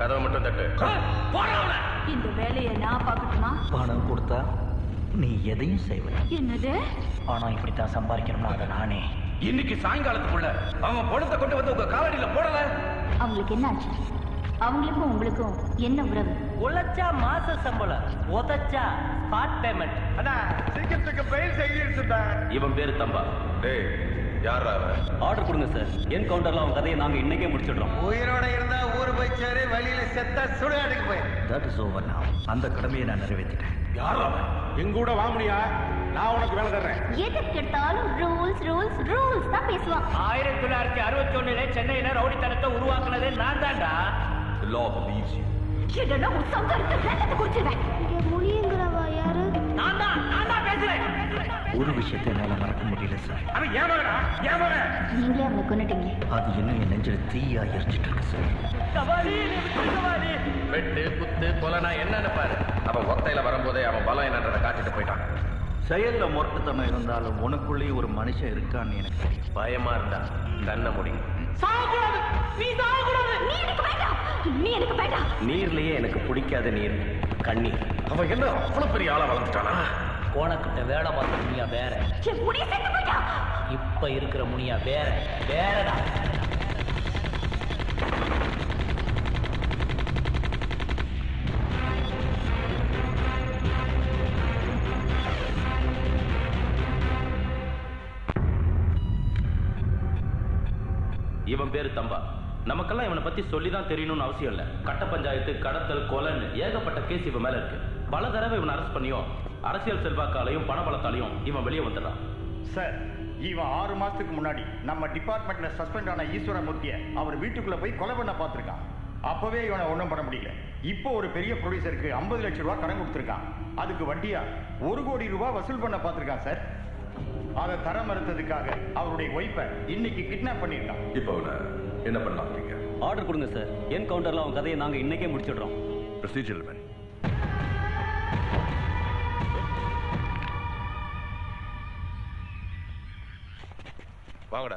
கதவை மட்டும் தட்டு இந்த வேலையை நான் பார்க்கட்டுமா பணம் கொடுத்தா நீ எதையும் செய்வ என்னது ஆனா இப்படித்தான் சம்பாதிக்கணும்னா அதை நானே இன்னைக்கு சாயங்காலத்துக்குள்ள அவன் பணத்தை கொண்டு வந்து உங்க காலடியில போடல அவங்களுக்கு என்ன ஆச்சு அவங்களுக்கும் உங்களுக்கும் என்ன உறவு உழைச்சா மாச சம்பளம் உதச்சா ஸ்பாட் பேமெண்ட் அண்ணா சீக்கிரத்துக்கு பெயில் செய்யிருச்சுடா இவன் பேரு தம்பா டேய் யாரா அவன் ஆர்டர் கொடுங்க சார் என் கவுண்டர்ல அவன் கதையை நாங்க இன்னைக்கே முடிச்சிடுறோம் உயிரோட இருந்தா ஊரு போய் சேரு வழியில செத்தா சுடுகாட்டுக்கு போய் தட் இஸ் ஓவர் now அந்த கடமையை நான் நிறைவேற்றிட்டேன் யாரா அவன் எங்க கூட வாமுனியா நான் உனக்கு வேலை தர்றேன் எதுக்கு எடுத்தாலும் ரூல்ஸ் ரூல்ஸ் ரூல்ஸ் தான் பேசுவான் ஆயிரத்தி தொள்ளாயிரத்தி அறுபத்தி ஒண்ணுல சென்னையில ரவுடித்தனத்தை உருவாக்குனதே நான் தான்டா லா believes you என்னன்னா உன் சம்சாரத்தை ரத்தத்தை குடிச்சிருவேன் இங்க முனியங்கிறவா யாரு நான் தான் நான் தான் பேசுறேன் ஒரு விஷயத்தை என்னால மறக்க முடியல சார் அவன் ஏன் மகனா ஏன் மகன் நீங்களே அவனை கொண்டுட்டீங்களே அது இன்னும் என் நெஞ்சில தீயா எரிச்சிட்டு இருக்கு சார் வெட்டு குத்து கொலைனா என்னன்னு பாரு அவன் ஒத்தையில வரும்போதே அவன் பலம் என்னன்றதை காட்டிட்டு போயிட்டான் செயல்ல முரட்டுத்தனம் இருந்தாலும் உனக்குள்ளேயே ஒரு மனுஷன் இருக்கான்னு எனக்கு தெரியும் பயமா இருந்தா தன்னை முடியும் நீ சாகக்கூடாது நீ எனக்கு வேண்டாம் நீ எனக்கு வேண்டாம் நீர்லயே எனக்கு பிடிக்காத நீர் கண்ணீர் அவன் என்ன அவ்வளவு பெரிய ஆளா வளர்ந்துட்டானா கோணக்கிட்ட வேலை பார்த்த முனியா வேற என் முடிய செத்து போயிட்டான் இப்ப இருக்கிற முனியா வேற வேறடா இவன் பேரு தம்பா நமக்கெல்லாம் இவனை பத்தி சொல்லிதான் தெரியணும்னு அவசியம் இல்ல கட்ட பஞ்சாயத்து கடத்தல் கொலைன்னு ஏகப்பட்ட கேஸ் இவன் மேல இருக்கு பல தடவை இவன் அரெஸ்ட் பண்ணியும் அரசியல் செல்வாக்காலையும் பணபலத்தாலையும் இவன் வெளியே வந்துடுறான் சார் இவன் ஆறு மாசத்துக்கு முன்னாடி நம்ம டிபார்ட்மெண்ட்ல சஸ்பெண்ட் ஆன ஈஸ்வரமூர்த்திய அவர் வீட்டுக்குள்ள போய் கொலை பண்ண பார்த்திருக்கான் அப்பவே இவனை ஒண்ணும் பண்ண முடியல இப்போ ஒரு பெரிய ப்ரொடியூசருக்கு 50 லட்சம் ரூபாய் கடன் கொடுத்திருக்கான் அதுக்கு வட்டியா ஒரு கோடி ரூபாய் வசூல் பண்ண பார்த்திருக்கான் சார் அதை தர மறுத்ததுக்காக அவருடைய ஒய்ஃபை இன்னைக்கு கிட்னாப் பண்ணியிருக்கான் இப்போ அவனை என்ன பண்ணலாம் நீங்க ஆர்டர் கொடுங்க சார் என் கவுண்டர்ல அவன் கதையை நாங்க இன்னைக்கே முடிச்சிடுறோம் ப்ரொசீஜர் மேன் வாங்கடா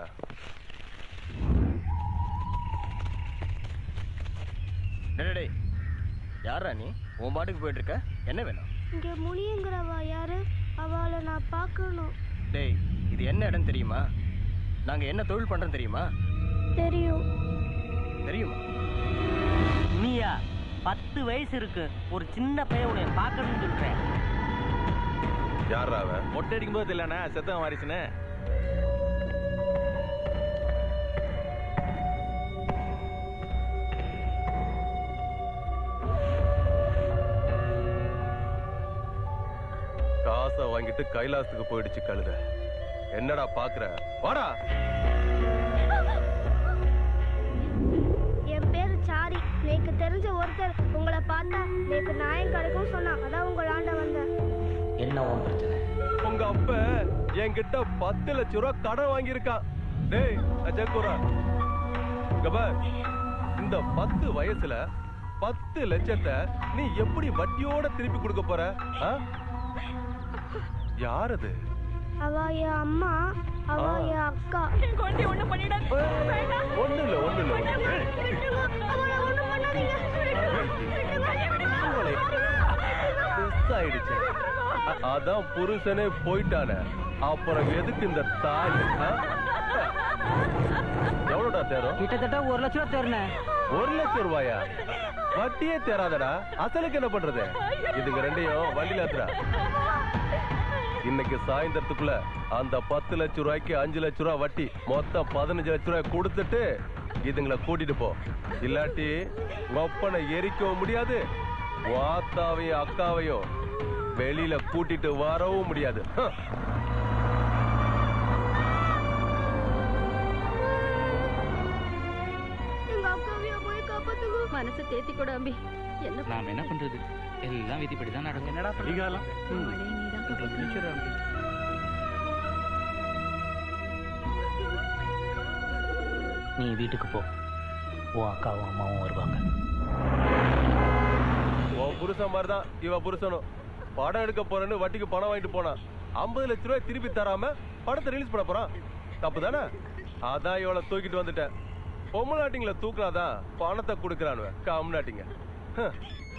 டேய் யாரா நீ உன் பாட்டுக்கு போயிட்டு இருக்க என்ன வேணும் இங்க முனியங்கிறவா யாரு அவளை நான் பார்க்கணும் டேய் இது என்ன இடம் தெரியுமா நாங்க என்ன தொழில் பண்றோம் தெரியுமா தெரியும் தெரியுமா முனியா பத்து வயசு இருக்கு ஒரு சின்ன பையன் உன்னை பார்க்கணும்னு சொல்றேன் யாரா அவன் மொட்டை அடிக்கும் போது இல்லண்ணா செத்தவன் வாரிசுன்னு காசை வாங்கிட்டு கைலாசத்துக்கு போயிடுச்சு கழுத என்னடா பாக்குற வாடா என் பேரு சாரி எனக்கு தெரிஞ்ச ஒருத்தர் உங்களை பார்த்தா எனக்கு நியாயம் கிடைக்கும் சொன்னான் அதான் உங்களாண்ட வந்தேன் என்ன உன் பிரச்சனை உங்க அப்ப என்கிட்ட பத்து லட்சம் ரூபாய் கடன் வாங்கியிருக்கான் டேய் அஜகுரா இங்க பார், இந்த பத்து வயசுல பத்து லட்சத்தை நீ எப்படி வட்டியோட திருப்பி கொடுக்க போற ஆ? யார் அது அவ என் அம்மா அவ ஆ. என் அக்கா ஒண்ணு இல்ல ஒண்ணு இல்ல ஒண்ணு இல்ல. அவளை ஒண்ணும் பண்ணாதீங்க அவளை miss ஆயிடுச்சு அ- அதான் புருஷனே போயிட்டானே அப்புறம் எதுக்கு இந்த தாலி ஆ? எவ்வளவுடா தேரும் கிட்டத்தட்ட ஒரு லட்சம் ரூபா தருணேன் ஒரு லட்சம் ரூபாயா வட்டியே தேராதடா அசலுக்கு என்ன பண்றது இதுக்கு ரெண்டையும் வண்டியில ஏத்துடா இன்னைக்கு சாயந்தரத்துக்குள்ள அந்த பத்து லட்சம் ரூபாய்க்கு அஞ்சு லட்சம் ரூபாய் வட்டி மொத்தம் பதினஞ்சு லட்சம் ரூபாய் கொடுத்துட்டு இதுங்களை கூட்டிட்டு போ இல்லாட்டி ஒப்பனை எரிக்கவும் முடியாது வாத்தாவையும் அக்காவையும் வெளியில கூட்டிட்டு வரவும் முடியாது ஹம். எங்க அக்காவையும் போய் காப்பாத்துங்க மனசு தேத்தி கூட அம்பி என்ன நாம் என்ன பண்றது எல்லாம் விதிப்படி தான் நடக்கும் என்னடா அதிகாலம் அவளே நீதான் காப்பாத்தணும். நீ வீட்டுக்கு போ உன் அக்காவும் அம்மாவும் வருவாங்க உன் புருஷன் மாதிரி தான் இவ புருஷனும் படம் எடுக்க போறேன்னு வட்டிக்கு பணம் வாங்கிட்டு போனான் ஐம்பது லட்ச ரூபாய் திருப்பி தராம படத்தை ரிலீஸ் பண்ண போறான் தப்பு தானே அதான் இவளை தூக்கிட்டு வந்துட்டேன் பொம்மலாட்டிங்கள தூக்குனாதான் பணத்தை கொடுக்கறானுவ கம்நாட்டிங்க ஹம்.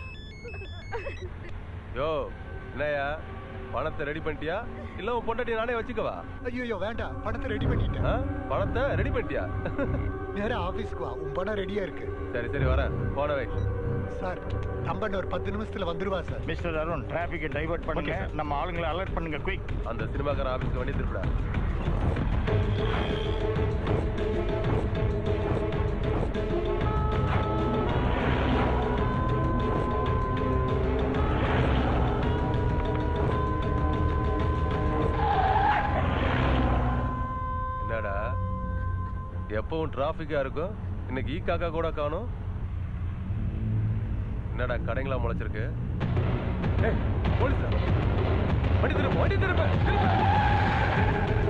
யோ என்னய்யா பணத்தை ரெடி பண்ணிட்டியா இல்ல உன் பொண்டாட்டி நானே வச்சுக்கவா ஐயோ வேண்டாம் பணத்தை ரெடி பண்ணிட்டேன் ஆ? பணத்தை ரெடி பண்ணிட்டியா நேரா ஆபீஸ்க்கு வா உன் பணம் ரெடியா இருக்கு சரி சரி வரேன் போன வை சார் தம்பன் ஒரு பத்து நிமிஷத்துல வந்துருவா சார் மிஸ்டர் அருண் டிராபிக்கை டைவர்ட் பண்ணுங்க நம்ம ஆளுங்களை அலர்ட் பண்ணுங்க குயிக் அந்த சினிமாக்கார ஆபீஸ்க்கு வண்டி திருப்பிடா என்னடா எப்பவும் டிராபிக்கா இருக்கும் இன்னைக்கு ஈ காக்கா கூட காணும் என்னடா கடைங்களா முளைச்சிருக்கு ஏய், போலீஸா? வண்டி திரும்ப வண்டி திரும்ப திரும்ப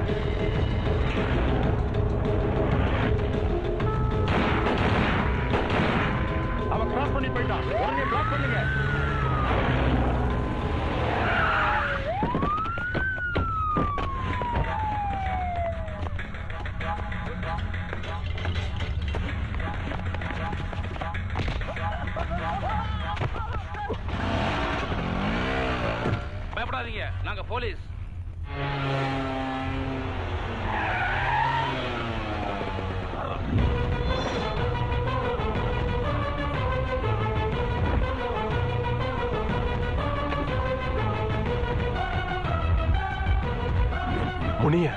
அவன் கிராஸ் பண்ணி போயிட்டான் உடனே பிளாக் பண்ணுங்க பயப்படாதீங்க நாங்க போலீஸ் முனிய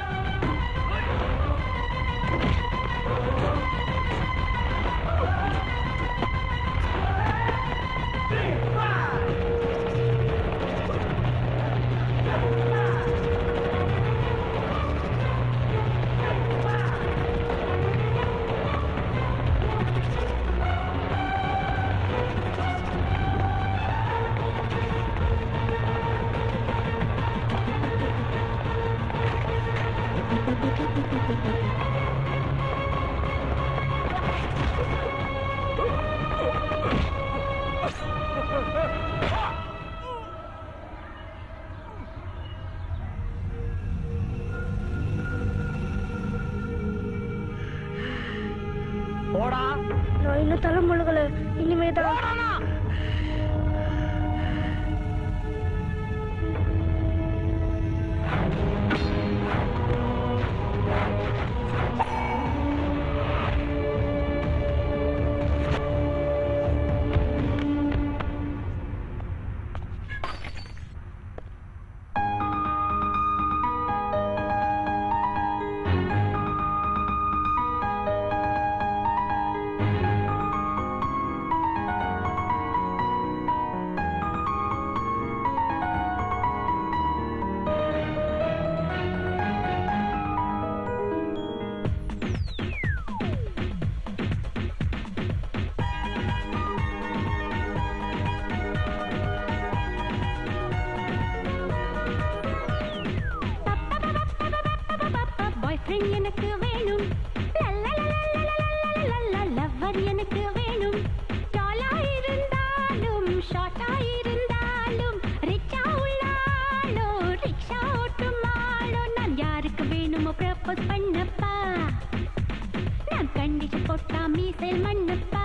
போடா நான் இன்னும் தலை முழுகல இனிமே தான் பாய் ஃப்ரெண்ட் எனக்கு வேணும் லவ்வர் எனக்கு வேணும் டாலா இருந்தாலும் ஷார்ட்டா இருந்தாலும் ரிச்சா உள்ளாலோ ரிக்ஷா ஓட்டும் ஆளோ நான் யாருக்கு வேணுமோ ப்ரப்போஸ் பண்ணப்பா நான் கண்டிச்சு போட்டா மீசல் மண்ணப்பா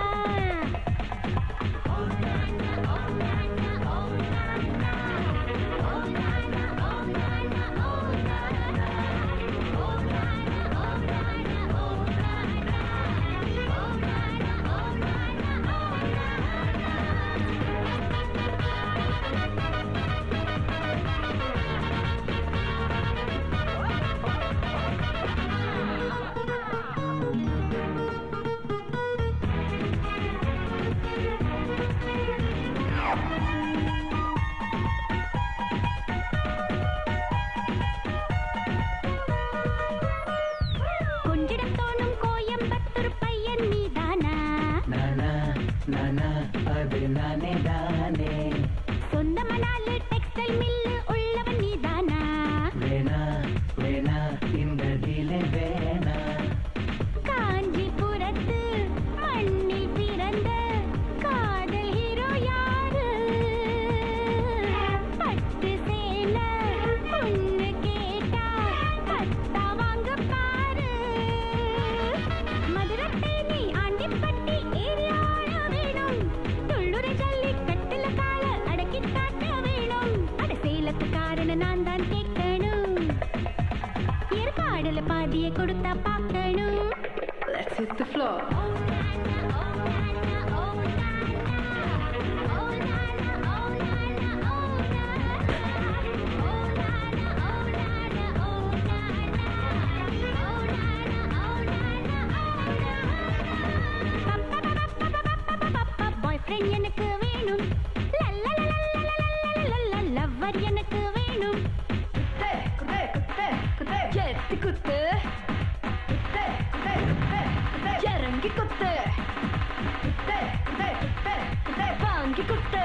எனக்கு வேணும் குத்து குத்து குத்து குத்து எத்தி குத்து குத்து குத்து குத்து குத்து இறங்கி குத்து குத்து குத்து குத்து குத்து வாங்கி குத்து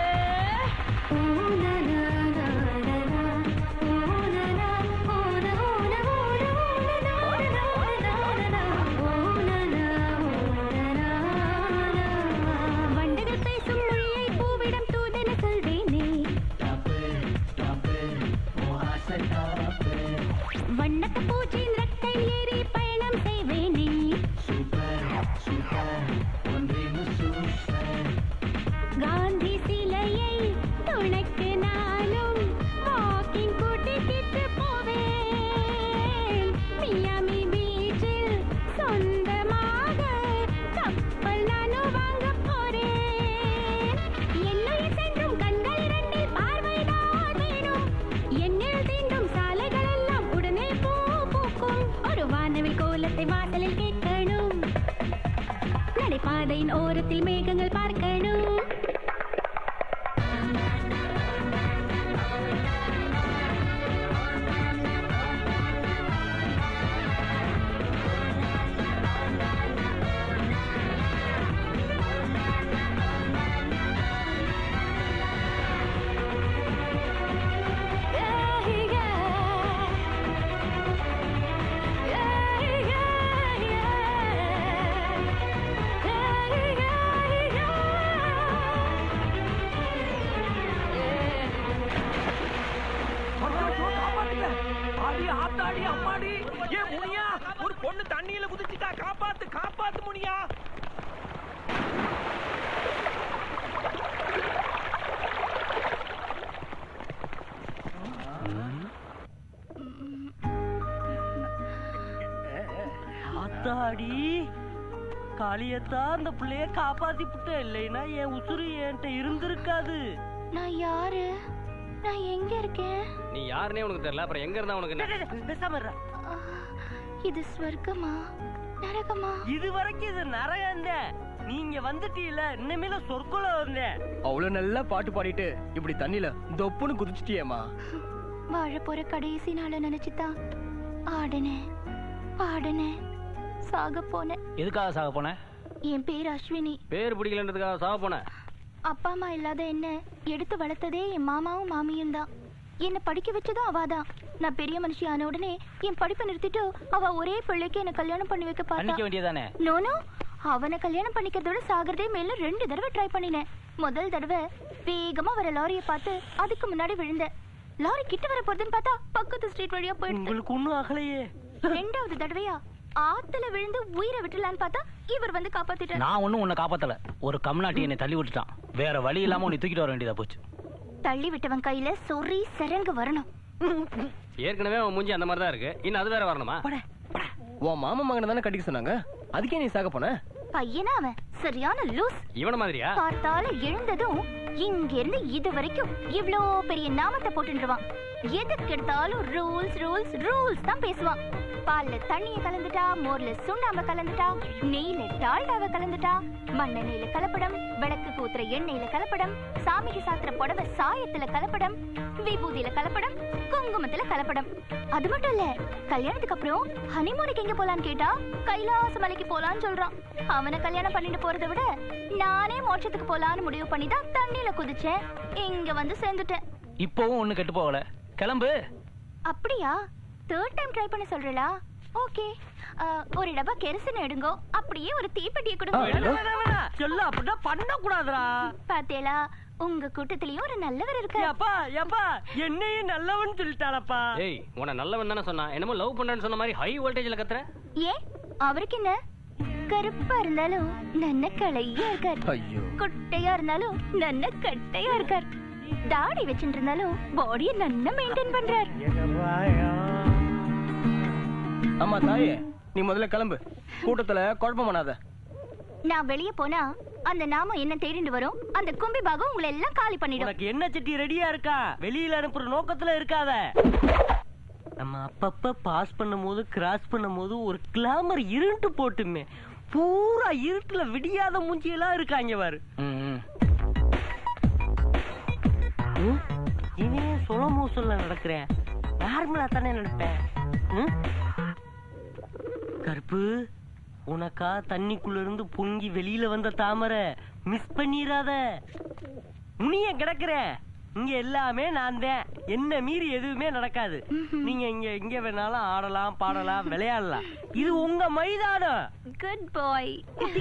வண்டுகள் பேசும் மொழியை பூவிடம் தூதென சொல்வேனே வண்ணத்து பூச்சியின் ரெக்கையில் ஏறி பயணம் செய்வேனே காந்தி சிலையை துணைக்கு நாளும் வாக்கிங் கூட்டிக்கிட்டு போவேன் மியாமி பீச்சில் சொந்தமாக கப்பல் நானும் வாங்க போறேன் என்னுயிர் சென்றும் கண்கள் இரண்டில் பார்வைதான் வேணும் என்னில் தீண்டும் சாலைகள் எல்லாம் உடனே பூ பூக்கும் ஒரு வானவில் கோலத்தை வாசலில் கேட்கணும் நடைபாதையின் ஓரத்தில் மேகங்கள் பார்க்கணும் அடி ஆத்தாடி அம்மாடி ஏ முனியா ஒரு பொண்ணு தண்ணியில குதிச்சுட்டா காப்பாத்து காப்பாத்து முனியா அத்தாடி காளியத்தா அந்த பிள்ளைய காப்பாத்தி புட்ட இல்லைன்னா என் உசுறு என்கிட்ட இருந்திருக்காது நான் யாரு நான் எங்க இருக்கேன் நீ யாருன்னே உனக்கு தெரியல அப்புறம் எங்க இருந்தா உனக்கு என்ன பேசாம இருடா. இது ஸ்வர்க்கமா நரகமா இது வரைக்கும் இது நரகம் நீங்க வந்துட்டீல இனிமேல சொற்குல வந்தேன் அவ்வளவு நல்லா பாட்டு பாடிட்டு இப்படி தண்ணில தொப்புன்னு குதிச்சிட்டியேமா வாழ போற கடைசி நாள நினைச்சுதான் ஆடுனேன் பாடுனேன் சாக போனேன் எதுக்காக சாக போன என் பேர் அஸ்வினி பேர் பிடிக்கலன்றதுக்காக சாக போன அப்பா அம்மா இல்லாத என்ன எடுத்து வளர்த்ததே என் மாமாவும் மாமியும் தான் என்னை படிக்க வச்சதும் அவாதான் நான் பெரிய மனுஷி ஆன உடனே என் படிப்பை நிறுத்திட்டு அவ ஒரே பிள்ளைக்கு என்ன கல்யாணம் பண்ணி வைக்க பண்ணிக்க பார்த்தா வேண்டியதானே நோனோ அவனை கல்யாணம் பண்ணிக்கிறதோட சாகிறதே மேல ரெண்டு தடவை ட்ரை பண்ணினேன் முதல் தடவை வேகமா வர லாரியை பார்த்து அதுக்கு முன்னாடி விழுந்தேன் லாரி கிட்ட வர போறதுன்னு பார்த்தா பக்கத்து ஸ்ட்ரீட் வழியா போயிடுது உங்களுக்கு ஒண்ணும் ஆகலையே ரெண்டாவது தடவையா ஆத்துல விழுந்து உயிரை விட்டுலான்னு பார்த்தா இவர் வந்து காப்பாத்திட்டார் நான் ஒண்ணும் உன்னை காப்பாத்தல ஒரு கம்நாட்டி என்னை தள்ளி விட்டுட்டான் வேற வழி இல்லாம உன்னை தூக்கிட்டு வர வேண்டியதா போச்சு தள்ளி விட்டவன் கையில சொறி சரங்கு வரணும் ஏற்கனவே அவன் மூஞ்சி அந்த மாதிரி தான் இருக்கு இன்னும் அது வேற வரணுமா உன் மாமா மகனை தானே கட்டிக்க சொன்னாங்க அதுக்கே நீ சாக போன பையனா அவன் சரியான லூஸ் இவன மாதிரியா பார்த்தால எழுந்ததும் இங்க இருந்து இது வரைக்கும் இவ்ளோ பெரிய நாமத்தை போட்டுருவான் எதுக்கு எடுத்தாலும் ரூல்ஸ் ரூல்ஸ் ரூல்ஸ் தான் பேசுவான் பால்ல தண்ணிய கலந்துட்டா மோர்ல சுண்ணாம்பு கலந்துட்டா நெய்ல டால்டாவை கலந்துட்டா மண்ணெண்ணெயில கலப்படம் விளக்கு ஊத்துற எண்ணெயில கலப்படம் சாமிக்கு சாத்துற புடவை சாயத்துல கலப்படம் விபூதியில கலப்படம் குங்குமத்துல கலப்படம் அது மட்டும் இல்ல கல்யாணத்துக்கு அப்புறம் ஹனிமூனுக்கு எங்க போலான்னு கேட்டா கைலாச மலைக்கு போலான்னு சொல்றான் அவனை கல்யாணம் பண்ணிட்டு போறதை விட நானே மோட்சத்துக்கு போலான்னு முடிவு பண்ணி தான் தண்ணியில குதிச்சேன் இங்க வந்து சேர்ந்துட்டேன் இப்பவும் ஒண்ணு கெட்டு போகல கிளம்பு அப்படியா தேர்ட் டைம் ட்ரை பண்ண சொல்றலா ஓகே ஒரு டப்பா கெரசின் எடுங்கோ அப்படியே ஒரு தீப்பெட்டியை கொடுங்க சொல்ல அப்படிதான் பண்ண கூடாதுடா பாத்தேலா உங்க கூட்டத்திலயும் ஒரு நல்லவர் இருக்காரு ஏப்பா ஏப்பா என்னையும் நல்லவன் சொல்லிட்டாரப்பா ஏய் உன நல்லவன் தானே சொன்னா என்னமோ லவ் பண்றேன்னு சொன்ன மாதிரி ஹை வோல்டேஜ்ல கத்துற ஏன் அவருக்கு என்ன கருப்பா இருந்தாலும் நன்ன கலையா இருக்கார் ஐயோ குட்டையா இருந்தாலும் நன்ன கட்டையா இருக்கார் தாடி வச்சுட்டு இருந்தாலும் பாடியை நன்னா மெயின்டைன் பண்றார் ஆமா தாயே நீ முதல்ல கிளம்பு கூட்டத்துல குழப்பம் பண்ணாத நான் வெளிய போனா அந்த நாமம் என்ன தேடிட்டு வரும் அந்த கும்பி பாகம் உங்களை எல்லாம் காலி பண்ணிடும் உனக்கு என்ன சட்டி ரெடியா இருக்கா வெளியில அனுப்புற நோக்கத்துல இருக்காத நம்ம அப்பப்ப பாஸ் பண்ணும்போது கிராஸ் பண்ணும்போது ஒரு கிளாமர் இருண்டு போட்டுமே பூரா இருட்டுல விடியாத மூஞ்சியெல்லாம் இருக்காங்க பாரு ம், ம். ம்? இவன் சொல மோசல்ல நடக்கிறேன் நார்மலா தானே நடப்பேன் ம்? கருப்பு உனக்கா தண்ணிக்குள்ள இருந்து பொங்கி வெளியில வந்த தாமரை மிஸ் பண்ணிராத முனிய கிடக்குற இங்க எல்லாமே நான் தான் என்ன மீறி எதுவுமே நடக்காது நீங்க இங்க இங்க வேணாலும் ஆடலாம் பாடலாம் விளையாடலாம் இது உங்க மைதானம் குட் பாய்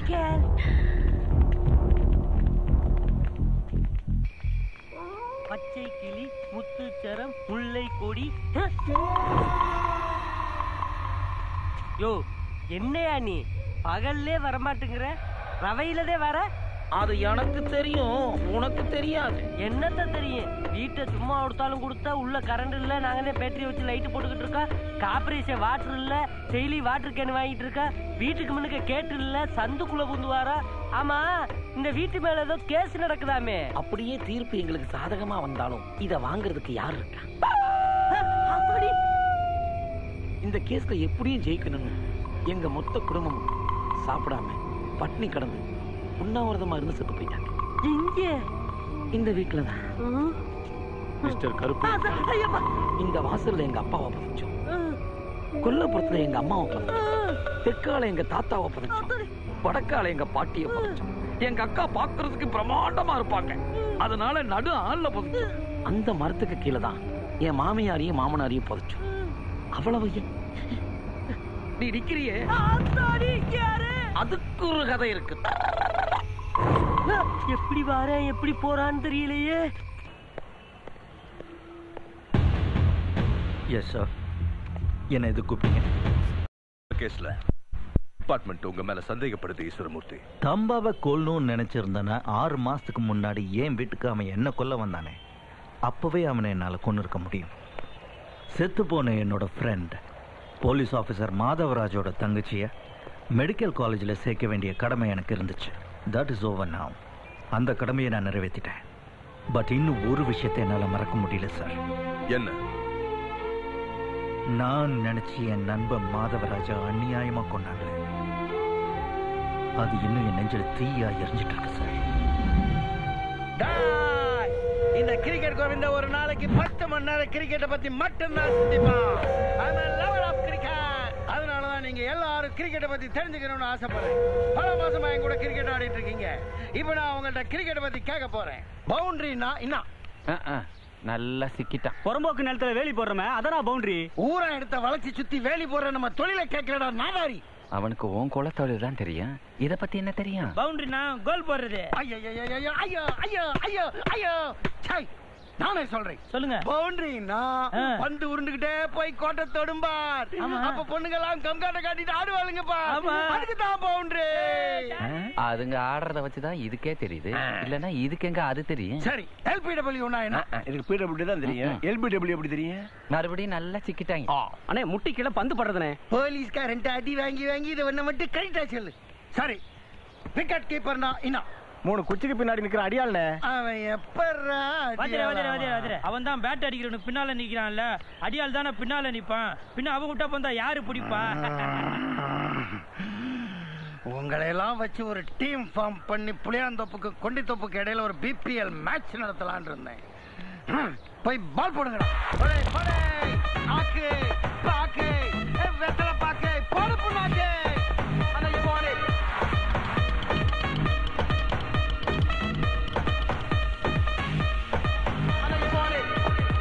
பச்சை கிளி முத்துச்சரம் முல்லை கொடி யோ என்னையா நீ பகல்லே வரமாட்டேங்கிற ரவையிலதே வர அது எனக்கு தெரியும் உனக்கு தெரியாது என்னத்த தெரியும் வீட்டை சும்மா கொடுத்தாலும் கொடுத்தா உள்ள கரண்ட் இல்ல நாங்களே பேட்டரி வச்சு லைட் போட்டுக்கிட்டு இருக்கா கார்பரேஷன் வாட்டர் இல்ல டெய்லி வாட்டர் கேன் வாங்கிட்டு இருக்கா வீட்டுக்கு முன்னுக்கு கேட்டு இல்ல சந்துக்குள்ள புந்து வாரா ஆமா இந்த வீட்டு மேல ஏதோ கேஸ் நடக்குதாமே அப்படியே தீர்ப்பு எங்களுக்கு சாதகமா வந்தாலும் இத வாங்குறதுக்கு யார் இருக்கா அப்படி இந்த கேஸ்ல எப்படியும் ஜெயிக்கணும்னு எங்க மொத்த குடும்பமும் சாப்பிடாம பட்னி கடந்து உண்ணாவிரதமா இருந்து செத்து போயிட்டாங்க எங்க இந்த வீட்டுல தான் ம். மிஸ்டர் கருப்பு அத- ஐயப்பா. இந்த வாசல்ல எங்க அப்பாவை புதைச்சோம் கொல்லப்புறத்துல எங்க அம்மாவை புதைச்சோம் தெற்கால எங்க தாத்தாவை புதைச்சோம் வடக்கால எங்க பாட்டியை புதைச்சோம் எங்க அக்கா பாக்குறதுக்கு பிரமாண்டமா இருப்பாங்க அதனால நடு ஆள்ல புதைச்சோம் அந்த மரத்துக்கு கீழே தான் என் மாமியாரையும் மாமனாரையும் புதைச்சோம் அவ்வளவு ஏன்? நீ நிக்கிறியே ஆத்தாடி, யாரு? அதுக்கு ஒரு கதை இருக்கு எப்படி வாரேன் எப்படி போறான்னு தெரியலையே எஸ் சார் என்ன எது கூப்பிட்டீங்க கேஸ்ல டிபார்ட்மெண்ட் உங்க மேல சந்தேகப்படுது ஈஸ்வரமூர்த்தி தம்பாவை கொல்லணும்னு நினைச்சிருந்தானே ஆறு மாசத்துக்கு முன்னாடி ஏன் வீட்டுக்கு அவன் என்ன கொல்ல வந்தானே அப்பவே அவனை என்னால கொண்டு இருக்க முடியும் செத்து போன என்னோட ஃப்ரெண்ட் போலீஸ் ஆஃபீஸர் மாதவராஜோட தங்கச்சிய மெடிக்கல் காலேஜில் சேர்க்க வேண்டிய கடமை எனக்கு இருந்துச்சு தட் இஸ் ஓவர் now அந்த கடமையை நான் நிறைவேற்றிட்டேன் பட் இன்னும் ஒரு விஷயத்தை என்னால் மறக்க முடியல சார் என்ன நான் நினைச்சு என் நண்பன் மாதவராஜா அநியாயமா கொண்டாங்க அது இன்னும் என் நெஞ்சில தீயா எரிஞ்சிட்டு இருக்கு சார் டேய், இந்த கிரிக்கெட் கோவிந்த ஒரு நாளைக்கு பத்து மணி நேரம் கிரிக்கெட்டை பத்தி மட்டும் தான் சிந்திப்பான் லெவல் ஆஃப் கிரிக்கெட் அதனாலதான் நீங்க எல்லாரும் கிரிக்கெட்டை பத்தி தெரிஞ்சுக்கணும்னு ஆசைப்படுறேன் பல மாசமா என் கூட கிரிக்கெட் ஆடிட்டு இருக்கீங்க இப்போ நான் உங்கள்ட்ட கிரிக்கெட்டை பத்தி கேட்க போறேன் பவுண்டரினா என்ன நல்லா சிக்கிட்டான் புறம்போக்கு நிலத்துல வேலி போடுறமே அதான் பவுண்டரி ஊரை எடுத்த வளைச்சு சுத்தி வேலி போடுற நம்ம தொழிலை கேட்கலடா நாதாரி அவனுக்கு உன் குலத்தொழில் தான் தெரியும் இத பத்தி என்ன தெரியும் பவுண்டரினா கோல் போடுறது ஐயோ ஐயோ ஐயோ ஐயோ ஐயோ ஐயோ ஐயோ சை நானே சொல்றேன் சொல்லுங்க பவுண்டரினா பந்து உருண்டுகிட்டே போய் கோட்டை தொடும்பார் அப்ப பொண்ணுங்க எல்லாம் கம்காட்ட காட்டிட்டு ஆடுவாளுங்கப்பா அதுக்கு தான் பவுண்டரி அதுங்க ஆடுறத வச்சுதான் இதுக்கே தெரியுது இல்லனா இதுக்கு எங்க அது தெரியும் சரி எல்பிடபிள்யூ என்ன இதுக்கு பிடபிள்யூ தான் தெரியும் எல்பிடபிள்யூ எப்படி தெரியும் மறுபடியும் நல்லா சிக்கிட்டாங்க அண்ணே முட்டி கீழே பந்து படுறதுனே போலீஸ்காரன்ட்டு அடி வாங்கி வாங்கி இதை ஒண்ணு மட்டும் கரெக்டா சொல்லு சரி விக்கெட் கீப்பர்னா என்ன மூணு குச்சிக்கு பின்னாடி நிக்கிற அடியாள்னே அவன் எப்பறா வாத்தியாரே, வாத்தியாரே, வாத்தியாரே, வாத்தியாரே. அவன் தான் பேட் அடிக்கிறவனுக்கு பின்னால நிக்கிறான்ல அடியால் தானே பின்னால நிப்பான் பின்ன அவன் விட்டா பந்தா யாரு பிடிப்பா உங்களை எல்லாம் வச்சு ஒரு டீம் ஃபார்ம் பண்ணி புளியாந்தோப்புக்கு கொண்டித்தோப்புக்கு இடையில ஒரு பிபிஎல் மேட்ச் நடத்தலாம்னு இருந்தேன் ஹம், போய் பால் போடுங்கடா போடே, போடே. ஆக்கு, பாக்கு, ஏ, வெத்தலை பாக்கு, போடு புண்ணாக்கு. அட, you want it. அட, you want it.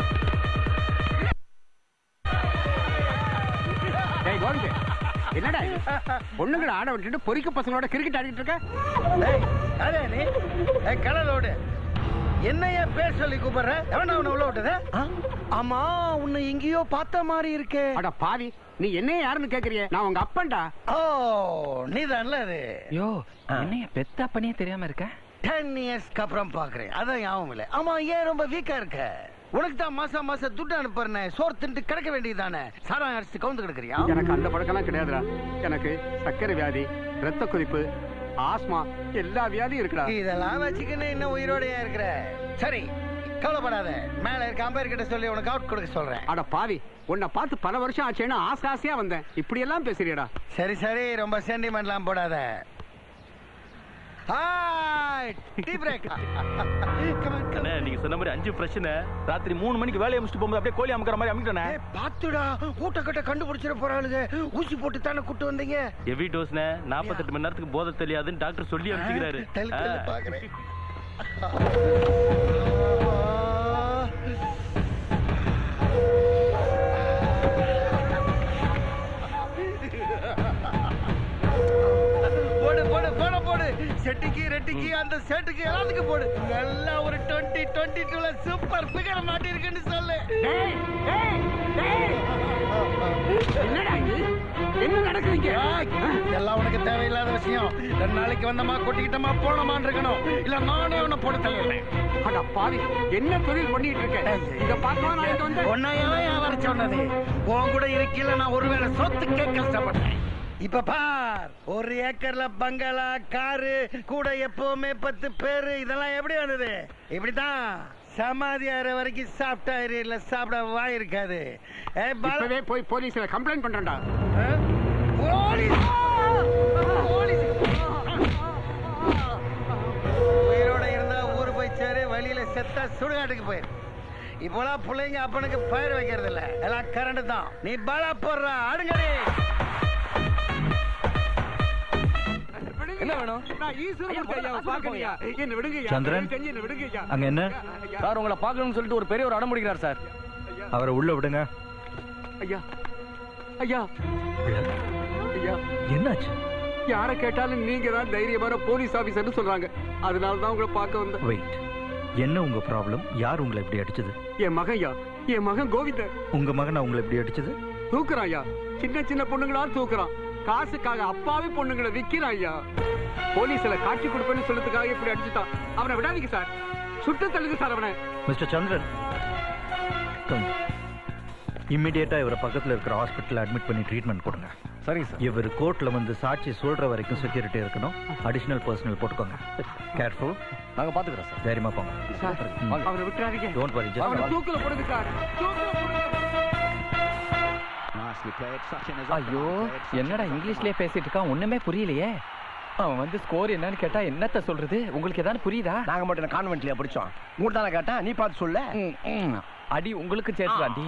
என்னடா இது? பொண்ணுங்களை ஆட விட்டுட்டு பொறிக்க பசங்களோட கிரிக்கெட் ஆடிட்டு இருக்க ஏய், யாரே நீ ஏய், கடலோடு என்னைய பேர் சொல்லி கூப்பிடுற எவனா உன்னை உள்ள விட்டது ஆமா உன்னை எங்கேயோ பார்த்த மாதிரி இருக்கே அட பாவி நீ என்ன யாருன்னு கேக்குறிய நான் உங்க அப்பன்டா ஓ நீதான்ல அது யோ என்னைய பெத்த அப்பனே தெரியாம இருக்க டென் இயர்ஸ்க்கு அப்புறம் பாக்குறேன் அதான் ஞாபகம் இல்ல ஆமா ஏன் ரொம்ப வீக்கா இருக்க உனக்கு தான் மாசம் மாசம் துட்டு அனுப்புறேன் சோறு தின்ட்டு கிடக்க வேண்டியதானே சாராயம் அடிச்சு கவுந்து கிடக்குறியா எனக்கு அந்த பழக்கம்லாம் கிடையாதுடா எனக்கு சர்க்கரை வியாதி ரத்த கொதிப்பு ஆஸ்மா எல்லா வியாதியும் இருக்குடா இதெல்லாம் வச்சுக்கின்னு இன்னும் உயிரோடயா இருக்கிற சரி கவலைப்படாத மேல இருக்க அம்பேர் கிட்ட சொல்லி உனக்கு அவுட் கொடுக்க சொல்றேன் அட பாவி உன்னை பார்த்து பல வருஷம் ஆச்சேன்னு ஆசை ஆசையா வந்தேன் இப்படி எல்லாம் பேசுறியடா சரி சரி ரொம்ப சென்டிமெண்ட்லாம் போடாத ஹாய் டீ பிரேக் அண்ணே நீங்க சொன்ன மாதிரி அஞ்சு பிரச்சனை ராத்திரி மூணு மணிக்கு வேலையை முடிச்சுட்டு போகும்போது அப்படியே கோழி அமுக்கிற மாதிரி அமுக்கிட்டேனே பாத்துடா ஊட்ட கட்ட கண்டுபிடிச்சிட போறாளுங்க ஊசி போட்டு தானே கூட்டு வந்தீங்க ஹெவி டோஸ்னே நாற்பத்தெட்டு மணி நேரத்துக்கு போதை தெரியாதுன்னு டாக்டர் சொல்லி அனுப்பிச்சுக்கிறாரு டெல் டெல் பாக்குறேன் போடு போடு போட போடு செட்டிக்கு ரெட்டிக்கு அந்த செட்டுக்கு எல்லாத்துக்கும் போடு நல்லா ஒரு டுவெண்ட்டி டுவெண்ட்டி டூல சூப்பர் பிகர் மாட்டி இருக்குன்னு சொல்லு என்னடா இது என்ன நடக்குதுங்க இதெல்லாம் உனக்கு தேவையில்லாத விஷயம் ரெண்டு நாளைக்கு வந்தமா கொட்டிக்கிட்டமா போனமான்னு இருக்கணும் இல்ல நானே உன்னை போட தள்ளிடுறேன் அட பாவி என்ன தொழில் பண்ணிட்டு இருக்க இத பார்க்கவா நான் இங்க வந்தேன் உன்னையவே வர சொன்னது உன் கூட இருக்கையில நான் ஒருவேளை சொத்துக்கே கஷ்டப்பட்டேன் இப்ப பார் ஒரு ஏக்கர்ல பங்களா காரு கூட எப்பவுமே பத்து பேரு இதெல்லாம் எப்படி வந்தது இப்படிதான் சமாதி ஆற வரைக்கும் சாப்பிட்டா இல்ல சாப்பிட வாய் இருக்காது ஏய், பாலா- இப்பவே போய் போலீஸ்ல கம்ப்ளைண்ட் பண்றேன்டா போலீஸ் போலீஸ் உயிரோட இருந்தா ஊரு போய் சேரு வழியில செத்தா சுடுகாட்டுக்கு போயிரு இப்போலாம் பிள்ளைங்க அப்பனுக்கு பயிர் வைக்கிறது இல்ல எல்லாம் கரண்ட் தான் நீ பலா போடுற அடுங்கடி என்ன வேணும் நான் ஈஸ்வரன் ஐயாவை பார்க்கறியா என்ன விடுங்க ஐயா. சந்திரன்? தயவு செஞ்சு என்ன விடுங்க ஐயா. அங்க என்ன சார் உங்களை பார்க்கணும்னு சொல்லிட்டு ஒரு பெரிய ஒரு அடம் முடிக்கிறார் சார் அவரை உள்ள விடுங்க ஐயா ஐயா ஐயா என்னாச்சு யார கேட்டாலும் நீங்க தான் தைரியமான போலீஸ் ஆபீசர்னு சொல்றாங்க அதனால தான் உங்களை பார்க்க வந்தேன் வெயிட் என்ன உங்க ப்ராப்ளம் யார் உங்களை இப்படி அடிச்சது என் மகன் ஐயா என் மகன் கோவிந்தன் உங்க மகனை உங்களை இப்படி அடிச்சது தூக்குறான் ஐயா சின்ன சின்ன பொண்ணுங்களா தூக்குறான் காசுக்காக அப்பாவே பொண்ணுங்களை விக்கிறான் ஐயா போலீஸ்ல காட்சி கொடுப்பேன்னு சொல்றதுக்காக இப்படி அடிச்சுட்டான் அவனை விடாதீங்க சார் சுட்டு தள்ளுங்க சார் அவனை மிஸ்டர் சந்திரன் இம்மிடியேட்டா இவரை பக்கத்துல இருக்கிற ஹாஸ்பிட்டல் அட்மிட் பண்ணி ட்ரீட்மெண்ட் கொடுங்க சரிங்க சார் இவர் கோர்ட்ல வந்து சாட்சி சொல்ற வரைக்கும் செக்யூரிட்டி இருக்கணும் அடிஷனல் பர்சனல் போட்டுக்கோங்க கேர்ஃபுல் நாங்க பாத்துக்கிறோம் சார் தைரியமா போங்க சார் அவனை விட்டுறாதீங்க டோன்ட் வரி அவனை ஜஸ்ட் தூக்குல போடுங்க சார் தூக்குல போடுங்க ஐயோ என்னடா இங்கிலீஷ்லயே பேசிட்டு இருக்கான் ஒண்ணுமே புரியலையே அவன் வந்து ஸ்கோர் என்னன்னு கேட்டா என்னத்த சொல்றது உங்களுக்கு ஏதாவது புரியுதா நாங்க மட்டும் கான்வென்ட்லயே படிச்சோம் உங்கள்ட்ட தானே கேட்டா நீ பார்த்து சொல்ல ம், ம். அடி உங்களுக்கு சேர்த்துதாண்டி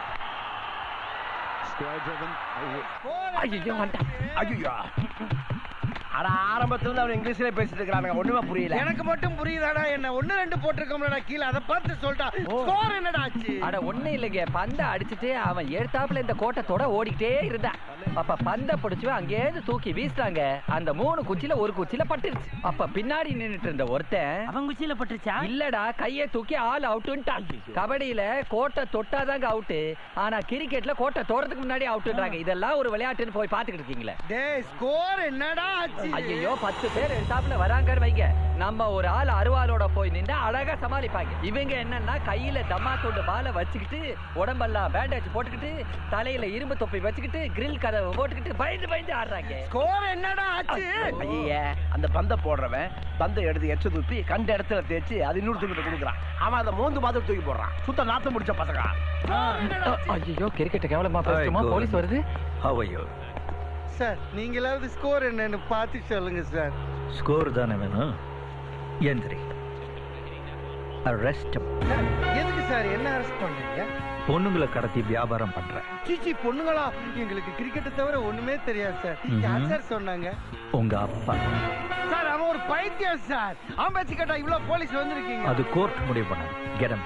ஐயோ வந்துட்டான் ஐயோ அட ஆரம்பத்துல இருந்து அவன் இங்கிலீஷ்லயே பேசிட்டு இருக்கிறானுங்க ஒண்ணுமே புரியல எனக்கு மட்டும் புரியுதாடா என்ன ஒண்ணு ரெண்டு போட்டிருக்கோம்லடா கீழே அதை பார்த்து சொல்லிட்டா ஸ்கோர் என்னடா ஆச்சு அட ஒண்ணு இல்லைங்க பந்த அடிச்சிட்டு அவன் எழுத்தாப்புல இந்த கோட்டத்தோட ஓடிக்கிட்டே இருந்தான் அப்ப பந்த பிடிச்சு அங்கேயிருந்து தூக்கி வீசுறாங்க அந்த மூணு குச்சியில ஒரு குச்சியில பட்டுருச்சு அப்ப பின்னாடி நின்னுட்டு இருந்த ஒருத்தன் அவன் குச்சியில பட்டுருச்சா இல்லடா கைய தூக்கி ஆள் அவுட்டுன்ட்டான் கபடியில கோட்டை தொட்டாதாங்க அவுட்டு ஆனா கிரிக்கெட்ல கோட்டை தோறதுக்கு முன்னாடி அவுட்டுன்றாங்க இதெல்லாம் ஒரு விளையாட்டுன்னு போய் பாத்துக்கிட்டு இருக்கீங்களே டேய் ஸ்கோர் என்னடா ஆச்சு ஐயோ பத்து பேர் எடுத்தாப்புல வராங்கன்னு வைங்க நம்ம ஒரு ஆள் அருவாளோட போய் நின்று அழகா சமாளிப்பாங்க இவங்க என்னன்னா கையில தம்மா தொண்டு பால வச்சுக்கிட்டு உடம்பெல்லாம் பேண்டேஜ் போட்டுக்கிட்டு தலையில இரும்பு தொப்பி வச்சுக்கிட்டு கிரில் கதவை போட்டுக்கிட்டு பயந்து பயந்து ஆடுறாங்க ஸ்கோர் என்னடா ஆச்சு ஐயே அந்த பந்த போடுறவன் பந்தை எடுத்து எச்ச துப்பி கண்ட இடத்துல தேய்ச்சி அது இன்னொருத்தங்கிட்ட கொடுக்குறான் அவன் அதை மோந்து பார்த்து தூக்கி போடுறான் சுத்த நாத்தம் முடிச்ச பசங்க ஐயோ கிரிக்கெட் கேவலமா பேசுமா Hi, போலீஸ் வருது How are you? சார் நீங்களாவது ஸ்கோர் என்னன்னு பார்த்து சொல்லுங்க சார் ஸ்கோர் தானே வேணும் எந்திரி அரெஸ்ட் எதுக்கு சார் என்ன அரெஸ்ட் பண்றீங்க பொண்ணுங்களை கடத்தி வியாபாரம் பண்றேன் சீச்சி பொண்ணுங்களா எங்களுக்கு கிரிக்கெட்டை தவிர ஒண்ணுமே தெரியாது சார் யார் ம்ஹும். சார் சொன்னாங்க உங்க அப்பா சார் அவன் ஒரு பைத்தியம் சார் அவன் பேச்சு கேட்டா இவ்வளவு போலீஸ் வந்திருக்கீங்க அது கோர்ட் முடிவு பண்ணும் கெடம்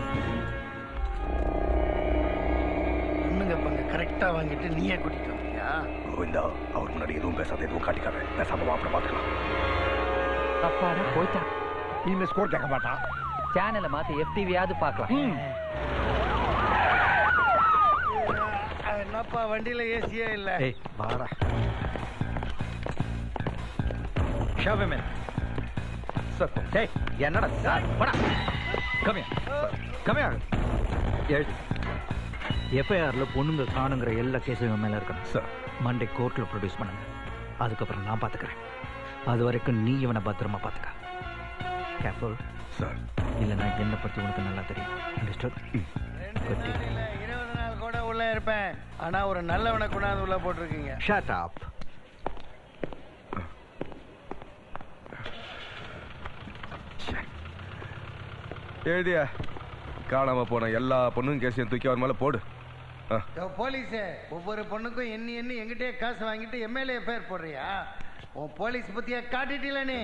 பொண்ணுங்க பங்க கரெக்டா வாங்கிட்டு நீயே கூட்டிட்டு வந்தியா கோவிந்தா அவர் முன்னாடி எதுவும் பேசாத எதுவும் காட்டிக்காத பேசாம அப்புறம் பார்த்துக்கலாம் அப்பாடா போயிட்டான் இனிமே ஸ்கோர் கேட்க மாட்டான் சேனலை மாத்தி எஃப்டிவியாவது பார்க்கலாம் அஹ், என்னப்பா வண்டியில ஏசியே இல்ல ஏய் வாடா ஷவ் him in. சார் டேய் என்னடா சார் வாடா கம்மியா கம்மியா எழுது எஃப்ஐஆர்ல பொண்ணுங்க காணுங்கிற எல்லா கேஸும் இவன் மேல இருக்கணும் சார் மண்டே கோர்ட்ல ப்ரொடியூஸ் பண்ணுங்க அதுக்கப்புறம் நான் பாத்துக்கிறேன் அது வரைக்கும் நீ இவனை பத்திரமா பாத்துக்க கேர்ஃபுல் சார் இல்லைன்னா என்னை பத்தி உனக்கு நல்லா தெரியும் அண்டர்ஸ்டுட் இல்ல, இருபது நாள் கூட உள்ள இருப்பேன் ஆனா ஒரு நல்லவனை கொண்டாந்து உள்ள போட்டிருக்கீங்க ஷட் அப் எழுதிய காணாம போன எல்லா பொண்ணும் கேஸையும் தூக்கி அவர் மேல போடு ஆ. யோ, போலீஸே ஒவ்வொரு பொண்ணுக்கும் எண்ணி எண்ணி எங்கிட்டே காசு வாங்கிட்டு எம்எல்ஏ பேர் போடுறியா உன் போலீஸ் பத்தியா காட்டிட்டீல நீ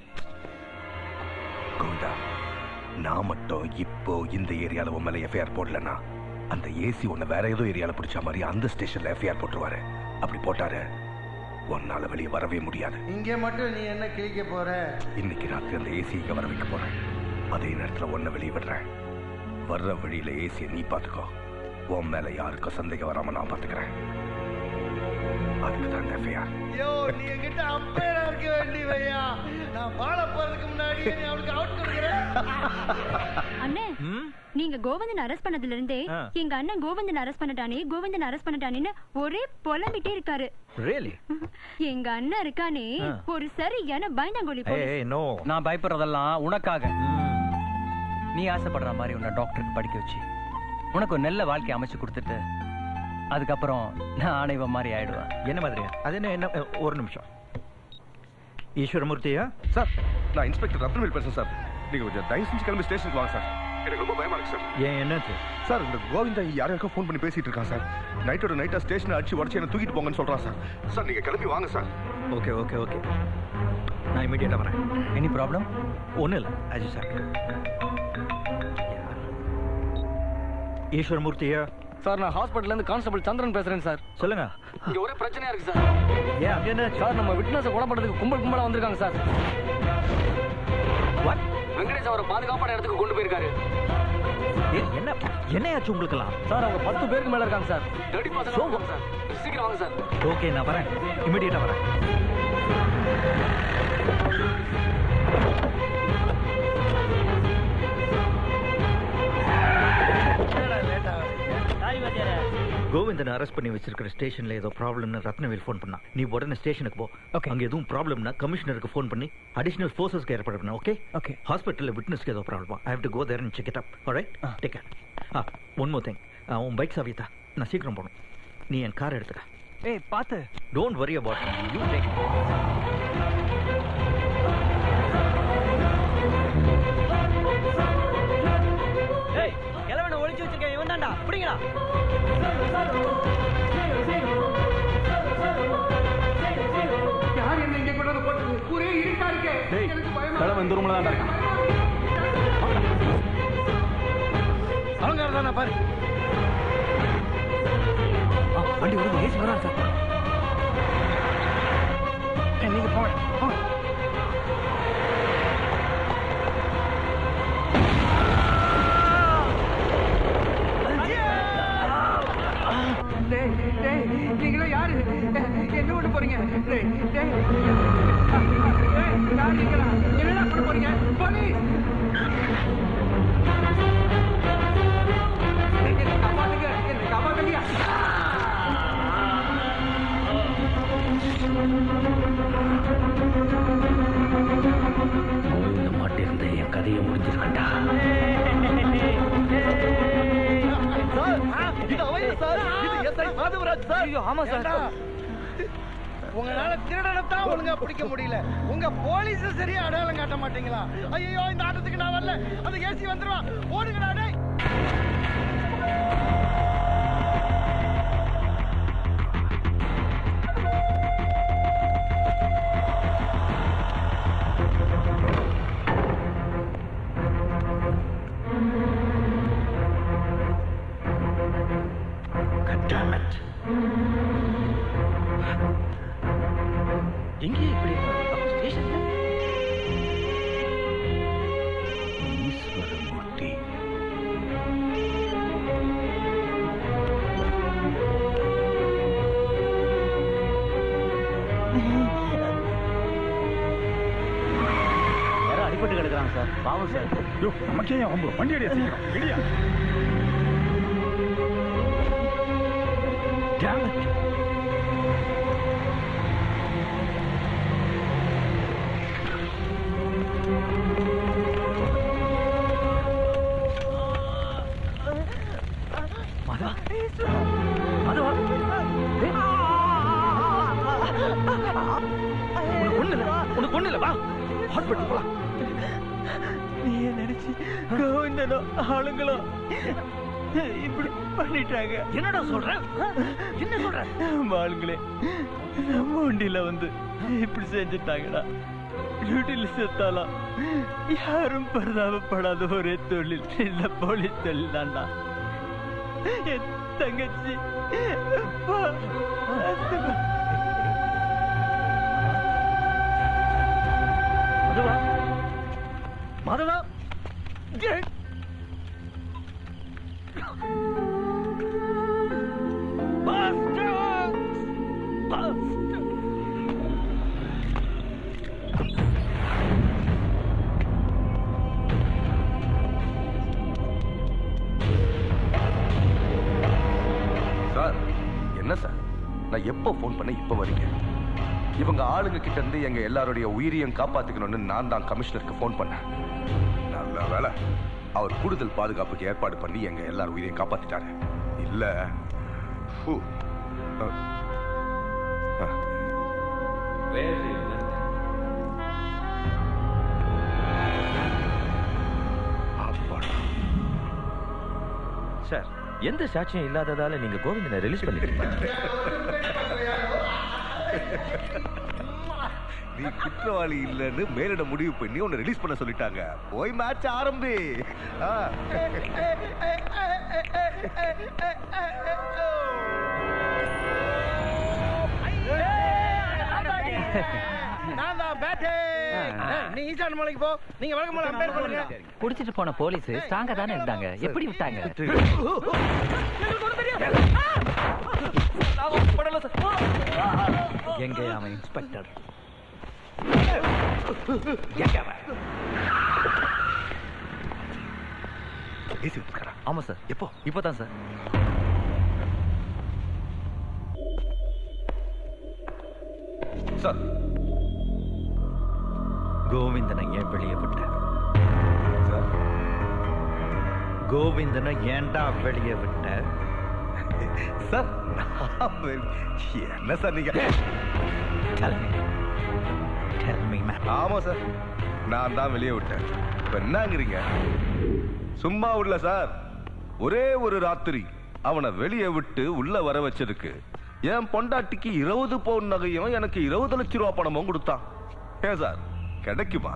கோவிந்தா நான் மட்டும் இப்போ இந்த ஏரியால உன் மேல எஃப்ஐஆர் போடலன்னா அந்த ஏசி உன்னை வேற ஏதோ ஏரியால பிடிச்ச மாதிரி அந்த ஸ்டேஷன்ல எஃப்ஐஆர் போட்டுருவாரு அப்படி போட்டாரு உன்னால வெளியே வரவே முடியாது இங்க மட்டும் நீ என்ன கிழிக்க போற இன்னைக்கு ராத்திரி அந்த ஏசி இங்க வர வைக்க போறேன் அதே நேரத்துல உன்னை வெளியே விடுறேன் வர்ற வழியில ஏசியை நீ பாத்துக்கோ உன் மேல யாருக்கும் சந்தேகம் வராம நான் பாத்துக்கிறேன் அதுக்கு தான் இந்த எஃப்ஐஆர் யோ நீ என்கிட்ட அப்பேரா இருக்க வேண்டியவையா நான் வாழ போறதுக்கு முன்னாடி நீ அவளுக்கு அவுட் கொடுக்குறேன் அண்ணே நீங்க கோவிந்தன் அரெஸ்ட் பண்ணதுல இருந்தே ஆ. எங்க அண்ணன் கோவிந்தன் அரெஸ்ட் பண்ணட்டானே கோவிந்தன் அரெஸ்ட் பண்ணட்டானேன்னு ஒரே புலம்பிட்டே இருக்காரு ரியலி எங்க அண்ணன் இருக்கானே ஆ. ஒரு சரியான பயந்தாங்கோலி போலீஸ் நோ நான் பயப்படுறதெல்லாம் உனக்காக நீ ஆசைப்படுற மாதிரி உன்னை டாக்டருக்கு படிக்க வச்சு உனக்கு ஒரு நல்ல வாழ்க்கை அமைச்சு கொடுத்துட்டு அதுக்கப்புறம் நான் ஆணைவ மாதிரி ஆயிடுவேன் என்ன மாதிரியா அது என்ன என்ன அஹ், ஒரு நிமிஷம் ஈஸ்வரமூர்த்தியா சார் நான் இன்ஸ்பெக்டர் ரத்னவேல் பேசுறேன் சார் நீங்க கொஞ்சம் தயவு செஞ்சு கிளம்பி ஸ்டேஷனுக்கு வாங்க சார் எனக்கு ரொம்ப பயமா இருக்கு சார் ஏன் என்னாச்சு சார் இந்த கோவிந்தா யாருக்கோ ஃபோன் பண்ணி பேசிட்டு இருக்கான் சார் நைட்டோட நைட்டா ஸ்டேஷனை அடிச்சு உடச்சு என்ன தூக்கிட்டு போங்கன்னு சொல்றான் சார் சார் நீங்க கிளம்பி வாங்க சார் ஓகே ஓகே ஓகே நான் இமீடியட்டாக வரேன் எனி ப்ராப்ளம் ஒன்றும் இல்லை அஜி சார் ஈஸ்வரமூர்த்தியா சார் நான் ஹாஸ்பிட்டல்ல இருந்து கான்ஸ்டபிள் சந்திரன் பேசுறேன் சார் சொல்லுங்க இங்க ஒரே பிரச்சனையா இருக்கு சார் ஏன் அங்க என்ன சார் நம்ம விட்னஸை கொலை பண்றதுக்கு கும்பல் கும்பலா வந்திருக்காங்க சார் வெங்கடேஷ் அவரை பாதுகாப்பான இடத்துக்கு கொண்டு போயிருக்காரு என்ன என்னையாச்சு உங்களுக்கெல்லாம் சார் அவங்க பத்து பேருக்கு மேல இருக்காங்க சார் தேர்ட்டி பர்சன்ட் சார் சீக்கிரம் வாங்க சார் ஓகே நான் வரேன் இமீடியட்டாக வரேன் கோவிந்தனை அரெஸ்ட் பண்ணி வச்சிருக்கிற ஸ்டேஷன்ல ஏதோ ப்ராப்ளம்னு ரத்னவேல் ஃபோன் பண்ணா நீ உடனே ஸ்டேஷனுக்கு போ ஓகே அங்க எதுவும் ப்ராப்ளம்னா கமிஷனருக்கு ஃபோன் பண்ணி அடிஷனல் ஃபோர்ஸஸ்க்கு ஏற்பாடு பண்ண ஓகே ஓகே ஹாஸ்பிட்டல்ல விட்னஸ்க்கு ஏதோ problem I have to go there and check it up alright take care ah one more thing உன் பைக் சாவியத்தா நான் சீக்கிரம் போகணும் நீ என் கார் எடுத்துக்க ஏய் பாத்து don't worry about you take ஏய் கிழவனை ஒளிச்சு வச்சிருக்கேன் இவன் தான்டா பிடிங்கடா யார் என்ன இங்க கொண்டு வந்து போட்டது ஒரே இருட்டா இருக்கே எனக்கு பயமா கிழவன் இந்த ரூம்ல தான் இருக்கான் அவங்க தானே பாரு வண்டி வருது ஏசி வரா சார் நீங்க போங்க போங்க. டேய் டேய் நீங்களே யாரு என்ன பண்ண போறீங்க டேய் டேய் டேய், யார் நீங்களா என்னடா பண்ண போறீங்க போலீஸ் என்னை காப்பாத்துங்க என்னை காப்பாத்துங்க கோவிந்த மாட்டிருந்த என் கதையை முடிஞ்சிருக்கண்டா ஆமா சார் உங்களால திருடனத்தான் ஒழுங்கா பிடிக்க முடியல உங்க போலீஸ் சரியா அடையாளம் காட்ட மாட்டீங்களா ஐயோ இந்த ஆட்டத்துக்கு நான் வரல அந்த ஏசி வந்துருவான் ஓடுங்கடா டேய் எங்கே இப்படி ஸ்டேஷன்ல ஈஸ்வரமூர்த்தி யாரும் அடிபட்டு கிடக்குறாங்க சார் பாவம் சார் நமக்கே அவங்க வண்டி அடியா சீக்கிரம் இடியா Damn it. மாதவா மாதவா ஏய். உனக்கு ஒண்ணு இல்ல உனக்கு ஒண்ணு இல்ல வா ஹாஸ்பிட்டல் போலாம் நீ நினைச்சு கோவிந்தனோ ஆளுங்களோ இப்படி பண்ணிட்டாங்க என்னடா சொல்ற என்ன சொல்ற நம்ம ஆளுங்களே நம்ம வண்டியில வந்து இப்படி செஞ்சுட்டாங்கடா டியூட்டில செத்தாலாம் யாரும் பரிதாபப்படாத ஒரே தொழில் இந்த போலீஸ் தொழில் தான்டா என் தங்கச்சி பா- மதுவா மதுவா சார் என்ன சார் நான் எப்போ ஃபோன் பண்ண இப்போ வரீங்க இவங்க ஆளுங்க கிட்ட இருந்து எங்க எல்லாருடைய உயிரையும் காப்பாத்திக்கணும்னு நான் தான் கமிஷனருக்கு ஃபோன் பண்ணேன் நல்ல வேலை அவர் கூடுதல் பாதுகாப்புக்கு ஏற்பாடு பண்ணி எங்க எல்லார் உயிரையும் காப்பாத்திட்டாரு இல்ல ஃபு. அஹ். அஹ். அப்பாடா. சார் எந்த சாட்சியம் இல்லாததால நீங்க கோவிந்தனை ரிலீஸ் பண்ணிட்டீங்க நீ குற்றவாளி இல்லைன்னு மேலிட முடிவு பண்ணி உன்னை ரிலீஸ் பண்ண சொல்லிட்டாங்க போய் மேட்ச் ஆரம்பி ஆ. நான் தான் பேட்டே நீ ஈசான் மலைக்கு போ நீங்க வழக்கம் போல அம்பேர் பண்ணுங்க குடிச்சிட்டு போன போலீஸ் ஸ்ட்ராங்கா தானே இருந்தாங்க எப்படி விட்டாங்க எங்க அவன் இன்ஸ்பெக்டர் ஏசி வச்சிருக்காரா? ஆமா சார் எப்போ இப்போதான் சார் சார் கோவிந்தனை ஏன் வெளியே விட்ட கோவிந்தனை ஏன்டா வெளியே விட்ட சார் நான் வெ- என்ன சார் நீங்க Tell me. Tell me, man. ஆமா சார் நான் தான் வெளியே விட்டேன் இப்ப என்னங்கிறீங்க சும்மா விடல சார் ஒரே ஒரு ராத்திரி அவனை வெளியே விட்டு உள்ள வர வச்சதுக்கு என் பொண்டாட்டிக்கு இருபது பவுன் நகையும் எனக்கு இருபது லட்சம் ரூபாய் பணமும் கொடுத்தான் ஏன் சார் கிடைக்குமா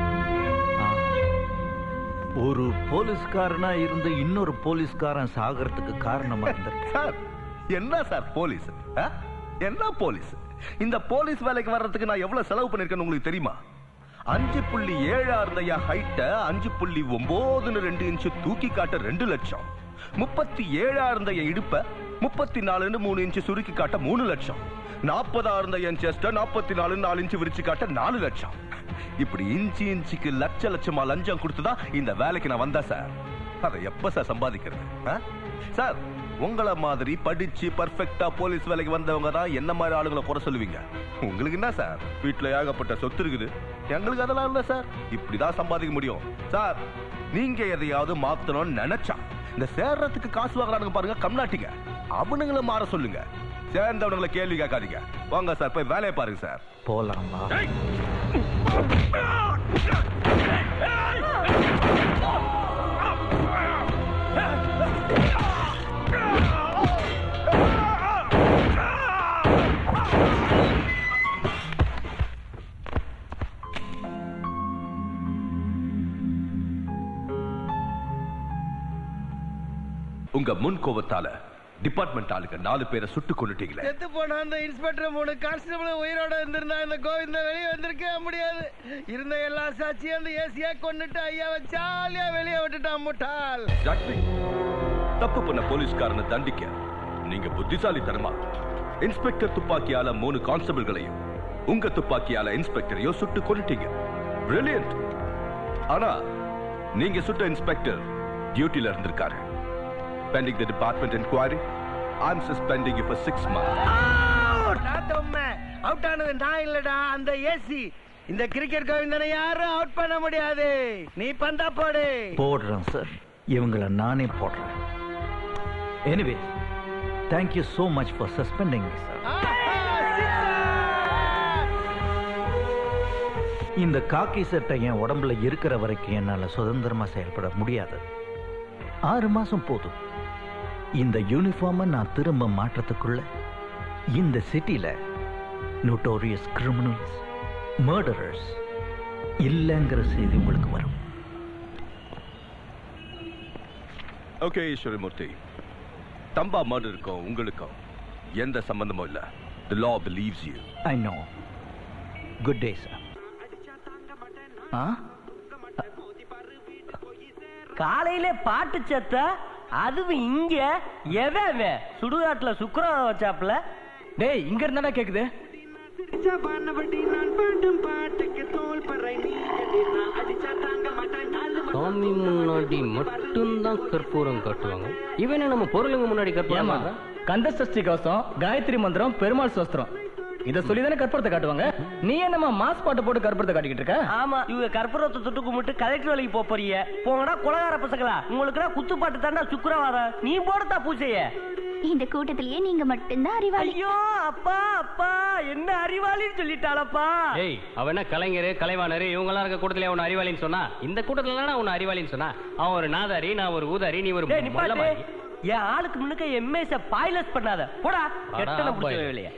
ஒரு போலீஸ்காரனா இருந்து இன்னொரு போலீஸ்காரன் சாகிறதுக்கு காரணமா இருந்திருக்கு சார் என்ன சார் போலீஸ் ஆ? என்ன போலீஸ் இந்த போலீஸ் வேலைக்கு வர்றதுக்கு நான் எவ்வளவு செலவு பண்ணிருக்கேன்னு உங்களுக்கு தெரியுமா அஞ்சு புள்ளி ஏழா இருந்த என் ஹைட்ட அஞ்சு புள்ளி ஒன்பதுன்னு ரெண்டு இன்ச்சு தூக்கி காட்ட ரெண்டு லட்சம் முப்பத்தி ஏழா இருந்த என் இடுப்ப முப்பத்தி நாலுன்னு மூணு இன்ச்சு சுருக்கி காட்ட மூணு லட்சம் நாற்பதா இருந்த என் செஸ்ட நாற்பத்தி நாலு நாலு இன்ச்சு விரிச்சு காட்ட நாலு லட்சம் இப்படி இன்ச்சு இன்ச்சுக்கு லட்ச லட்சமா லஞ்சம் கொடுத்துதான் இந்த வேலைக்கு நான் வந்தேன் சார் அதை எப்ப சார் சம்பாதிக்கிறது ஆ? சார் உங்கள மாதிரி படிச்சு பர்ஃபெக்டா போலீஸ் வேலைக்கு வந்தவங்க தான் என்ன மாதிரி ஆளுங்களை குறை சொல்லுவீங்க உங்களுக்கு என்ன சார் வீட்டுல ஏகப்பட்ட சொத்து இருக்குது எங்களுக்கு அதெல்லாம் இல்ல சார் இப்படிதான் சம்பாதிக்க முடியும் சார் நீங்க எதையாவது மாத்தணும்னு நினைச்சா இந்த சேர்றதுக்கு காசு வாங்குறானுங்க பாருங்க கம்நாட்டிங்க அவனுங்களை மாற சொல்லுங்க சேர்ந்தவனுங்களை கேள்வி கேட்காதீங்க வாங்க சார் போய் வேலையை பாருங்க சார் போலாமா உங்க முன் கோபத்தால டிபார்ட்மெண்ட் ஆளுங்க நாலு பேரை சுட்டு கொண்டுட்டீங்களே செத்து போன அந்த இன்ஸ்பெக்டர் மூணு கான்ஸ்டபிள் உயிரோட இருந்திருந்தா இந்த கோவிந்த வெளியே வந்திருக்கவே முடியாது இருந்த எல்லா சாட்சியும் அந்த ஏசியா கொண்டுட்டு ஐயாவை ஜாலியா வெளியே விட்டுட்டான் முட்டாள் Exactly. தப்பு பண்ண போலீஸ்காரனை தண்டிக்க நீங்க புத்திசாலித்தனமா இன்ஸ்பெக்டர் துப்பாக்கியால மூணு கான்ஸ்டபிள்களையும் உங்க துப்பாக்கியால இன்ஸ்பெக்டரையும் சுட்டு கொண்டுட்டீங்க பிரில்லியன்ட் ஆனா நீங்க சுட்ட இன்ஸ்பெக்டர் டியூட்டில இருந்திருக்காரு pending the department enquiry I'm suspending you for six months out ஆனது நான் இல்லடா அந்த ஏசி இந்த கிரிக்கெட் கோவிந்தனை யாரும் அவுட் பண்ண முடியாது நீ பந்தா போடு போடுறேன் சார் இவங்களை நானே போடுறேன் anyway thank you so much for suspending sir இந்த காக்கி சட்டை என் உடம்புல இருக்கிற வரைக்கும் என்னால சுதந்திரமா செயல்பட முடியாது ஆறு மாசம் போதும் இந்த யூனிஃபார்மை நான் திரும்ப மாற்றத்துக்குள்ள இந்த சிட்டில நோட்டோரியஸ் கிரிமினல்ஸ் மர்டரர்ஸ் இல்லைங்கிற செய்தி உங்களுக்கு வரும் ஓகே ஈஸ்வரமூர்த்தி தம்பா மர்டருக்கும் உங்களுக்கும் எந்த சம்பந்தமும் இல்ல the law believes you I know good day sir ஆ? காலையிலே பாட்டு சத்த அதுவும் இங்க எவன் அவன்? சுடுகாட்டுல சுக்கரம் வச்சாப்ல டேய் இங்க இருந்தாடா கேக்குது சாமி முன்னாடி மட்டும்தான் கற்பூரம் காட்டுவாங்க இவன் என்ன நம்ம பொருளுங்க முன்னாடி கற்பூரம் ஏமா காட்டுறான்? கந்த சஷ்டி கவசம் காயத்ரி மந்திரம் பெருமாள் சோஸ்திரம் இத சொல்லி தானே கற்பூரத்தை காட்டுவாங்க நீ என்னமா மாஸ் பாட்டு போட்டு கற்பூரத்தை காட்டிக்கிட்டு இருக்க ஆமா இவங்க கற்பூரத்தை தொட்டு கும்பிட்டு கலெக்டர் வேலைக்கு போப் போறீங்க போங்கடா குலகார பசங்களா உங்களுக்கு குத்துப்பாட்டு தாண்டா சுக்கரவாதம் நீ போடத்தா பூஜைய இந்த கூட்டத்திலேயே நீங்க மட்டும்தான் அறிவாளி ஐயோ அப்பா அப்பா என்ன அறிவாளின்னு சொல்லிட்டாளப்பா ஏய் அவன் என்ன கலைஞர் கலைவாணர் இவங்க எல்லாம் இருக்க கூட்டத்துல அவன் அறிவாளின்னு சொன்னா இந்த கூட்டத்துல அவன் அறிவாளின்னு சொன்னா அவன் ஒரு நாதாரி நான் ஒரு ஊதாரி நீ ஒரு டேய் நிப்பாட்டு மொல்லமாரி. என் ஆளுக்கு முன்னுக்க எம்ஏஸ பாய்லஸ் பண்ணாத போடா எத்தனை பிடிச்ச பாய். வேலைய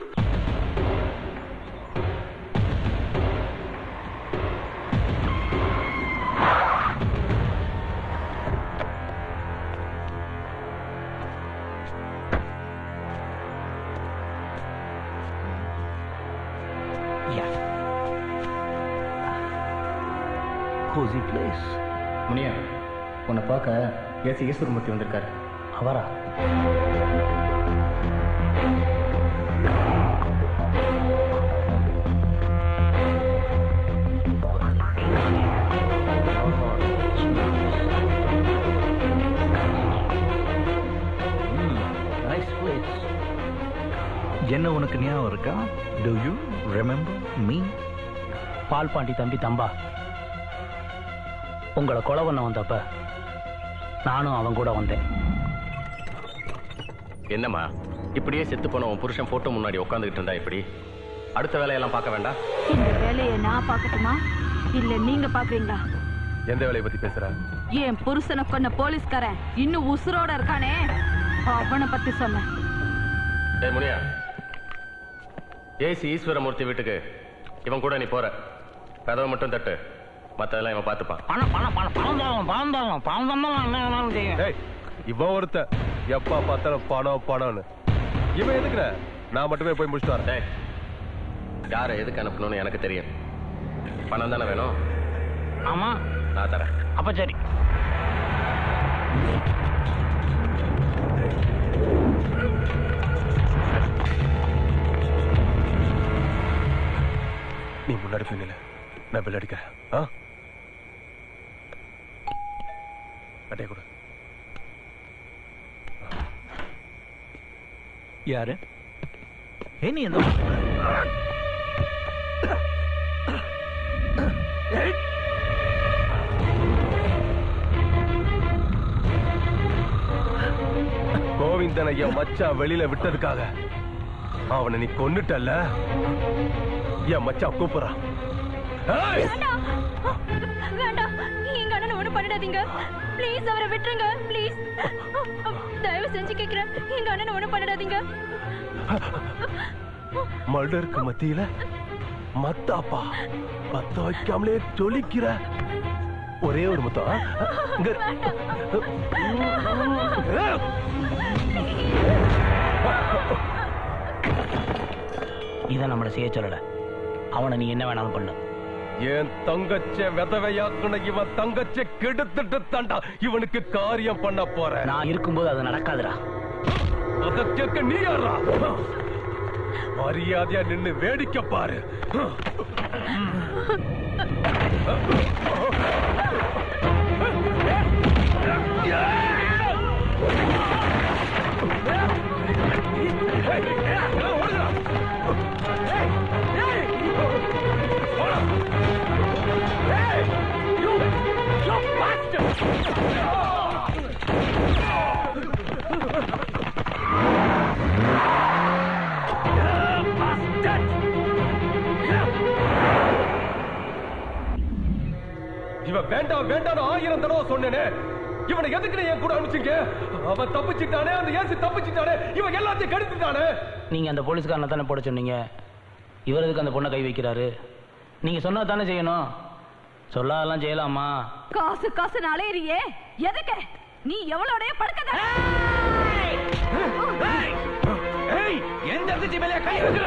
cozy place. முனியா உன்னை பார்க்க ஏசி ஈஸ்வரமூர்த்தி வந்திருக்காரு அவரா Nice place. என்ன உனக்கு ஞாபகம் இருக்கா do you remember me Paul Pandi தம்பி தம்பா உங்களை கொலை பண்ண வந்தப்ப நானும் அவன் கூட வந்தேன் என்னம்மா இப்படியே செத்து போன உன் புருஷன் போட்டோ முன்னாடி உட்காந்துக்கிட்டு இருந்தா இப்படி அடுத்த வேலையெல்லாம் பார்க்க வேண்டாம் இந்த வேலையை நான் பார்க்கட்டுமா இல்ல நீங்க பாக்குறீங்களா எந்த வேலையை பத்தி பேசுற என் புருஷனை கொன்ன போலீஸ்காரன் இன்னும் உசுரோட இருக்கானே அவனை பத்தி சொன்னேன் டேய் முனியா ஏசி ஈஸ்வரமூர்த்தி வீட்டுக்கு இவன் கூட நீ போற கதவை மட்டும் தட்டு மத்ததெல்லாம் இவன் பார்த்துப்பான் பணம் பணம் பணம் பணம் தரணும் பணம் தரணும் பணம் தரணும் என்ன வேணாலும் செய்யும் டேய் இவன் ஒருத்த எப்பா பார்த்தாலும் பணம் பணம்னு இவன் எதுக்குற நான் மட்டுமே போய் முடிச்சுட்டு வரேன் டேய் யாரை எதுக்கு அனுப்பணும்னு எனக்கு தெரியும் பணம் தானே வேணும் ஆமா நான் தரேன் அப்ப சரி நீ முன்னாடி போய் நில்லு நான் பில் அடிக்கிறேன் ஆ அட்டைய கொடு யாரு ஏ நீ எந்த கோவிந்தனை என் மச்சான் வெளியில விட்டதுக்காக அவனை நீ கொன்னுட்டல்ல என் மச்சான் கூப்பிடுறான் ஏய்! வேண்டாம் வேண்டாம் எங்க அண்ணனை ஒண்ணு பண்ணிடாதீங்க ப்ளீஸ் அவரை விட்டுருங்க ப்ளீஸ் தயவு செஞ்சு கேக்குறேன் எங்க அண்ணனை ஒண்ணு பண்ணிடாதீங்க மர்டருக்கு மத்தியில மத்தாப்பா பத்த வைக்காமலே ஜொலிக்கிற ஒரே ஒரு முத்தம் ஆ? இங்க இரு. இதை நம்மளை செய்ய சொல்லல அவனை நீ என்ன வேணாலும் பண்ணு என் தங்கச்ச விதவையாக்குன இவன் தங்கச்ச கெடுத்துட்டு தாண்டா இவனுக்கு காரியம் பண்ண போற நான் இருக்கும்போது அது நடக்காதுடா அத கேட்க நீ யாரா மரியாதையா நின்னு வேடிக்கை பாரு வேண்டாம் வேண்டாம் ஆயிரம் தடவை சொன்னேனே இவனை எதுக்கு என் கூட அனுப்பிச்சீங்க அவன் தப்பிச்சிட்டானே அந்த ஏசி தப்பிச்சிட்டானே இவன் எல்லாத்தையும் கெடுத்துட்டானே நீங்க அந்த போலீஸ்காரனை தானே போட சொன்னீங்க இவர் எதுக்கு அந்த பொண்ணை கை வைக்கிறாரு நீங்க சொன்னா தானே செய்யணும் சொல்லாதெல்லாம் செய்யலாமா காசு காசு அலையறியே எதுக்கு நீ எவ்வளோடைய படுக்கத எந்த அதிர்ச்சி மேலே கை வைக்கிற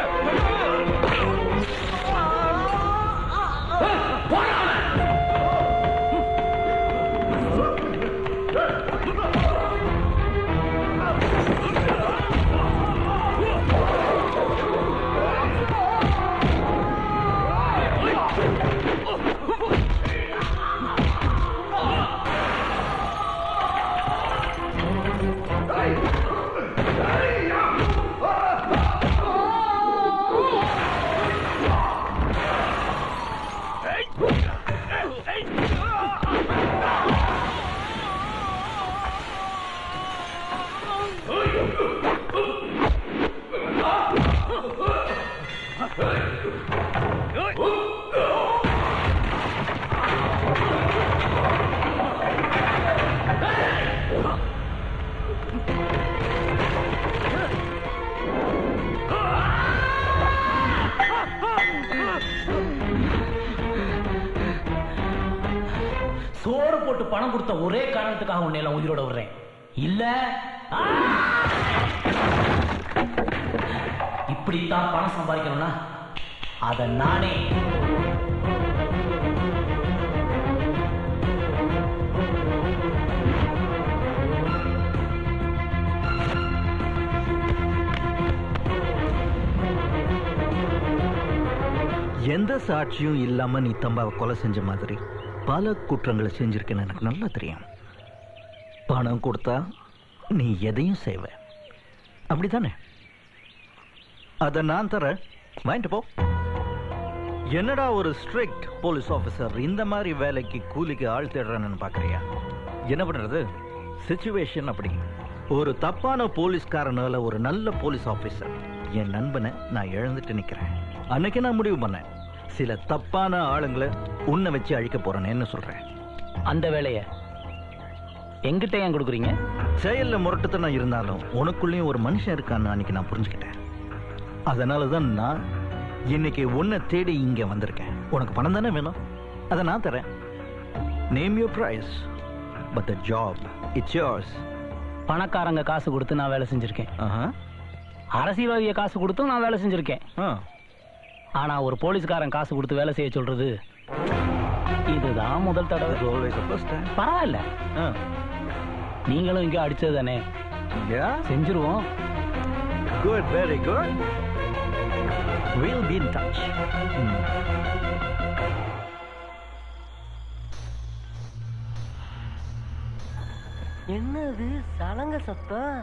சோறு போட்டு பணம் கொடுத்த ஒரே காரணத்துக்காக உன்னை எல்லாம் உயிரோட விடுறேன் இல்ல ஆ! இப்படித்தான் பணம் சம்பாதிக்கணும்னா அத நானே எந்த சாட்சியும் இல்லாம நீ தம்பாவை கொலை செஞ்ச மாதிரி பல குற்றங்களை செஞ்சிருக்கேன்னு எனக்கு நல்லா தெரியும் பணம் கொடுத்தா நீ எதையும் செய்வ அப்படிதானே அதை நான் தரேன் வாங்கிட்டு போ என்னடா ஒரு ஸ்ட்ரிக்ட் போலீஸ் ஆஃபீஸர் இந்த மாதிரி வேலைக்கு கூலிக்கு ஆள் தேடுறான்னு பாக்குறியா என்ன பண்றது சுச்சுவேஷன் அப்படி ஒரு தப்பான போலீஸ்காரனால ஒரு நல்ல போலீஸ் ஆஃபீஸர் என் நண்பனை நான் இழந்துட்டு நிக்கிறேன் அன்னைக்கு நான் முடிவு பண்ணேன் சில தப்பான ஆளுங்களை உன்னை வச்சு அழிக்க போறேன்னு என்ன சொல்றேன் அந்த வேலைய எங்கிட்ட ஏன் கொடுக்குறீங்க செயல்ல முரட்டுத்தனம் இருந்தாலும் உனக்குள்ளேயும் ஒரு மனுஷன் இருக்கான்னு அன்னைக்கு நான் புரிஞ்சுக்கிட்டேன் அதனால தான் நான் இன்னைக்கு உன்னை தேடி இங்க வந்திருக்கேன் உனக்கு பணம் தானே வேணும் அதை நான் தரேன் name your price but the job it's yours பணக்காரங்க காசு கொடுத்து நான் வேலை செஞ்சிருக்கேன் அரசியல்வாதிய காசு கொடுத்தும் நான் வேலை செஞ்சிருக்கேன் ஆனா ஒரு போலீஸ்காரன் காசு கொடுத்து வேலை செய்ய சொல்றது இதுதான் முதல் தடவை பரவாயில்ல நீங்களும் இங்க அடிச்சது தானே செஞ்சிருவோம் good very good will be in touch என்னது சலங்க சத்தம்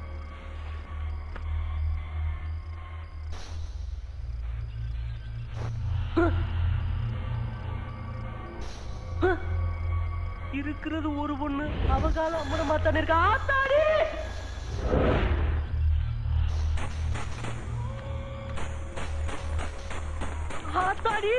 இருக்கிறது ஒரு பொண்ணு அவகால அம்மனமா தானே இருக்கா ஆத்தாடி ஆத்தாடி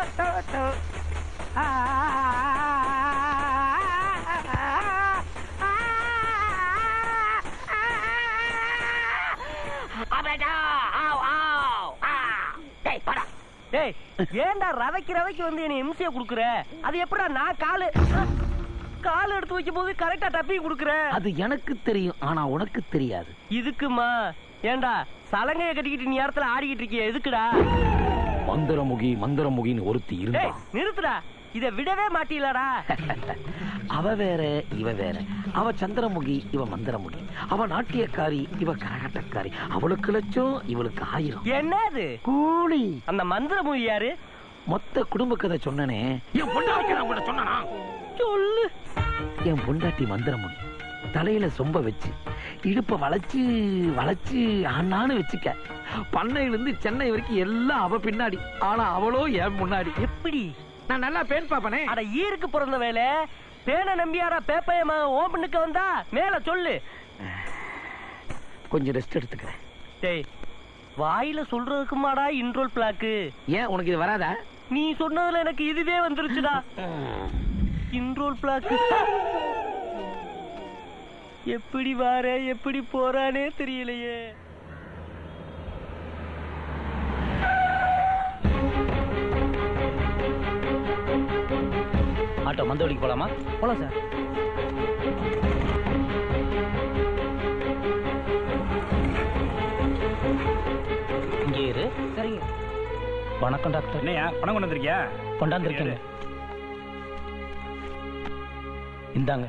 டேய் ஏன்டா ரவைக்கு ரவைக்கு வந்து என்ன எம்சிய குடுக்குற அது எப்படிடா நான் காலு கால் எடுத்து வைக்கும் போது கரெக்டா டப்பி குடுக்குற அது எனக்கு தெரியும் ஆனா உனக்கு தெரியாது இதுக்குமா ஏன்டா சலங்கைய கட்டிக்கிட்டு நீ இடத்துல ஆடிக்கிட்டு இருக்கிய எதுக்குடா மந்திரமுகி மந்திரமுகின்னு ஒருத்தி இருந்தா டேய் நிறுத்துடா இத விடவே மாட்டீலடா அவ வேற இவ வேற அவ சந்திரமுகி இவ மந்திரமுகி அவ நாட்டியக்காரி இவ கரகாட்டக்காரி அவளுக்கு லட்சம் இவளுக்கு ஆயிரம் என்னது கூலி அந்த மந்திர மூவி யாரு மொத்த குடும்ப கதை சொன்னனே என் பொண்டாட்டி நான் உங்கள்ட்ட சொன்னனா சொல்லு என் பொண்டாட்டி மந்திரமுகி தலையில சொம்ப வச்சு இடுப்ப வளைச்சு வளைச்சு ஆனான்னு வச்சுக்க பண்ணையிலிருந்து சென்னை வரைக்கும் எல்லாம் அவ பின்னாடி ஆனா அவளோ என் முன்னாடி எப்படி நான் நல்லா பேன் பாப்பனே அட ஈருக்கு பிறந்த வேலை பேனை நம்பியாரா பேப்பையமா ஓப்பனுக்கு வந்தா மேல சொல்லு கொஞ்சம் ரெஸ்ட் எடுத்துக்கிறேன் டேய் வாயில சொல்றதுக்குமாடா இன்ட்ரோல் பிளாக்கு ஏன் உனக்கு இது வராதா நீ சொன்னதுல எனக்கு இதுவே வந்துருச்சுடா இன்ரோல் பிளாக் எப்படி வார எப்படி போறானே தெரியலையே ஆட்டோ மந்தவடிக்கு போலாமா போலாம் சார் இங்கே இரு சரிங்க வணக்கம் டாக்டர் என்னையா பணம் கொண்டு வந்திருக்கியா கொண்டாந்துருக்கேங்க இந்தாங்க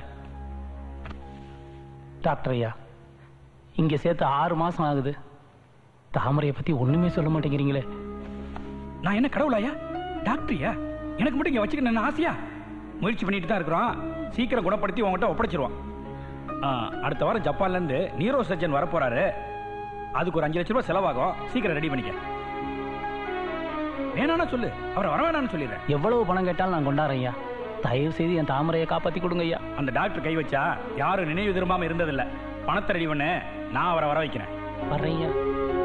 டாக்டர் ஐயா இங்க சேர்த்து ஆறு மாசம் ஆகுது தாமரையை பத்தி ஒண்ணுமே சொல்ல மாட்டேங்கிறீங்களே நான் என்ன கடவுளாயா டாக்டரியா எனக்கு மட்டும் இங்க வச்சுக்கணும் ஆசையா முயற்சி பண்ணிட்டு தான் இருக்கிறோம் சீக்கிரம் குணப்படுத்தி உங்ககிட்ட ஒப்படைச்சிருவோம் ஆ, அடுத்த வாரம் ஜப்பான்ல இருந்து நீரோ சர்ஜன் வரப்போறாரு அதுக்கு ஒரு அஞ்சு லட்ச ரூபாய் செலவாகும் சீக்கிரம் ரெடி பண்ணிக்க வேணானா சொல்லு அவரை வர வேணாம்னு சொல்லிடுறேன் எவ்வளவு பணம் கேட்டாலும் நான் கொண்டாடுறேன் ஐயா தயவு செய்து என் தாமரையை காப்பாத்தி கொடுங்க ஐயா அந்த டாக்டர் கை வச்சா யாரும் நினைவு திரும்பாம இருந்ததில்ல பணத்தை ரெடி பண்ணு நான் அவரை வர வைக்கிறேன் வர்றேன் ஐயா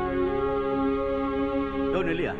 இல்லையா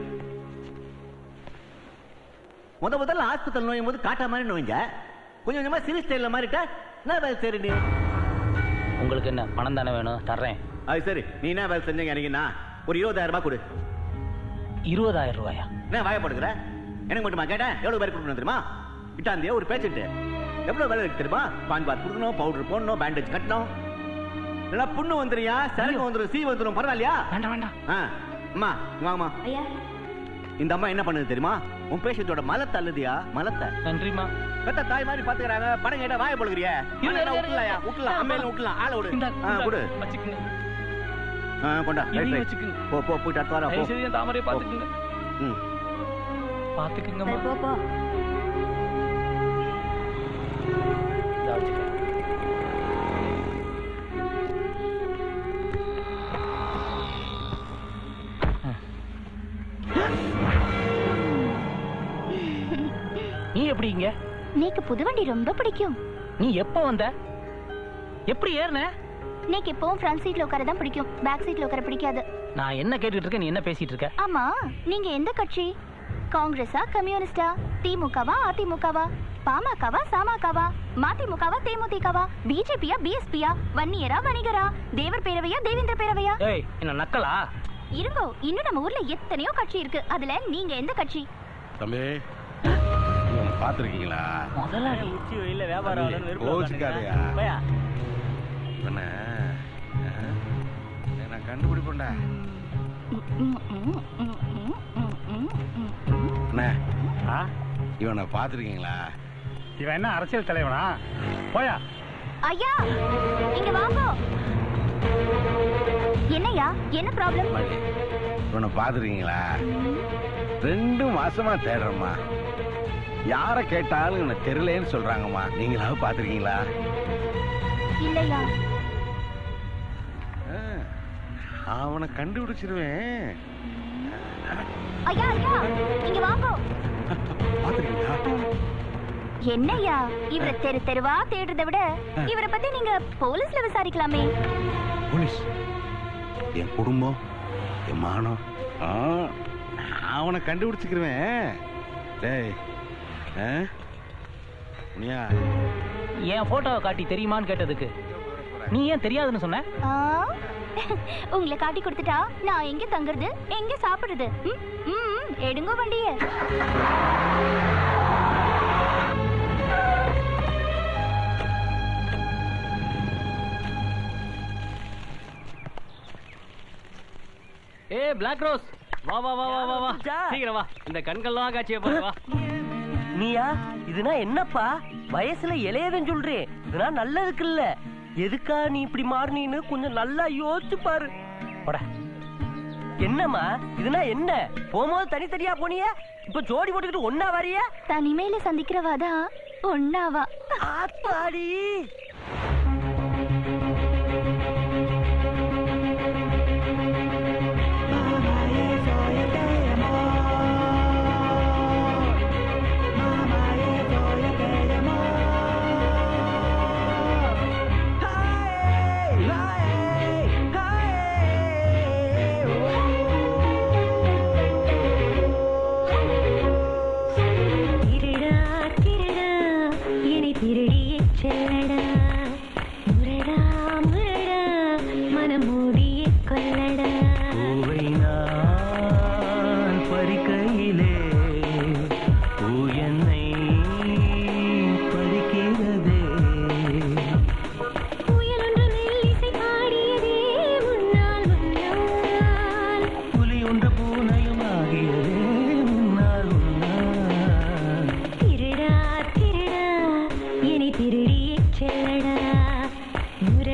முத முதல்ல ஆஸ்பத்திரி நோயும் போது காட்டா மாதிரி நோய்ங்க கொஞ்சம் கொஞ்சமா சிறு ஸ்டைல மாறிட்டா நான் வேலை சரி நீ உங்களுக்கு என்ன பணம் தானே வேணும் தர்றேன் அது சரி நீ என்ன வேலை செஞ்சீங்க எனக்குண்ணா ஒரு இருபதாயிரம் ரூபாய் கொடு இருபதாயிரம் ரூபாயா என்ன வாயப்படுகிற எனக்கு மட்டுமா கேட்டேன் எவ்வளவு பேர் கொடுக்கணும் தெரியுமா இட்டாந்தியா ஒரு பேஷண்ட் எவ்வளவு வேலை இருக்கு தெரியுமா பான் பார் கொடுக்கணும் பவுடர் போடணும் பேண்டேஜ் கட்டணும் இல்லைன்னா புண்ணு வந்துருயா சரக்கு வந்துரும் சீ வந்துரும் பரவாயில்லையா வேண்டாம் வேண்டாம் ஆ அம்மா இங்க வாங்கம்மா ஐயா இந்த அம்மா என்ன பண்ணுது தெரியுமா உன் பேஷண்டோட மலத்தை அள்ளுதியா மலத்தை நன்றிமா பெத்த தாய் மாதிரி பாத்துக்கறாங்க பணம் கேட்டா வாய பொழுகிறிய விட்டுலாயா விட்டுலாம் அம்மையில விட்டுலாம் ஆள விடு ஆ, கொடு ஆ, கொண்டா ரைட், இதையும் ரைட். வச்சுக்குங்க. போ போ போயிட்டு அடுத்த வாரம் போ தயவு செய்து என் தாமரையை பாத்துக்குங்க ம் பாத்துக்குங்கம்மா போ போ இதா வச்சுக்க. நீ எப்படி இங்க நீக்கு புது வண்டி ரொம்ப பிடிக்கும் நீ எப்ப வந்த எப்படி ஏறின நீக்கு எப்பவும் ஃப்ரண்ட் சீட்ல உட்கார தான் பிடிக்கும் பேக் சீட்ல உட்கார பிடிக்காது நான் என்ன கேட்டுட்டு இருக்கேன் நீ என்ன பேசிட்டு இருக்க ஆமா நீங்க எந்த கட்சி காங்கிரஸா கம்யூனிஸ்டா திமுகவா அதிமுகவா பாமகவா சாமகவா மதிமுகவா தேமுதிகவா பிஜேபியா பிஎஸ்பியா வன்னியரா வணிகரா தேவர் பேரவையா தேவேந்திர பேரவையா ஏய் என்ன நக்கலா இருங்கோ இன்னும் நம்ம ஊர்ல எத்தனையோ கட்சி இருக்கு அதுல நீங்க எந்த கட்சி தம்பி இவனை பார்த்திருக்கீங்களா முதலாளி உச்சி வெயில வியாபாரம் ஆகணும்னு வெறுப்புல கோச்சுக்காதயா உட்காந்துருக்கேன். போயா. இவனை ஆ, நான் கண்டுபிடிப்பேன்டா அண்ணே இவனை பார்த்திருக்கீங்களா இவன் என்ன அரசியல் தலைவனா போயா ஐயா இங்க வாங்கோ என்னய்யா என்ன ப்ராப்ளம் இவனை பார்த்திருக்கீங்களா ரெண்டு மாசமா தேடுறேம்மா யார கேட்டாலும் இவனை தெரியலேன்னு சொல்றாங்கம்மா நீங்களாவது பார்த்திருக்கீங்களா இல்லையா ஆ, அவனை கண்டுபிடிச்சிருவேன் ஐயா ஐயா இங்க வாங்கோ பார்த்திருக்கீங்களா என்னய்யா இவரை தெரு தெருவா தேடுறதை விட இவரை பத்தி நீங்க போலீஸ்ல விசாரிக்கலாமே போலீஸ் என் குடும்பம் என் மானம் ஆ, நான் அவனை கண்டுபிடிச்சிக்கிருவேன் டேய் ஆ? முனியா என் போட்டோவை காட்டி தெரியுமான்னு கேட்டதுக்கு நீ ஏன் தெரியாதுன்னு சொன்ன ஆ? உங்களை காட்டி கொடுத்துட்டா நான் எங்க தங்குறது எங்க சாப்பிடுறது ம்? ம், எடுங்க வண்டிய ஏ பிளாக் ரோஸ் வா வா வா வா வா வா சீக்கிரம் வா இந்த கண்கள்லாம் காட்சியை பாரு வா நீயா இதுனா என்னப்பா வயசுல இளையவன் சொல்றேன் இதுனா நல்லதுக்கு இல்ல எதுக்கா நீ இப்படி மாறினீன்னு கொஞ்சம் நல்லா யோசிச்சு பாரு போட என்னம்மா இதுனா என்ன போகும்போது தனித்தனியா போனிய இப்ப ஜோடி போட்டுக்கிட்டு ஒன்னா வரிய தனிமையில சந்திக்கிறவாதான் ஒன்னாவா ஆத்தாடி திருடா திருடா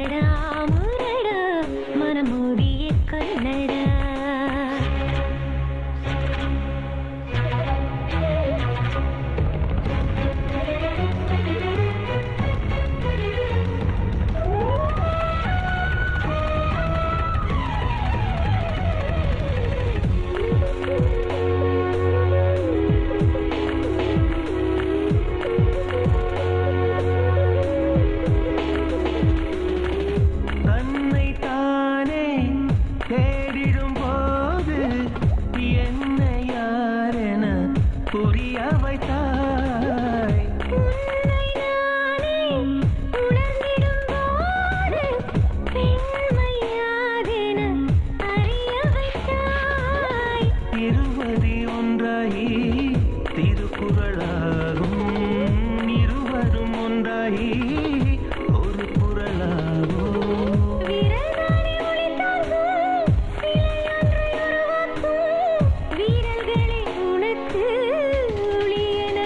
முரடா முரடா மனமூடிய கொல்லடா தன்னை தானே தேடிடும் போது என்ன யாரென புரிய வைத்தாய் இருவதி ஒன்றாகி திருக்குறளாகும் இருவரும் ஒன்றாகி ஒரு குரலாகும் வீரர்களே உனக்கு ஒளியென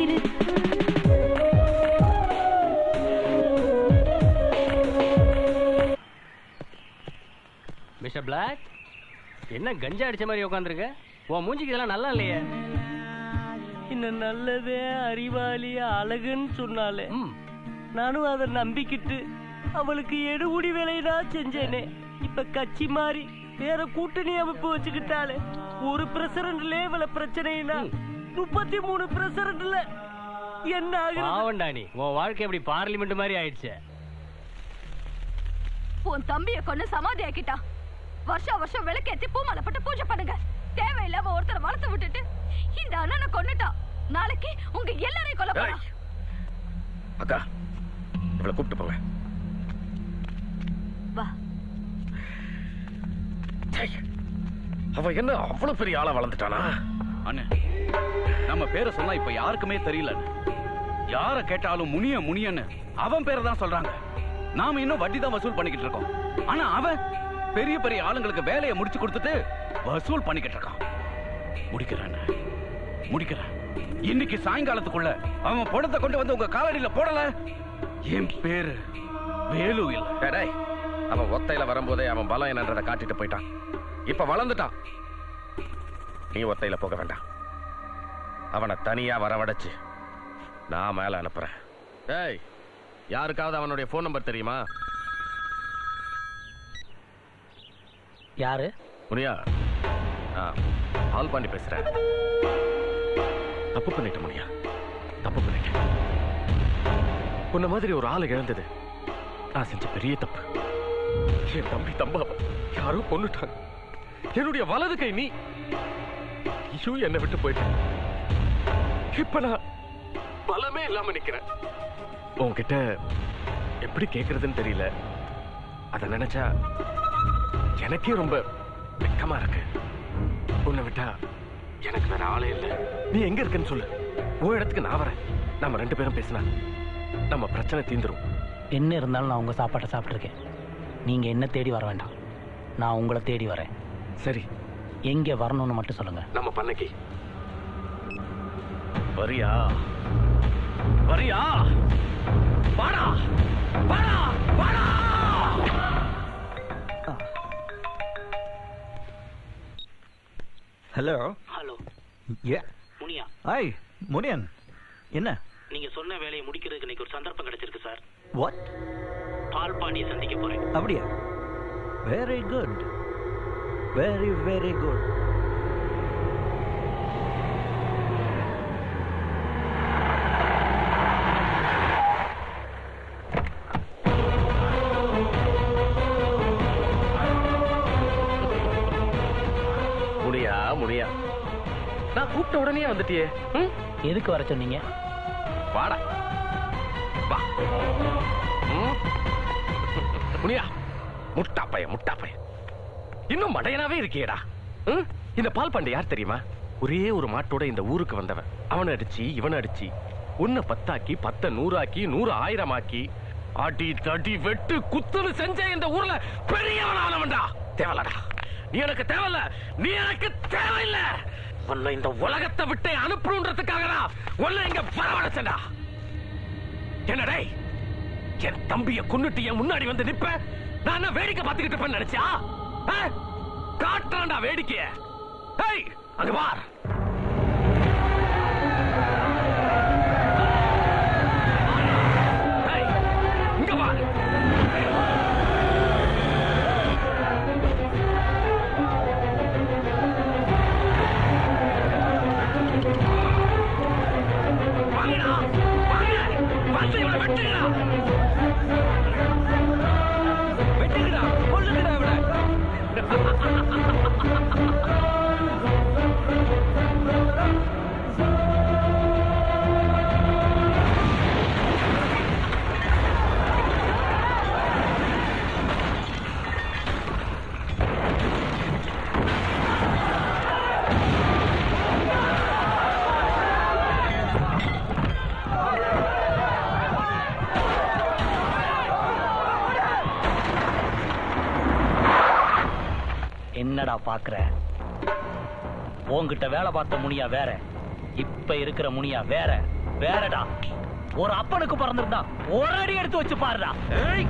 மிஸ்டர் பிளாக் என்ன கஞ்சா அடிச்ச மாதிரி உட்காந்துருக்க உன் மூஞ்சிக்கு இதெல்லாம் நல்லா இல்லையே இன்னும் நல்லதே அறிவாளி அழகுன்னு சொன்னாலே நானும் அதை நம்பிக்கிட்டு அவளுக்கு எடுபுடி வேலையா செஞ்சேனே இப்ப கட்சி மாறி வேற கூட்டணி அமைப்பு வச்சுக்கிட்டாலே ஒரு பிரசிடண்ட்ல இவ்வளவு பிரச்சனைனா முப்பத்தி மூணு பிரசிடண்ட்ல என்ன ஆகுது பாவண்டா நீ உன் வாழ்க்கை எப்படி பார்லிமெண்ட் மாதிரி ஆயிடுச்சு உன் தம்பிய கொண்டு சமாதி ஆக்கிட்டான் வருஷம் வருஷம் விளக்கேத்தி பூமாலை போட்டு பூஜை பண்ணுங்க தேவையில்லாம ஒருத்தரை வளர்த்து விட்டுட்டு இந்த அண்ணனை கொன்னுட்டான் நாளைக்கு உங்க எல்லாரையும் கொல்ல போறான் அக்கா இவளை கூப்பிட்டு போங்க வா அவ என்ன அவ்வளவு பெரிய ஆளா வளர்ந்துட்டானா அண்ணே நம்ம பேரை சொன்னா இப்ப யாருக்குமே தெரியல யார கேட்டாலும் முனிய முனியன்னு அவன் பேரை தான் சொல்றாங்க நாம இன்னும் வட்டி தான் வசூல் பண்ணிக்கிட்டு இருக்கோம் ஆனா அவன் பெரிய பெரிய ஆளுங்களுக்கு வேலையை முடிச்சு கொடுத்துட்டு வசூல் பண்ணிக்கிட்டு இருக்கான் முடிக்கிறான் முடிக்கிறேன் இன்னைக்கு சாயங்காலத்துக்குள்ள அவன் பணத்தை கொண்டு வந்து உங்க காலடியில போடல என் பேரு வேலு இல்ல டேய், அவன் ஒத்தையில வரும்போதே அவன் பலம் என்னன்றதை காட்டிட்டு போயிட்டான் இப்ப வளர்ந்துட்டான் நீ ஒத்தையில போக வேண்டாம் அவனை தனியா வரவழைச்சு நான் மேல அனுப்புறேன் டேய் யாருக்காவது அவனுடைய ஃபோன் நம்பர் தெரியுமா யாரு முனியா நான் கால் பண்ணி பேசுறேன் தப்பு பண்ணிட்ட முனியா தப்பு பண்ணிட்டேன் உன்ன மாதிரி ஒரு ஆளு இழந்தது நான் செஞ்ச பெரிய தப்பு என் தம்பி தம்பா யாரோ கொன்னுட்டாங்க என்னுடைய வலது கை நீ ஐயோ என்னை விட்டு போயிட்டேன் இப்ப நான் பலமே இல்லாம நிக்கிறேன் உன்கிட்ட எப்படி கேக்குறதுன்னு தெரியல அத நினைச்சா எனக்கே ரொம்ப வெக்கமா இருக்கு உன்னை விட்டா எனக்கு வேற ஆளே இல்ல நீ எங்க இருக்கன்னு சொல்லு உன் இடத்துக்கு நான் வரேன் நம்ம ரெண்டு பேரும் பேசினா நம்ம பிரச்சனை தீந்துரும் என்ன இருந்தாலும் நான் உங்க சாப்பாட்டை சாப்பிட்ருக்கேன் நீங்க என்ன தேடி வர வேண்டாம் நான் உங்களை தேடி வரேன் சரி எங்க வரணும்னு மட்டும் சொல்லுங்க நம்ம பண்ணைக்கு வரியா வரியா வாடா வாடா வாடா ஹலோ ஹலோ ஏ முனியா ஐய் முனியன் என்ன நீங்க சொன்ன வேலையை முடிக்கிறதுக்கு இன்னைக்கு ஒரு சந்தர்ப்பம் கிடைச்சிருக்கு சார் வாட் பால் பாண்டியை சந்திக்க போறேன் அப்படியா very good very very good முடியா முடியா நான் கூப்பிட்ட உடனே வந்துட்டியே ம்? எதுக்கு வர சொன்னீங்க வாடா வா ம்? முனியா முட்டா பையன் முட்டா பையன் இன்னும் மடையனாவே இருக்கியேடா ம்? இந்த பால் பாண்டே யார் தெரியுமா ஒரே ஒரு மாட்டோட இந்த ஊருக்கு வந்தவன் அவனை அடிச்சு இவனை அடிச்சு உன்னை பத்தாக்கி பத்த நூறாக்கி நூறு ஆயிரம் ஆக்கி அடி தடி வெட்டு குத்துன்னு செஞ்ச இந்த ஊர்ல பெரியவனானவன்டா தேவலடா நீ எனக்கு தேவையில்ல நீ எனக்கு தேவையில்ல உன்னை இந்த உலகத்தை விட்டு அனுப்பணுன்றதுக்காக தான் உன்னை இங்க வரவழைச்சேன்டா என்ன டேய் என் தம்பிய கொன்னுட்டு என் முன்னாடி வந்து நிப்ப நான் என்ன வேடிக்கை பார்த்துக்கிட்டு இருப்பேன்னு நினைச்சியா ஆ? காட்டுறான்டா வேடிக்கைய ஏய் அங்க பார் ஏய், இங்க பார் வாங்கடா வாங்க வந்து இவனை வெட்டுங்கடா வெட்டுங்கடா கொல்லுங்கடா இவனை என்னடா பாக்குற உன்கிட்ட வேலை பார்த்த முனியா வேற இப்ப இருக்கிற முனியா வேற வேறடா ஒரு அப்பனுக்கு பிறந்திருந்தா ஒரு அடி எடுத்து வச்சு பாருடா ஏய்.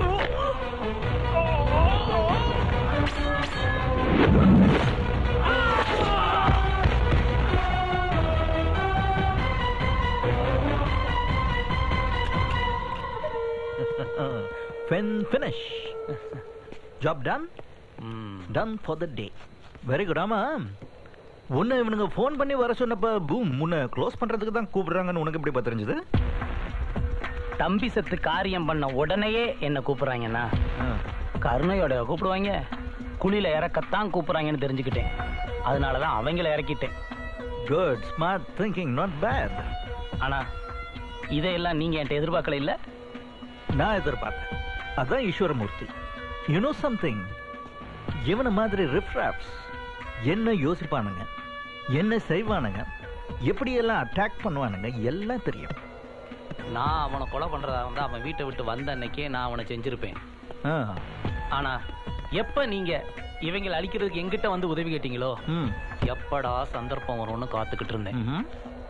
Fin finish. Job done? Done for the day. Very good ஆமா உன்னை இவனுங்க ஃபோன் பண்ணி வர சொன்னப்ப பூம் உன்னை க்ளோஸ் பண்றதுக்கு தான் கூப்பிடுறாங்கன்னு உனக்கு எப்படி தெரிஞ்சது தம்பி செத்து காரியம் பண்ண உடனேயே என்ன கூப்பிடுறாங்கன்னா கருணையோட கூப்பிடுவாங்க குழியில இறக்கத்தான் கூப்பிடுறாங்கன்னு தெரிஞ்சுக்கிட்டேன் அதனாலதான் அவங்கள இறக்கிட்டேன் good smart thinking not bad ஆனா இதையெல்லாம் நீங்க என்கிட்ட எதிர்பார்க்கல இல்ல நான் எதிர்பார்த்தேன் அதான் ஈஸ்வரமூர்த்தி யூ நோ சம்திங் இவனை மாதிரி ரிஃப்ராப்ஸ் என்ன யோசிப்பானுங்க என்ன செய்வானுங்க எப்படியெல்லாம் அட்டாக் பண்ணுவானுங்க எல்லாம் தெரியும் நான் அவனை கொலை பண்றதா இருந்தா அவன் வீட்டை விட்டு வந்த அன்னைக்கே நான் அவனை செஞ்சிருப்பேன் ஆ, ஆனா எப்ப நீங்க இவங்களை அழிக்கிறதுக்கு எங்கிட்ட வந்து உதவி கேட்டீங்களோ ம். எப்படா சந்தர்ப்பம் வரும்னு காத்துக்கிட்டு இருந்தேன் ம்ஹும்.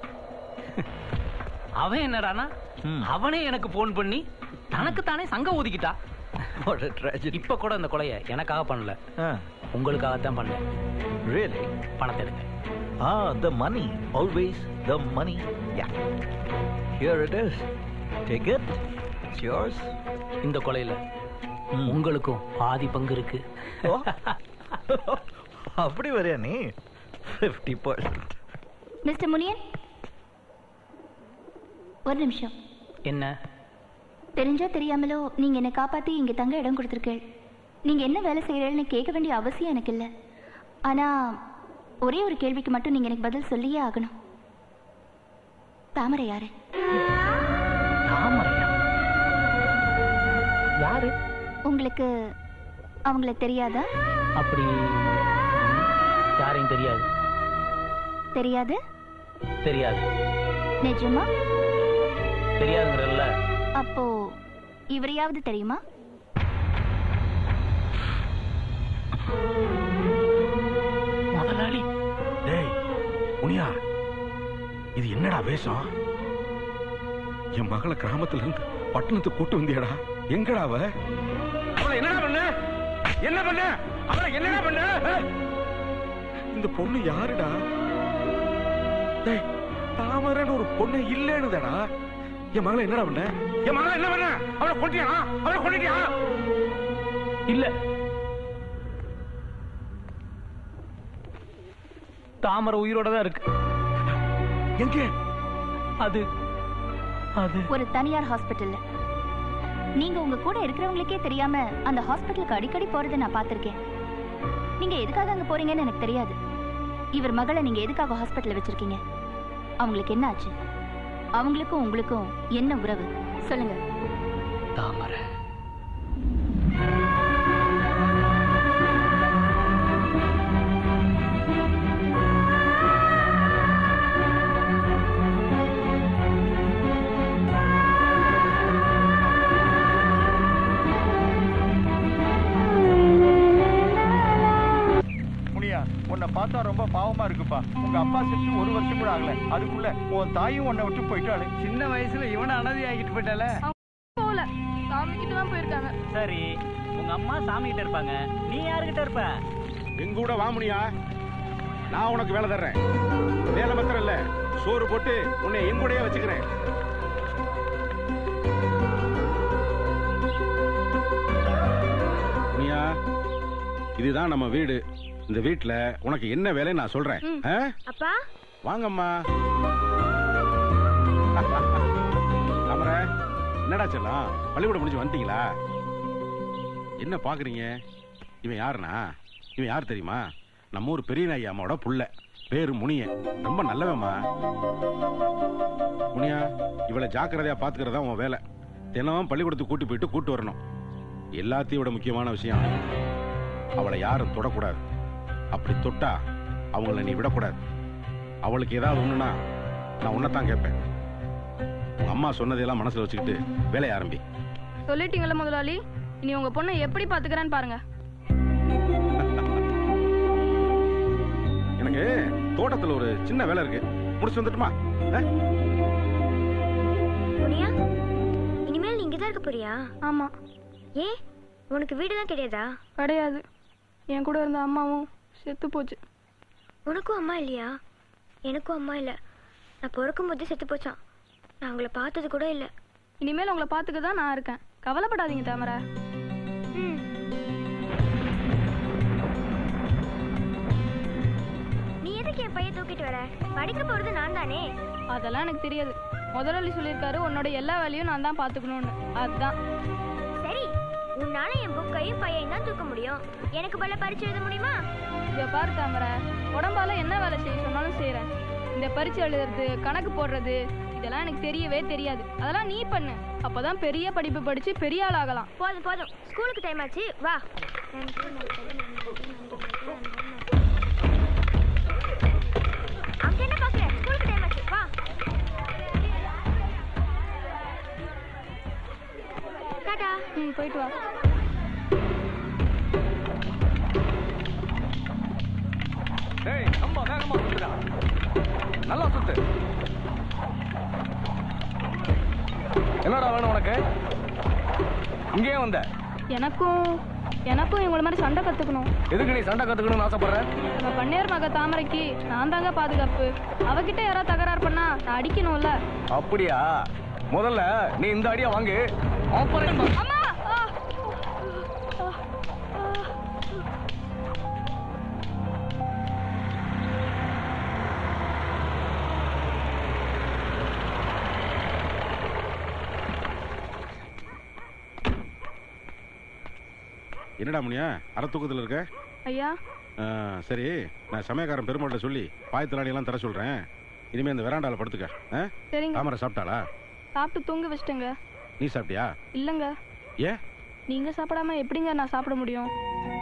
அவன் என்னடானா அவனே எனக்கு போன் பண்ணி தனக்கு தானே சங்கம் ஒதுக்கிட்டா What a tragedy. இப்ப கூட இந்த கொலைய எனக்காக பண்ணல ஆ. உங்களுக்காகத்தான் பண்ணேன் Really? பணத்தை எடுங்க Ah, the money. Always the money. Yeah. Here it is. Take it. It's yours. இந்த கொலையில உங்களுக்கும் பாதி பங்கு இருக்கு அப்படி வரையா நீ ஃபிஃப்டி பர்சன்ட் மிஸ்டர் முனியன் ஒரு நிமிஷம் என்ன தெரிஞ்சோ தெரியாமலோ நீங்க என்ன காப்பாத்தி இங்க தங்க இடம் கொடுத்துருக்கீள் நீங்க என்ன வேலை செய்யறீங்கன்னு கேட்க வேண்டிய அவசியம் எனக்கு இல்ல ஆனா ஒரே ஒரு கேள்விக்கு மட்டும் நீங்க எனக்கு பதில் சொல்லியே ஆகணும் தாமரை யாரு தாமரையா யாரு உங்களுக்கு அவங்கள தெரியாதா அப்படி யாரையும் தெரியாது தெரியாது தெரியாது நிஜமா தெரியாதுங்கிறல்ல அப்போ இவரையாவது தெரியுமா முதலாளி டேய் முனியா இது என்னடா வேஷம் என் மகளை கிராமத்துல இருந்து பட்டணத்துக்கு கூட்டு வந்தியாடா எங்கடா அவ அவளை என்னடா பண்ண என்ன பண்ண அவளை என்னடா பண்ண ஏய், இந்த பொண்ணு யாருடா டேய் தாமரன்னு ஒரு பொண்ணு இல்லேன்னுதாடா என் மகளை என்னடா பண்ண என் மகளை என்ன பண்ண அவளை கொண்டியா அவளை கொண்டியா இல்ல தாமரை உயிரோட தான் இருக்கு எங்க அது அது ஒரு தனியார் ஹாஸ்பிட்டல்ல நீங்க உங்க கூட இருக்கிறவங்களுக்கே தெரியாம அந்த ஹாஸ்பிட்டலுக்கு அடிக்கடி போறதை நான் பார்த்திருக்கேன் நீங்க எதுக்காக அங்க போறீங்கன்னு எனக்கு தெரியாது இவர் மகளை நீங்க எதுக்காக ஹாஸ்பிட்டல்ல வச்சிருக்கீங்க அவங்களுக்கு என்ன ஆச்சு அவங்களுக்கும் உங்களுக்கும் என்ன உறவு சொல்லுங்க தாமரை முனியா உன்னை பார்த்தா ரொம்ப பாவமா இருக்குப்பா உங்க அப்பா செத்து ஒரு வருஷம் கூட ஆகல அதுக்குள்ள உன் தாயும் உன்னை விட்டு போயிட்டாளே சின்ன வயசுல இவனை அனாதை ஆகிட்டு போயிட்டால போல சரி உங்க அம்மா சாமி கிட்ட இருப்பாங்க நீ யாருகிட்ட இருப்ப எங்க கூட வாமுனியா நான் உனக்கு வேலை தர்றேன் வேலை மாத்திரம் இல்ல சோறு போட்டு உன்னை என் கூடயே வச்சுக்கிறேன் முனியா இதுதான் நம்ம வீடு இந்த வீட்ல உனக்கு என்ன வேலை நான் சொல்றேன் ஆ? அப்பா வாங்கம்மா தாமரை என்னடா செல்லம் பள்ளிக்கூடம் முடிஞ்சு வந்துட்டீங்களா என்ன பாக்குறீங்க இவன் யாருனா இவன் யார் தெரியுமா நம்ம ஊர் பெரிய நாய் அம்மாவோட புள்ள பேரு முனிய ரொம்ப நல்லவன்மா முனியா இவளை ஜாக்கிரதையா பாத்துக்கிறதா உன் வேலை தினமும் பள்ளிக்கூடத்துக்கு கூட்டி போயிட்டு கூட்டு வரணும் எல்லாத்தையும் விட முக்கியமான விஷயம் அவளை யாரும் தொடக்கூடாது அப்படி தொட்டா அவங்கள நீ விடக்கூடாது அவளுக்கு ஏதாவது ஒண்ணுனா நான் உன்னைத்தான் கேட்பேன் உங்க அம்மா சொன்னதையெல்லாம் மனசுல வச்சுக்கிட்டு வேலைய ஆரம்பி சொல்லிட்டீங்கல்ல முதலாளி இனி உங்க பொண்ணை எப்படி பாத்துக்கிறேன்னு பாருங்க எனக்கு தோட்டத்துல ஒரு சின்ன வேலை இருக்கு முடிச்சு வந்துட்டுமா ஆ? முனியா இனிமேல் நீ இங்கதான் இருக்க போறியா ஆமா ஏன் உனக்கு வீடுலாம் கிடையாதா கிடையாது என் கூட இருந்த அம்மாவும் செத்து போச்சு உனக்கும் அம்மா இல்லையா எனக்கும் அம்மா இல்ல நான் பிறக்கும் போதே செத்து போச்சான் நான் உங்களை பார்த்தது கூட இல்ல இனிமேல் உங்களை பாத்துக்க தான் நான் இருக்கேன் கவலைப்படாதீங்க தாமரை நீ எதுக்கு என் பையன் தூக்கிட்டு வர படிக்க போறது நான் தானே அதெல்லாம் எனக்கு தெரியாது முதலாளி சொல்லியிருக்காரு உன்னோட எல்லா வேலையும் நான் தான் பாத்துக்கணும்னு அதுதான் சரி உன்னால என் புக்கையும் பையன் தான் தூக்க முடியும் எனக்கு பல பரிச்சு எழுத முடியுமா இங்க பாரு தாமரை உடம்பால என்ன வேலை செய்ய சொன்னாலும் செய்யறேன் இந்த பரீட்சை எழுதுறது கணக்கு போடுறது இதெல்லாம் எனக்கு தெரியவே தெரியாது அதெல்லாம் நீ பண்ணு அப்பதான் பெரிய படிப்பு படிச்சு பெரிய ஆள் ஆகலாம் போதும் போதும் ஸ்கூலுக்கு டைம் ஆச்சு வா அங்க என்ன பாக்குற ஸ்கூலுக்கு டைம் ஆச்சு வா டாடா ம் போயிட்டு வா டேய் ரொம்ப வேகமா சுத்துடா நல்லா சுத்து என்னடா வேணும் உனக்கு இங்கேயே வந்த எனக்கும் எனக்கும் இவங்கள மாதிரி சண்டை கத்துக்கணும் எதுக்கு நீ சண்டை கத்துக்கணும்னு ஆசைப்படுற நம்ம பன்னீர் மக தாமரைக்கு நான் தாங்க பாதுகாப்பு அவகிட்ட யாராவது தகராறு பண்ணா நான் அடிக்கணும்ல அப்படியா முதல்ல நீ இந்த அடியா வாங்கு அப்புறம் அம்மா ஆ! என்னடா முனியா அரை தூக்கத்துல இருக்க ஐயா ஆ, சரி நான் சமயக்காரன் பெருமாள்கிட்ட சொல்லி பாயத்திலாடி எல்லாம் தர சொல்றேன் இனிமே இந்த வெராண்டால படுத்துக்க ஆ? சரிங்க தாமரை சாப்பிட்டாளா சாப்பிட்டு தூங்க வச்சிட்டேங்க நீ சாப்பிட்டியா இல்லங்க ஏன் நீங்க சாப்பிடாம எப்படிங்க நான் சாப்பிட முடியும்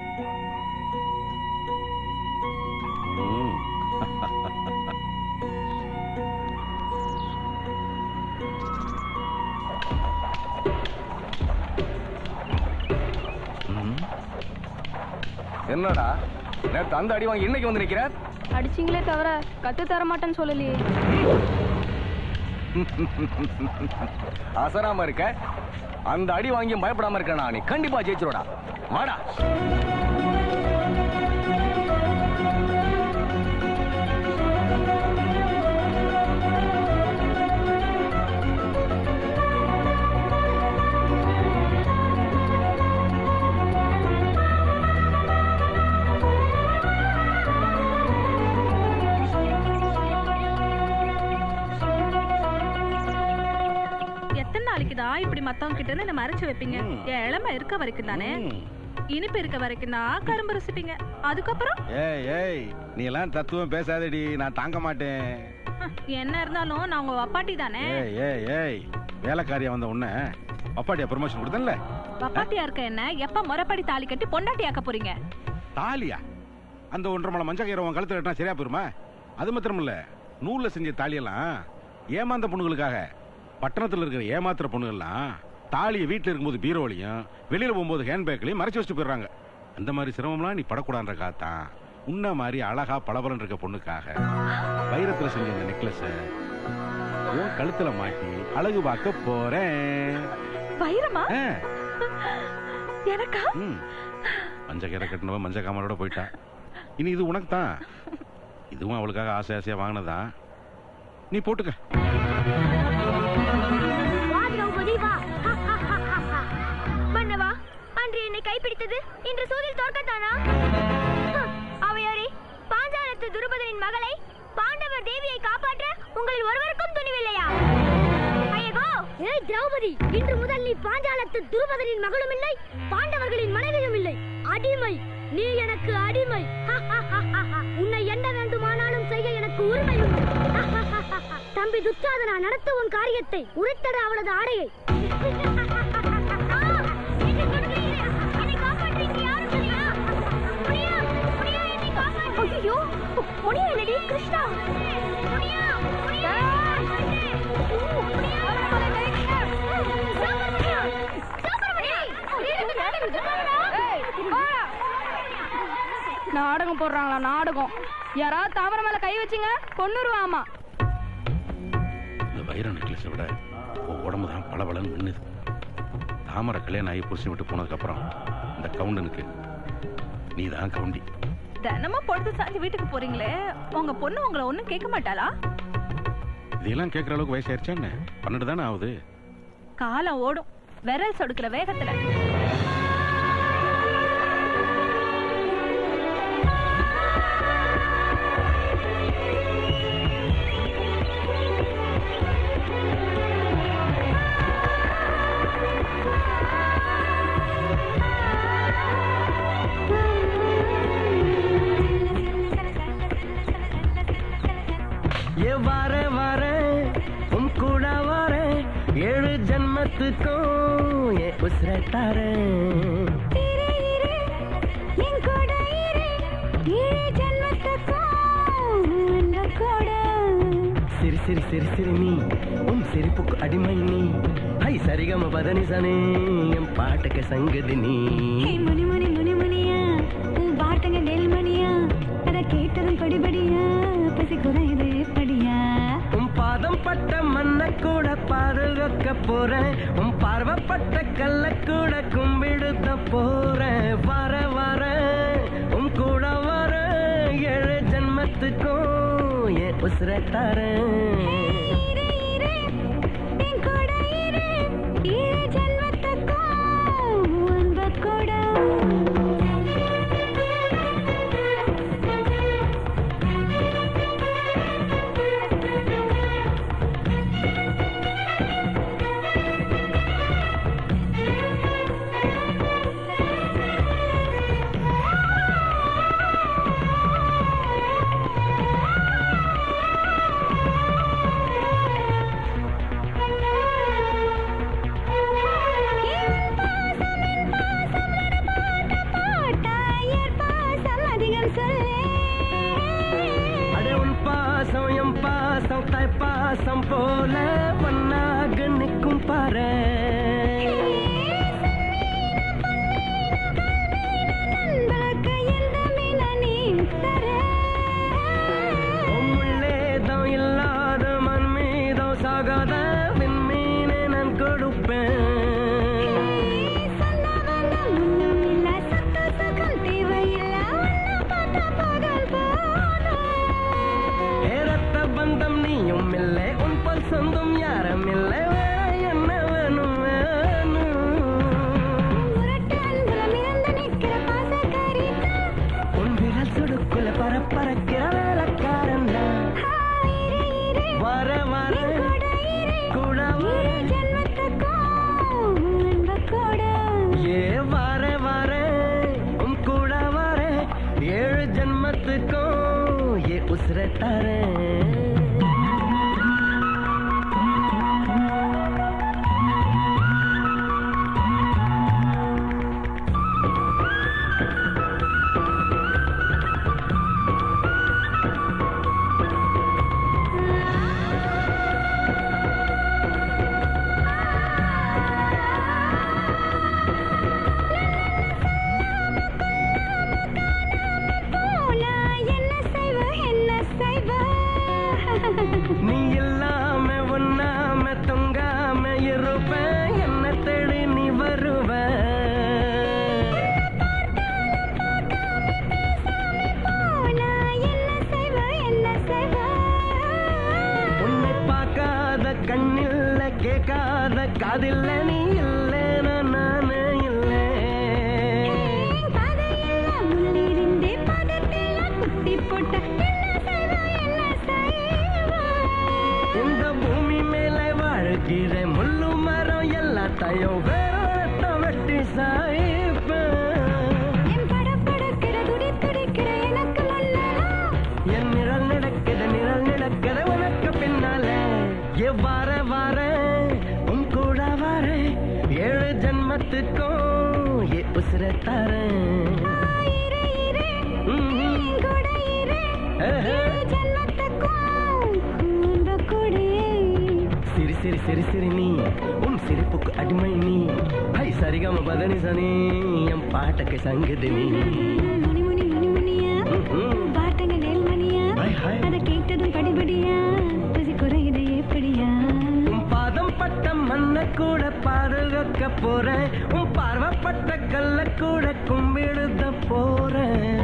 ம். என்னடா நேத்து அந்த அடி வாங்கி இன்னைக்கு வந்து நிக்கிற அடிச்சிங்களே தவிர கத்து தர மாட்டேன்னு சொல்லலையே அசராம இருக்க அந்த அடி வாங்கியும் பயப்படாம இருக்கா நீ கண்டிப்பா ஜெயிச்சிரோடா வாடா எத்தனை நாளைக்கு தான் இப்படி மத்தவங்க கிட்ட இருந்து என்ன மறைச்சு வைப்பீங்க என் இளமை இருக்க வரைக்கும் தானே இனிப்பு இருக்க வரைக்கும் தான் கரும்பு ரசிப்பீங்க அதுக்கப்புறம் ஏய் ஏய் நீ எல்லாம் தத்துவம் பேசாதடி நான் தாங்க மாட்டேன் ஹம், என்ன இருந்தாலும் நான் உங்க அப்பாட்டி தானே ஏய் ஏய் ஏய் வேலைக்காரியா வந்த உடனே அப்பாட்டியா ப்ரமோஷன் கொடுத்தேன்ல அப்பாட்டியா இருக்க என்ன எப்ப முறைப்படி தாலி கட்டி பொண்டாட்டி ஆக்க போறீங்க தாலியா அந்த ஒன்றரை மலை மஞ்சள் கயிறை உன் கழுத்துல கட்டினா சரியா போயிருமா அது மாத்திரம் இல்ல நூல்ல செஞ்ச தாலியெல்லாம் ஏமாந்த பொண்ணுங்களுக்காக பட்டணத்துல இருக்கிற ஏமாத்துற பொண்ணுங்கள்லாம் தாலியை வீட்டுல இருக்கும்போது பீரோலையும் வெளியில போகும்போது ஹேண்ட்பேக்லையும் மறைச்சு வச்சுட்டு போயிடுறாங்க அந்த மாதிரி சிரமம்லாம் நீ படக்கூடாதுன்ற காத்தான் உன்ன மாதிரி அழகா பளபளன்னு இருக்க பொண்ணுக்காக வைரத்துல செஞ்ச இந்த நெக்லஸ் உன் கழுத்துல மாட்டி அழகு பார்க்க போறேன் வைரமா ஆ. எனக்கா ம் மஞ்ச கீரை கட்டினவ மஞ்ச காமரோட போயிட்டா இனி இது உனக்கு தான் இதுவும் அவளுக்காக ஆசை ஆசையா வாங்கினதா நீ போட்டுக்க வா திரௌபதி வா மன்னவா அன்று என்னை கைப்பிடித்தது இன்று சூதில் தோற்கத்தானா ஹம், அவையோரே பாஞ்சாலத்து துருபதனின் மகளை பாண்டவர் தேவியை காப்பாற்ற உங்களில் ஒருவருக்கும் துணிவில்லையா ஐயகோ ஏய் திரௌபதி இன்று முதல் நீ பாஞ்சாலத்து துருபதனின் மகளும் இல்லை பாண்டவர்களின் மனைவியும் இல்லை அடிமை நீ எனக்கு அடிமை உன்னை என்ன வேண்டுமானாலும் செய்ய எனக்கு உரிமை உண்டு தம்பி துச்சாதனா நடத்து உன் காரியத்தை உரைத்தட அவளது ஆடையை ஐயோ முனியா இல்லடி கிருஷ்ணா முனியா முனியா நாடகம் போடுறாங்களா நாடகம் யாராவது தாமரை மேல கை வச்சுங்க கொன்னுருவாமா இந்த வைர நெக்லஸை விட உன் உடம்பு தான் பளபளன்னு மின்னுது தாமரை கல்யாணம் ஆகி புருஷன் விட்டு போனதுக்கப்புறம் இந்த கவுண்டனுக்கு நீ தான் கவுண்டி தினமும் பொழுது சாஞ்சு வீட்டுக்கு போறீங்களே உங்க பொண்ணு உங்களை ஒண்ணும் கேட்க மாட்டாளா இதெல்லாம் கேட்குற அளவுக்கு வயசாயிருச்சா என்ன பன்னெண்டு தானே ஆகுது காலம் ஓடும் விரல் சொடுக்கிற வேகத்துல ஏ வர வர உன் கூட வர ஏழு ஜன்மத்துக்கும் ஏ உசுர தரேன் சிரி சிரி சிரி சிரி நீ உன் சிரிப்புக்கு அடிமை நீ ஹை சரிகம பதனி சனே என் பாட்டுக்கு சங்கதி நீ மணி மணி மணி மணியா உன் பாட்டுங்க நெல் மணியா அத கேட்டதும் படிபடியா பசி குறையுது படியா உன் பாதம் பட்ட மண்ண கூட பாதுகாக்க போறேன் உன் பார்வப்பட்ட கல்ல கூட கும்பிடுத்த போறேன் வர வர உன் கூட வர ஏழு ஜன்மத்துக்கும் என் உசுர தரேன் என் கூட இரு ஏழு ஜென்மத்துக்கும் அன்பு கூட அடே உன் பாசம் என் பாசம் தாய் பாசம் போல ஒன்னாக நிற்கும் பாரு முள்ளேதம் இல்லாத மண் மீதம் சாகாத விண்மீனை நான் கொடுப்பேன் ஏறத்த பந்தம் நீயும் இல்லை உன் பல் சொந்தம் யாரும் இல்லை வேற என்ன வேணும் வேணும் உன் விரல் சுடுக்குள்ள பரப்பறக்கிற வேலைக்காரன் வர வர கூட ஏ வர வர உன் கூட வர ஏழு ஜென்மத்துக்கும் ஏ உசுர தரேன் என்ன செய்வ என்ன செய்வ கேட்காத காதில்ல நீ இல்லைன்னா நானே இல்லை முன்னிருந்தே பதத்தில குத்தி போட்ட என்ன செய்வா என்ன செய்வா இந்த பூமி மேல வாழ்கிற முள்ளு மரம் எல்லாத்தையும் வேற வெட்டி சாய்ப்பேன் என் பட படக்கிற துடி துடிக்கிற எனக்கு முன்னாலா என் நிழல் நடக்குது நிழல் நடக்குது உனக்கு பின்னால ஏ வார வார உன் கூட வார ஏழு ஜன்மத்துக்கும் ஏ உசுர தரேன் இரு இரு என் கூட இரு ஏழு ஜன்மத்துக்கும் கூண்ட கொடியே சிரி சிரி சிரி சிரி நீ உன் சிரிப்புக்கு அடிமை நீ ஹை சரிகம பதனி சனி என் பாட்டுக்கு சங்குது நீ முனி முனி முனி முனியா பாட்டங்க நெல்மணியா அத கேட்டதும் படிபடியா ருசி குறையுது எப்படியா உன் பாதம் பட்ட மண்ண கூட பாதுகாக்க போறேன் உன் பார்வப்பட்ட கல்ல கூட கும்பிடுத போறேன்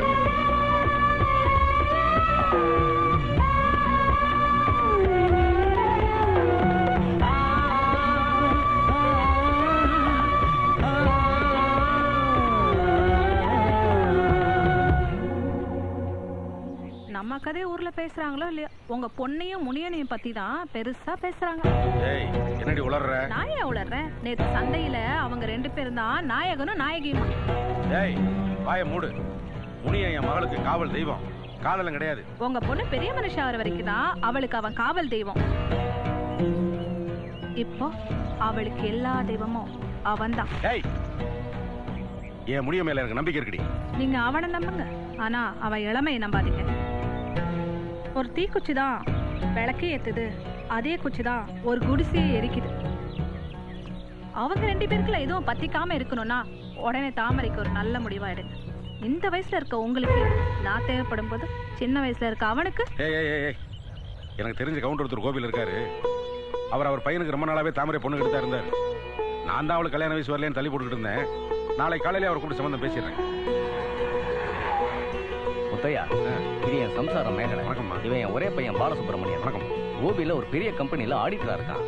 நம்ம கதையை ஊர்ல பேசுறாங்களோ இல்லையோ உங்க பொண்ணையும் முனியனையும் பத்தி தான் பெருசா பேசுறாங்க ஏய் என்னடி உளர்ற நான் ஏன் உளறேன் நேத்து சந்தையில அவங்க ரெண்டு பேரும் தான் நாயகனும் நாயகியுமா ஏய் வாய மூடு முனிய என் மகளுக்கு காவல் தெய்வம் காதலம் கிடையாது உங்க பொண்ணு பெரிய மனுஷன் ஆகிற வரைக்கும் தான் அவளுக்கு அவன் காவல் தெய்வம் இப்போ அவளுக்கு எல்லா தெய்வமும் அவன்தான் ஏய் என் முடிய மேல எனக்கு நம்பிக்கை இருக்குடி நீங்க அவனை நம்புங்க ஆனா அவன் இளமையை நம்பாதீங்க ஒரு தீக்குச்சி தான் விளக்கே ஏத்துது அதே குச்சி தான் ஒரு குடிசையை எரிக்குது அவங்க ரெண்டு பேருக்குள்ள எதுவும் பத்திக்காம இருக்கணும்னா உடனே தாமரைக்கு ஒரு நல்ல முடிவா எடுங்க இந்த வயசுல இருக்க உங்களுக்கு நான் தேவைப்படும் போது சின்ன வயசுல இருக்க அவனுக்கு ஏய் ஏய் ஏய், ஏய் எனக்கு தெரிஞ்ச கவுண்டர் ஒருத்தர் கோவில் இருக்காரு அவர் அவர் பையனுக்கு ரொம்ப நாளாவே தாமரை பொண்ணு கிட்ட தான் இருந்தார் நான் தான் அவளுக்கு கல்யாண வயசு வரலன்னு தள்ளி போட்டுக்கிட்டு இருந்தேன் நாளை காலையில அவர் கூட சம்பந்தம் பேசிடுறேன் முத்தையா இது என் சம்சாரம் மேகலை இவன் என் ஒரே பையன் பாலசுப்ரமணியன் வணக்கம் கோபியில ஒரு பெரிய கம்பெனில ஆடிட்டரா இருக்கான்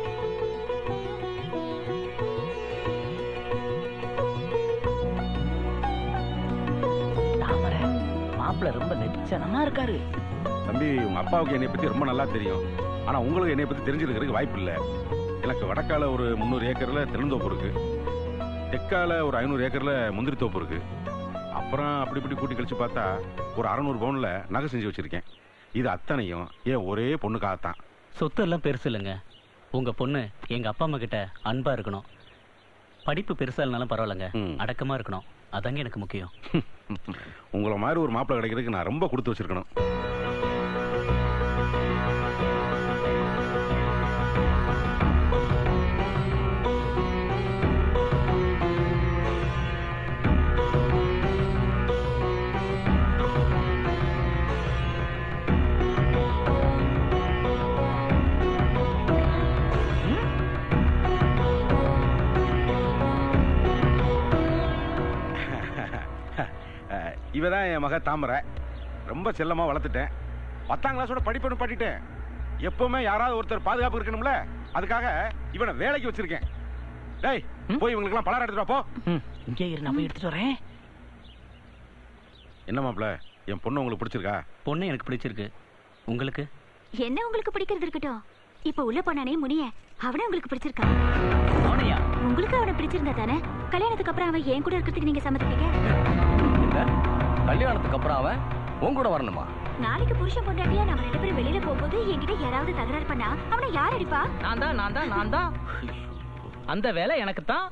தாமரை மாப்பிள்ள ரொம்ப நெச்சனமா இருக்காரு தம்பி உங்க அப்பாவுக்கு என்னை பத்தி ரொம்ப நல்லா தெரியும் ஆனா உங்களுக்கு என்னை பத்தி தெரிஞ்சிருக்கிறதுக்கு வாய்ப்பு இல்லை எனக்கு வடக்கால ஒரு முந்நூறு ஏக்கர்ல தென்னந்தோப்பு இருக்கு தெற்கால ஒரு ஐநூறு ஏக்கர்ல முந்திரி தோப்பு இருக்கு அப்புறம் அப்படி இப்படி கூட்டி கழிச்சு பார்த்தா ஒரு அறநூறு பவுன்ல நகை செஞ்சு வச்சிருக்கேன் இது அத்தனையும் ஏன் ஒரே பொண்ணுக்காகத்தான் சொத்து எல்லாம் பெருசு இல்லைங்க உங்க பொண்ணு எங்க அப்பா அம்மா கிட்ட அன்பா இருக்கணும் படிப்பு பெருசா இல்லைனாலும் பரவாயில்லைங்க அடக்கமா இருக்கணும் அதாங்க எனக்கு முக்கியம் உங்களை மாதிரி ஒரு மாப்பிள்ளை கிடைக்கிறதுக்கு நான் ரொம்ப கொடுத்து வச்சிருக்கணும் அஹ், இவ தான் என் மக தாமரை ரொம்ப செல்லமா வளர்த்துட்டேன் பத்தாம் கிளாஸோட படிப்பு பாட்டிட்டேன் எப்பவுமே யாராவது ஒருத்தர் பாதுகாப்பு இருக்கணும்ல அதுக்காக இவனை வேலைக்கு வச்சிருக்கேன் டேய் போய் இவங்களுக்கெல்லாம் பலர் எடுத்துட்டு வா, போ இங்கே இரு நான் போய் எடுத்துட்டு வரேன் என்ன மாப்பிள என் பொண்ணு உங்களுக்கு பிடிச்சிருக்கா பொண்ணு எனக்கு பிடிச்சிருக்கு உங்களுக்கு என்ன உங்களுக்கு பிடிக்கிறது இருக்கட்டும் இப்ப உள்ள போனானே முனிய அவனை உங்களுக்கு பிடிச்சிருக்கா அவனையா உங்களுக்கு அவனை பிடிச்சிருந்தா தானே கல்யாணத்துக்கு அப்புறம் அவன் என் கூட இருக்கிறதுக்கு நீங்க சம்மதிப்பீங்க இல்ல கல்யாணத்துக்கு அப்புறம் அவன் உன் கூட வரணுமா நாளைக்கு புருஷன் பொண்டாட்டியா நம்ம ரெண்டு பேரும் வெளியில போகும்போது என்கிட்ட யாராவது தகராறு பண்ணா அவனை யார் அடிப்பா நான் தான் நான் தான் நான் தான் அந்த வேலை எனக்கு தான்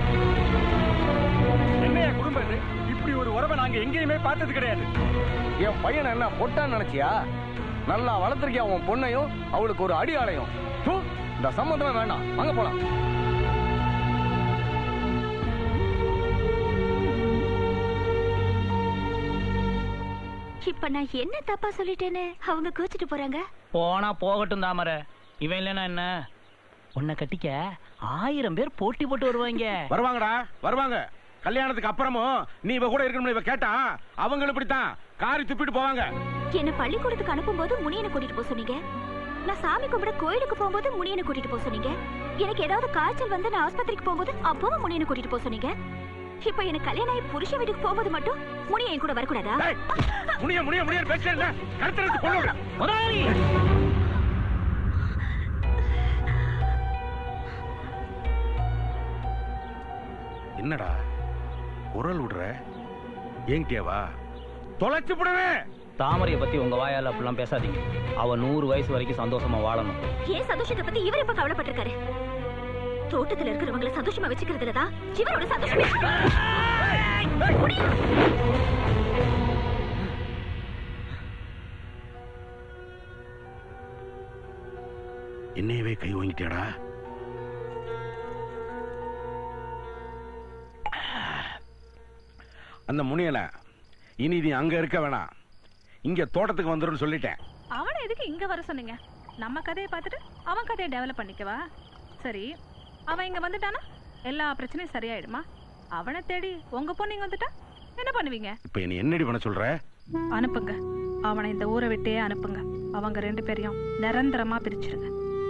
என்னைய குடும்பம் இது? இப்படி ஒரு உறவை நாங்க எங்கேயுமே பார்த்தது கிடையாது என் பையனை என்ன பொட்டான்னு நினைச்சியா நல்லா வளர்த்துருக்கியா உன் பொண்ணையும் அவளுக்கு ஒரு அடியாளையும் தூ, இந்த சம்மந்தமே வேண்டாம் வாங்க போலாம் இப்ப நான் என்ன தப்பா சொல்லிட்டேன்னு அவங்க கோச்சிட்டு போறாங்க போனா போகட்டும் தாமரை இவன் இல்லைன்னா என்ன உன்னை கட்டிக்க ஆயிரம் பேர் போட்டி போட்டு வருவாங்க வருவாங்கடா வருவாங்க கல்யாணத்துக்கு அப்புறமும் நீ இவ கூட இருக்கணும்னு இவ கேட்டா அவங்களும் இப்படித்தான் காரி துப்பிட்டு போவாங்க என்ன பள்ளிக்கூடத்துக்கு அனுப்பும்போது முனியனை கூட்டிட்டு போக சொன்னீங்க நான் சாமி கும்பிட கோயிலுக்கு போகும்போது முனியனை கூட்டிட்டு போக சொன்னீங்க எனக்கு ஏதாவது காய்ச்சல் வந்து நான் ஆஸ்பத்திரிக்கு போகும்போது அப்பவும் முனியனை கூட்டிட்டு போக சொன்னீங்க இப்போ எனக்கு கல்யாணம் ஆகி புருஷ வீட்டுக்கு போகும்போது மட்டும் முனிய என் கூட வரக்கூடாதா முடிய முடிய முடிய பேசுறேன் கருத்து கொண்டு முதலாளி என்னடா குரல் விடுற ஏங்கிட்டியாவா தொலைச்சு விடுவேன் தாமரையை பத்தி உங்க வாயால அப்படிலாம் பேசாதீங்க அவ நூறு வயசு வரைக்கும் சந்தோஷமா வாழணும் ஏன் சந்தோஷத்தை பத்தி இவர் எப்ப கவலைப்பட்டிருக்காரு தோட்டத்துல இருக்கிறவங்களை சந்தோஷமா வச்சுக்கிறதுல தான் இவரோட சந்தோஷமே என்னையவே கை வாங்கிட்டியாடா அந்த முனியனை இனி நீ அங்க இருக்க வேணாம் இங்க தோட்டத்துக்கு வந்துருன்னு சொல்லிட்டேன் அவனை எதுக்கு இங்க வர சொன்னீங்க நம்ம கதையை பார்த்துட்டு அவன் கதையை டெவலப் பண்ணிக்கவா சரி அவன் இங்க வந்துட்டானா எல்லா பிரச்சனையும் சரியாயிடுமா அவனை தேடி உங்க பொண்ணு இங்க வந்துட்டா என்ன பண்ணுவீங்க இப்ப நீ என்னடி பண்ண சொல்ற அனுப்புங்க அவனை இந்த ஊரை விட்டே அனுப்புங்க அவங்க ரெண்டு பேரையும் நிரந்தரமா பிரிச்சிருங்க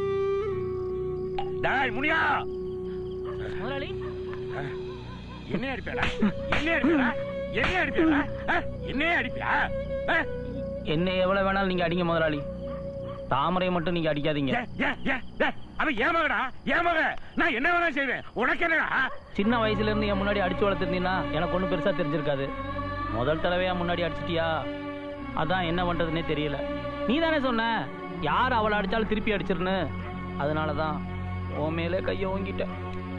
டேய் முனியா முதலாளி என்ன அடிப்பியாடா என்ன அடிப்பியாடா என்ன அடிப்பியாடா அஹ், என்னையே அடிப்பியா அஹ், என்ன எவ்வளவு வேணாலும் நீங்க அடிங்க முதலாளி தாமரையை மட்டும் நீங்க அடிக்காதீங்க ஏன், ஏன், ஏன், ஏன், அவன் ஏன் மகடா ஏன் மக நான் என்ன வேணா செய்வேன் உனக்கு என்னடா சின்ன வயசுல இருந்து என் முன்னாடி அடிச்சு வளர்த்துருந்தீங்கன்னா எனக்கு ஒன்றும் பெருசா தெரிஞ்சிருக்காது முதல் தடவையா முன்னாடி அடிச்சிட்டியா அதான் என்ன பண்றதுன்னே தெரியல நீ தானே சொன்ன யார் அவளை அடிச்சாலும் திருப்பி அடிச்சிருன்னு அதனால தான் உன் மேலே கையை ஓங்கிட்டேன்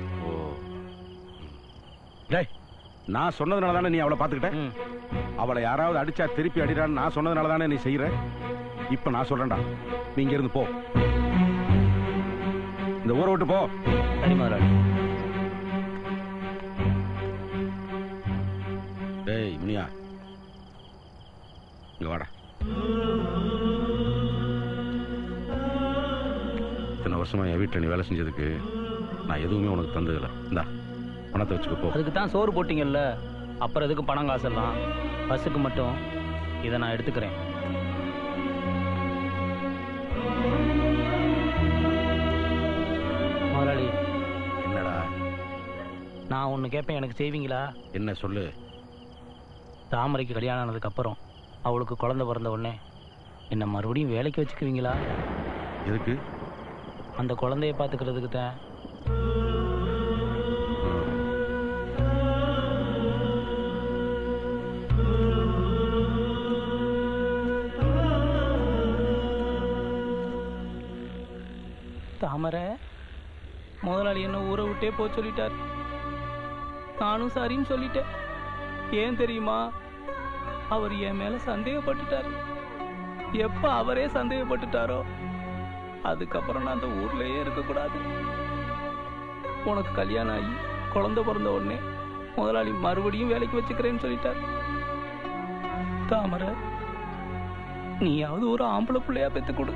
டேய் நான் சொன்னதுனால தானே நீ அவளை பாத்துக்கிட்ட அவளை யாராவது அடிச்சா திருப்பி அடிடான்னு நான் சொன்னதுனால தானே நீ செய்யற இப்ப நான் சொல்றேன்டா நீ இங்க இருந்து போ இந்த ஊரை விட்டு போ சரி முதலாளி டேய் முனியா இங்க வாடா இத்தனை வருஷமா என் வீட்டில் நீ வேலை செஞ்சதுக்கு நான் எதுவுமே உனக்கு தந்ததில்ல இந்தா பணத்தை வச்சுக்க போ அதுக்கு தான் சோறு போட்டீங்கல்ல அப்புறம் எதுக்கு பணம் காசெல்லாம் பஸ்ஸுக்கு மட்டும் இதை நான் எடுத்துக்கிறேன் முதலாளி என்னடா நான் ஒன்று கேட்பேன் எனக்கு செய்வீங்களா என்ன சொல்லு தாமரைக்கு கல்யாணம் ஆனதுக்கு அப்புறம் அவளுக்கு குழந்தை பிறந்த உடனே என்னை மறுபடியும் வேலைக்கு வச்சுக்குவீங்களா எதுக்கு அந்த குழந்தைய பார்த்துக்கிறதுக்கு தான் தாமரை முதலாளி என்ன ஊரை விட்டே போக சொல்லிட்டார் நானும் சரின்னு சொல்லிட்டேன் ஏன் தெரியுமா அவர் என் மேல சந்தேகப்பட்டுட்டார் எப்ப அவரே சந்தேகப்பட்டுட்டாரோ அதுக்கப்புறம் நான் அந்த ஊர்லயே இருக்கக்கூடாது உனக்கு கல்யாணம் ஆகி குழந்தை பிறந்த உடனே முதலாளி மறுபடியும் வேலைக்கு வச்சுக்கிறேன்னு சொல்லிட்டார் தாமரை நீயாவது ஒரு ஆம்பளை பிள்ளையா பெத்து கொடு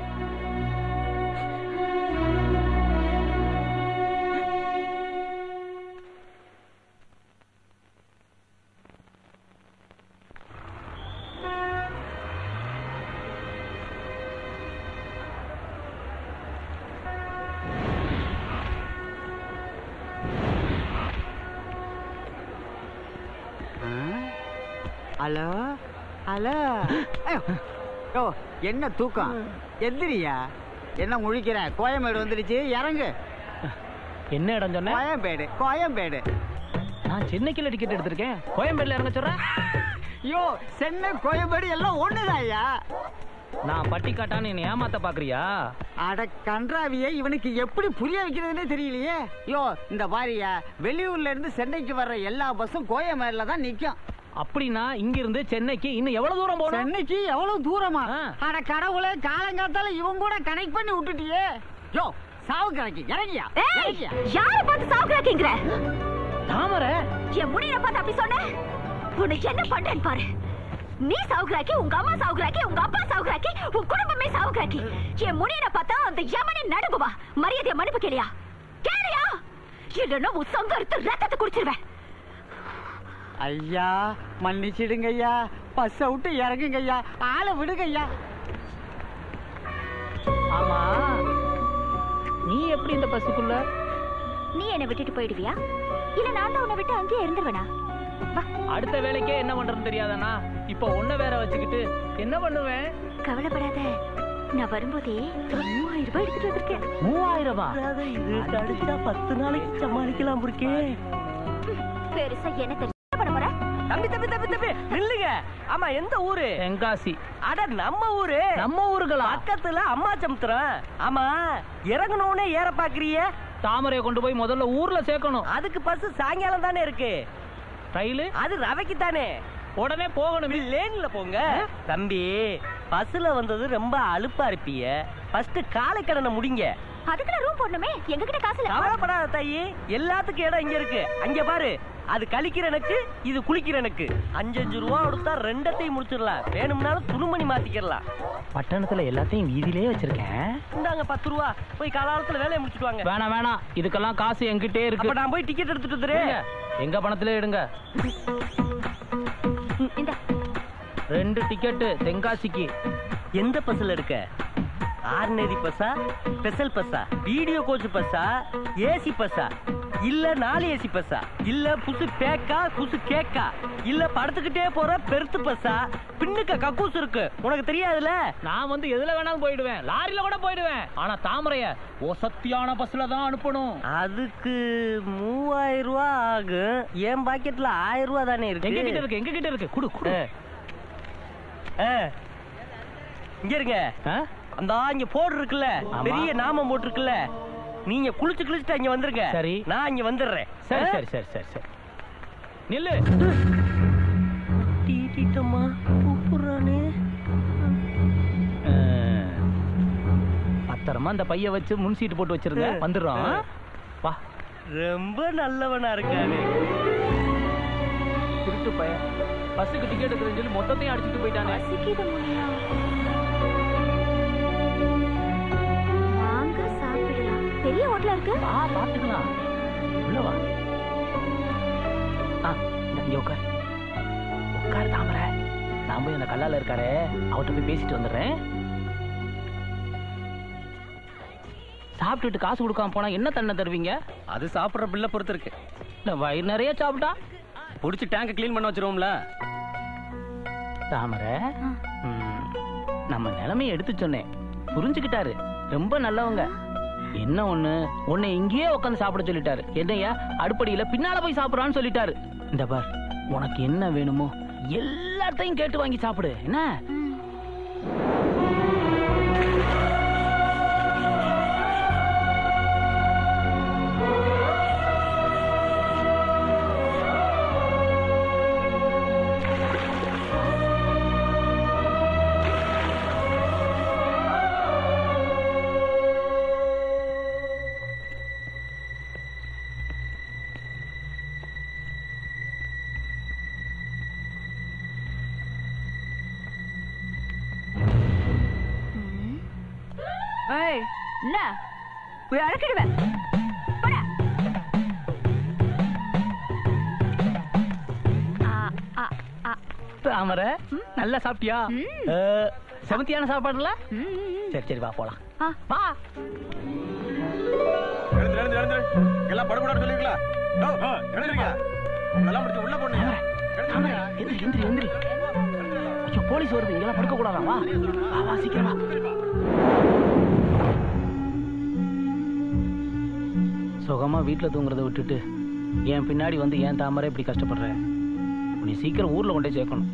ஹலோ ஹலோ ஐயோ. யோ என்ன தூக்கம் எந்திரியா என்ன முழிக்கிற கோயம்பேடு வந்துடுச்சு இறங்கு என்ன இடம் சொன்ன கோயம்பேடு கோயம்பேடு நான் சென்னைக்குள்ள டிக்கெட் எடுத்திருக்கேன் கோயம்பேடுல இறங்க சொல்றேன் யோ சென்னை கோயம்பேடு எல்லாம் ஒண்ணுதாய்யா நான் பட்டிக்காட்டான்னு என்னை ஏமாத்த பாக்குறியா அட கன்றாவியே இவனுக்கு எப்படி புரிய வைக்கிறதுனே தெரியலையே யோ இந்த பாரியா வெளியூர்ல இருந்து சென்னைக்கு வர்ற எல்லா பஸ்ஸும் கோயம்பேடுல தான் நிக்கும் அப்படின்னா இங்க இருந்து சென்னைக்கு இன்னும் எவ்வளவு தூரம் போகணும் சென்னைக்கு எவ்வளவு தூரமா அட கடவுளே காலங்காத்தால இவன் கூட கனெக்ட் பண்ணி விட்டுட்டியே யோ சாவு கணக்கு இறங்கியா இறங்கியா யார பார்த்து சாவுகிறாக்கிங்கிற தாமரை என் முடிய பார்த்து அப்படி சொன்ன உன்னை என்ன பண்றேன்னு பாரு நீ சாவுகிறாக்கி உங்க அம்மா சாவுகிறாக்கி உங்க அப்பா சாவுகிறாக்கி உன் குடும்பமே சாவுகிறாக்கி என் முடியனை பார்த்தா அந்த யமனே நடுங்குவா மரியாதைய மன்னிப்பு கேளியா கேளியா இல்லைன்னா உன் சொந்த எடுத்து ரத்தத்தை குடிச்சிருவேன் ஐயா மன்னிச்சிடுங்க ஐயா பஸ்ஸை விட்டு இறங்குங்க ஐயா ஆளை விடுங்க ஐயா ஆமா நீ எப்படி இந்த பஸ்ஸுக்குள்ள நீ என்னை விட்டுட்டு போயிடுவியா இல்ல நான் தான் உன்னை விட்டு அங்கேயே இருந்துருவேனா அடுத்த வேலைக்கே என்ன பண்றதுன்னு தெரியாதானா இப்ப ஒன்ன வேற வச்சுக்கிட்டு என்ன பண்ணுவேன் கவலைப்படாத நான் வரும்போதே ஒரு மூவாயிரம் ரூபாய் எடுத்துட்டு வந்திருக்கேன் மூவாயிரமா இது கடிச்சா பத்து நாளைக்கு சமாளிக்கலாம் இருக்கே பெருசா என்ன தெரிஞ்சு என்ன பண்ண போற தம்பி தம்பி தம்பி தம்பி நில்லுங்க ஆமா எந்த ஊரு தென்காசி அட நம்ம ஊரு நம்ம ஊருகளா பக்கத்துல அம்மா சமுத்திரம் ஆமா இறங்கணும்னே ஏற பாக்குறிய தாமரையை கொண்டு போய் முதல்ல ஊர்ல சேர்க்கணும் அதுக்கு பஸ் சாயங்காலம் தானே இருக்கு ரயிலு அது ரவைக்கு தானே உடனே போகணும் லேன்ல போங்க தம்பி பஸ்ல வந்தது ரொம்ப அலுப்பா இருப்பிய ஃபர்ஸ்ட் காலை கடனை முடிங்க அதுக்குள்ள ரூம் போடணுமே எங்க கிட்ட காசு இல்ல கவலைப்படாத தாயி எல்லாத்துக்கும் இடம் இங்க இருக்கு அங்க பாரு அது கழிக்கிறனுக்கு இது குளிக்கிறனுக்கு அஞ்சு அஞ்சு ரூபா கொடுத்தா ரெண்டத்தையும் முடிச்சிடலாம் வேணும்னாலும் துணுமணி மாத்திக்கிறலாம் பட்டணத்துல எல்லாத்தையும் வீதியிலே வச்சிருக்கேன் இந்தாங்க பத்து ரூபா போய் காலாலத்துல வேலையை முடிச்சிட்டு வாங்க வேணாம் வேணாம் இதுக்கெல்லாம் காசு என்கிட்டே இருக்கு அப்ப நான் போய் டிக்கெட் எடுத்துட்டு வந்துடுறேன் இருங்க. எங்க பணத்திலே எடுங்க இந்த ரெண்டு டிக்கெட்டு தென்காசிக்கு எந்த பஸ்ல இருக்க ஆர்டினரி பஸ்ஸா ஸ்பெஷல் பஸ்ஸா வீடியோ கோச் பஸ்ஸா ஏசி பஸ்ஸா இல்ல நாலு ஏசி பஸ்ஸா இல்ல புசு பேக்கா புசு கேக்கா இல்ல படுத்துக்கிட்டே போற பெருத்து பஸ்ஸா பின்னுக்க கக்கூஸ் இருக்கு உனக்கு தெரியாதுல நான் வந்து எதுல வேணாலும் போயிடுவேன் லாரில கூட போயிடுவேன் ஆனா தாமரைய ஒசத்தியான பஸ்ல தான் அனுப்பணும் அதுக்கு மூவாயிரம் ரூபா ஆகும் என் பாக்கெட்ல ஆயிரம் ரூபா தானே இருக்கு எங்க கிட்ட இருக்கு எங்க கிட்ட இருக்கு குடு குடு ஆ. இங்க இருங்க அந்த இங்க போர்டு இருக்குல்ல ஆமா. பெரிய நாமம் போட்டிருக்குல்ல நீங்க குளிச்சு குளிச்சுட்டு இங்க வந்துருங்க சரி. நான் இங்க வந்துடுறேன் சரி ஆ? சரி சரி சரி சரி நில்லு டீட்டிட்டம்மா கூப்பிடுறானே பத்திரமா அந்த பைய வச்சு முன் சீட்டு போட்டு வச்சிருந்தேன் வந்துடுறோம் ஆ. வா ரொம்ப நல்லவனா இருக்கானே திருட்டு பையன் பஸ்ஸுக்கு டிக்கெட் எடுக்கிறேன்னு சொல்லி மொத்தத்தையும் அடிச்சுட்டு போயிட்டானே வாங்க சாப்பிடலாம் பெரிய ஹோட்டலா இருக்கு வா பாத்துக்கலாம் உள்ள வா ஆ இந்த இங்க உட்கார் உட்கார் தாமரை நான் போய் அந்த கல்லால இருக்காரே அவர்கிட்ட போய் பேசிட்டு வந்துடுறேன் சாப்பிட்டுட்டு காசு கொடுக்காம போனா என்ன தண்ணை தருவீங்க அது சாப்பிடுற பில்ல பொறுத்து இருக்கு இல்ல வயிறு நிறைய சாப்பிட்டா புடிச்சு டேங்க் க்ளீன் பண்ண வச்சிருவோம்ல தாமரை ம், நம்ம நிலைமையை எடுத்து சொன்னேன் புரிஞ்சுக்கிட்டாரு ரொம்ப நல்லவங்க என்ன ஒண்ணு உன்னை இங்கேயே உட்காந்து சாப்பிட சொல்லிட்டாரு என்னையா அடுப்படியில பின்னால போய் சாப்பிடுறான்னு சொல்லிட்டாரு இந்த பார் உனக்கு என்ன வேணுமோ எல்லாத்தையும் கேட்டு வாங்கி சாப்பிடு என்ன ஏய் என்ன போய் அழக்கிடுவேன் போடா. ஆ, ஆ, ஆ. தாமரை நல்லா சாப்பிட்டியா அஹ், செமத்தியான சாப்பாடுல சரி சரி வா போலாம் ஆ. வா எழுந்து எழுந்து எழுந்து எல்லாம் படுக்கூடாது சொல்லிருக்கலாம் எழுந்துருங்க உங்களெல்லாம் முடிச்சு உள்ள போனீங்க தாமரை எந்திரி எந்திரி எந்திரி ஐயோ போலீஸ் வருது இங்கெல்லாம் படுக்க கூடாதா வா வா வா சீக்கிரம் வா சுகமா வீட்டுல தூங்குறத விட்டுட்டு என் பின்னாடி வந்து ஏன் தாமரை இப்படி கஷ்டப்படுற நீ சீக்கிரம் ஊர்ல கொண்டே சேர்க்கணும்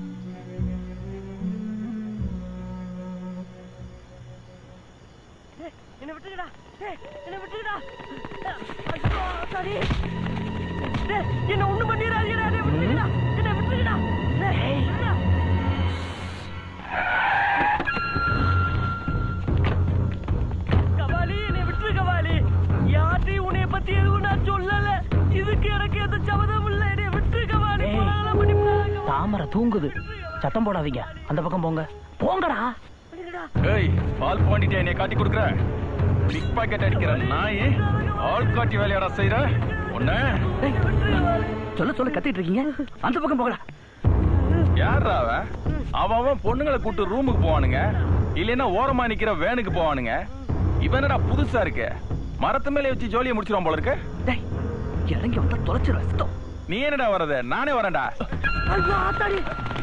என்ன விட்டுக்கடா ஏய், என்ன விட்டுக்கடா ஐயோ, சாரி. டேய், என்ன ஒண்ணு பண்ணிடாதீங்கடா என்ன விட்டுக்கடா என்ன விட்டுக்கடா டேய், விட்டுக்கடா. கபாலி என்னை விட்டுரு கபாலி யார்ட்டையும் உன்னைய பத்தி எதுவும் நான் சொல்லல இதுக்கு எனக்கு எந்த சம்மதம் இல்ல என்னை விட்டுரு கபாலி கொலையெல்லாம் பண்ணி போடாத. தாமரை தூங்குது சத்தம் போடாதீங்க அந்த பக்கம் போங்க போங்கடா ஏய் பால் பாண்டிட்டு என்னை காட்டி கொடுக்குற பிக் பாக்கெட் அடிக்கிற நாய் ஆள் காட்டி வேலையாடா செய்யற ஒண்ணு சொல்ல சொல்ல கத்திட்டு இருக்கீங்க அந்த பக்கம் போகடா யாரா அவன் அவன் அவன் பொண்ணுங்களை கூட்டு ரூமுக்கு போவானுங்க இல்லைன்னா ஓரமா நிக்கிற வேனுக்கு போவானுங்க இவனடா புதுசா இருக்கு மரத்து மேலே வச்சு ஜோலியை முடிச்சிருவான் போல இருக்கு இறங்கி வந்தா தொலைச்சிருவேன் சுத்தம் நீ என்னடா வர்றது நானே வரேன்டா ஐயோ ஆத்தாடி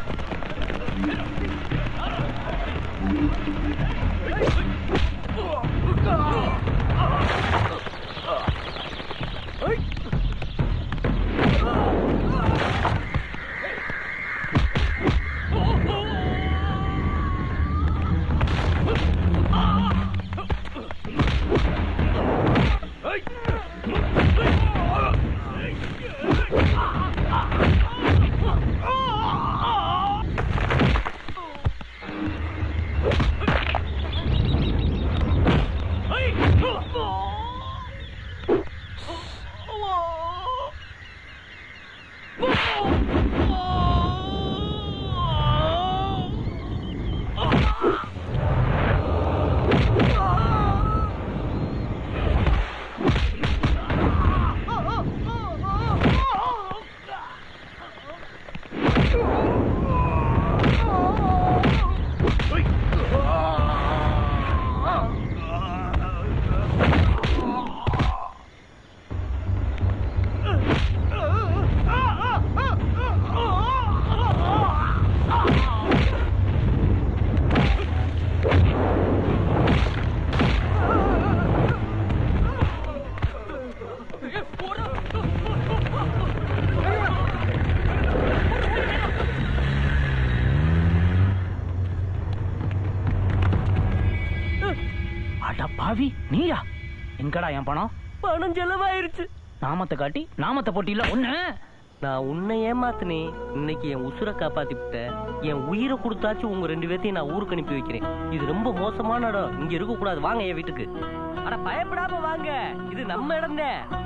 அட பாவி நீயா எங்கடா என் பணம் பணம் செலவாயிருச்சு நாமத்தை காட்டி நாமத்தை போட்டியில ஒண்ணு நான் உன்னை ஏமாத்தினேன் இன்னைக்கு என் உசுரை காப்பாத்தி விட்ட என் உயிரை கொடுத்தாச்சும் உங்க ரெண்டு பேர்த்தையும் நான் ஊருக்கு அனுப்பி வைக்கிறேன் இது ரொம்ப மோசமான இடம் இங்க இருக்க கூடாது வாங்க என் வீட்டுக்கு அட பயப்படாம வாங்க இது நம்ம இடம்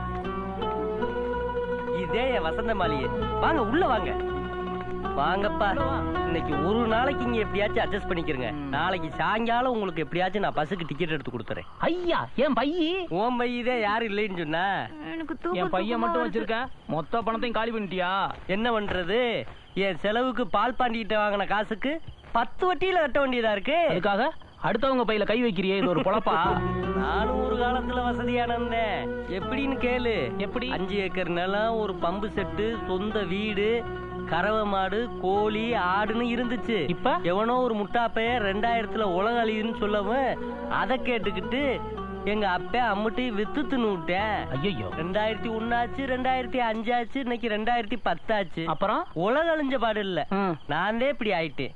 இதே என் வசந்த மாளிகை வாங்க உள்ள வாங்க வாங்கப்பா இன்னைக்கு ஒரு நாளைக்கு இங்க எப்படியாச்சும் அட்ஜஸ்ட் பண்ணிக்கிறங்க நாளைக்கு சாயங்காலம் உங்களுக்கு எப்படியாச்சும் நான் பஸ்ஸுக்கு டிக்கெட் எடுத்து கொடுத்துறேன் ஐயா என் பையி உன் பையதே யாரும் இல்லைன்னு சொன்னா என் பையன் மட்டும் வச்சிருக்கேன் மொத்த பணத்தையும் காலி பண்ணிட்டியா என்ன பண்றது என் செலவுக்கு பால் பாண்டிகிட்ட வாங்கின காசுக்கு பத்து வட்டியில கட்ட வேண்டியதா இருக்கு அதுக்காக அடுத்தவங்க பையில கை வைக்கிறியே இது ஒரு பொழப்பா நானும் ஒரு காலத்துல வசதியானந்தேன் எப்படின்னு கேளு எப்படி அஞ்சு ஏக்கர் நிலம் ஒரு பம்பு செட்டு சொந்த வீடு கறவை மாடு கோழி ஆடுன்னு இருந்துச்சு இப்ப எவனோ ஒரு முட்டாப்பைய ரெண்டாயிரத்துல உலக அழியுதுன்னு சொல்லவும் அதை கேட்டுக்கிட்டு எங்க அப்ப அம்முட்டி வித்து தின்னு விட்டேன் ஐயோ ரெண்டாயிரத்தி ஒன்னாச்சு ரெண்டாயிரத்தி அஞ்சாச்சு இன்னைக்கு ரெண்டாயிரத்தி பத்தாச்சு அப்புறம் உலக அழிஞ்ச பாடு இல்ல நான் இப்படி ஆயிட்டேன்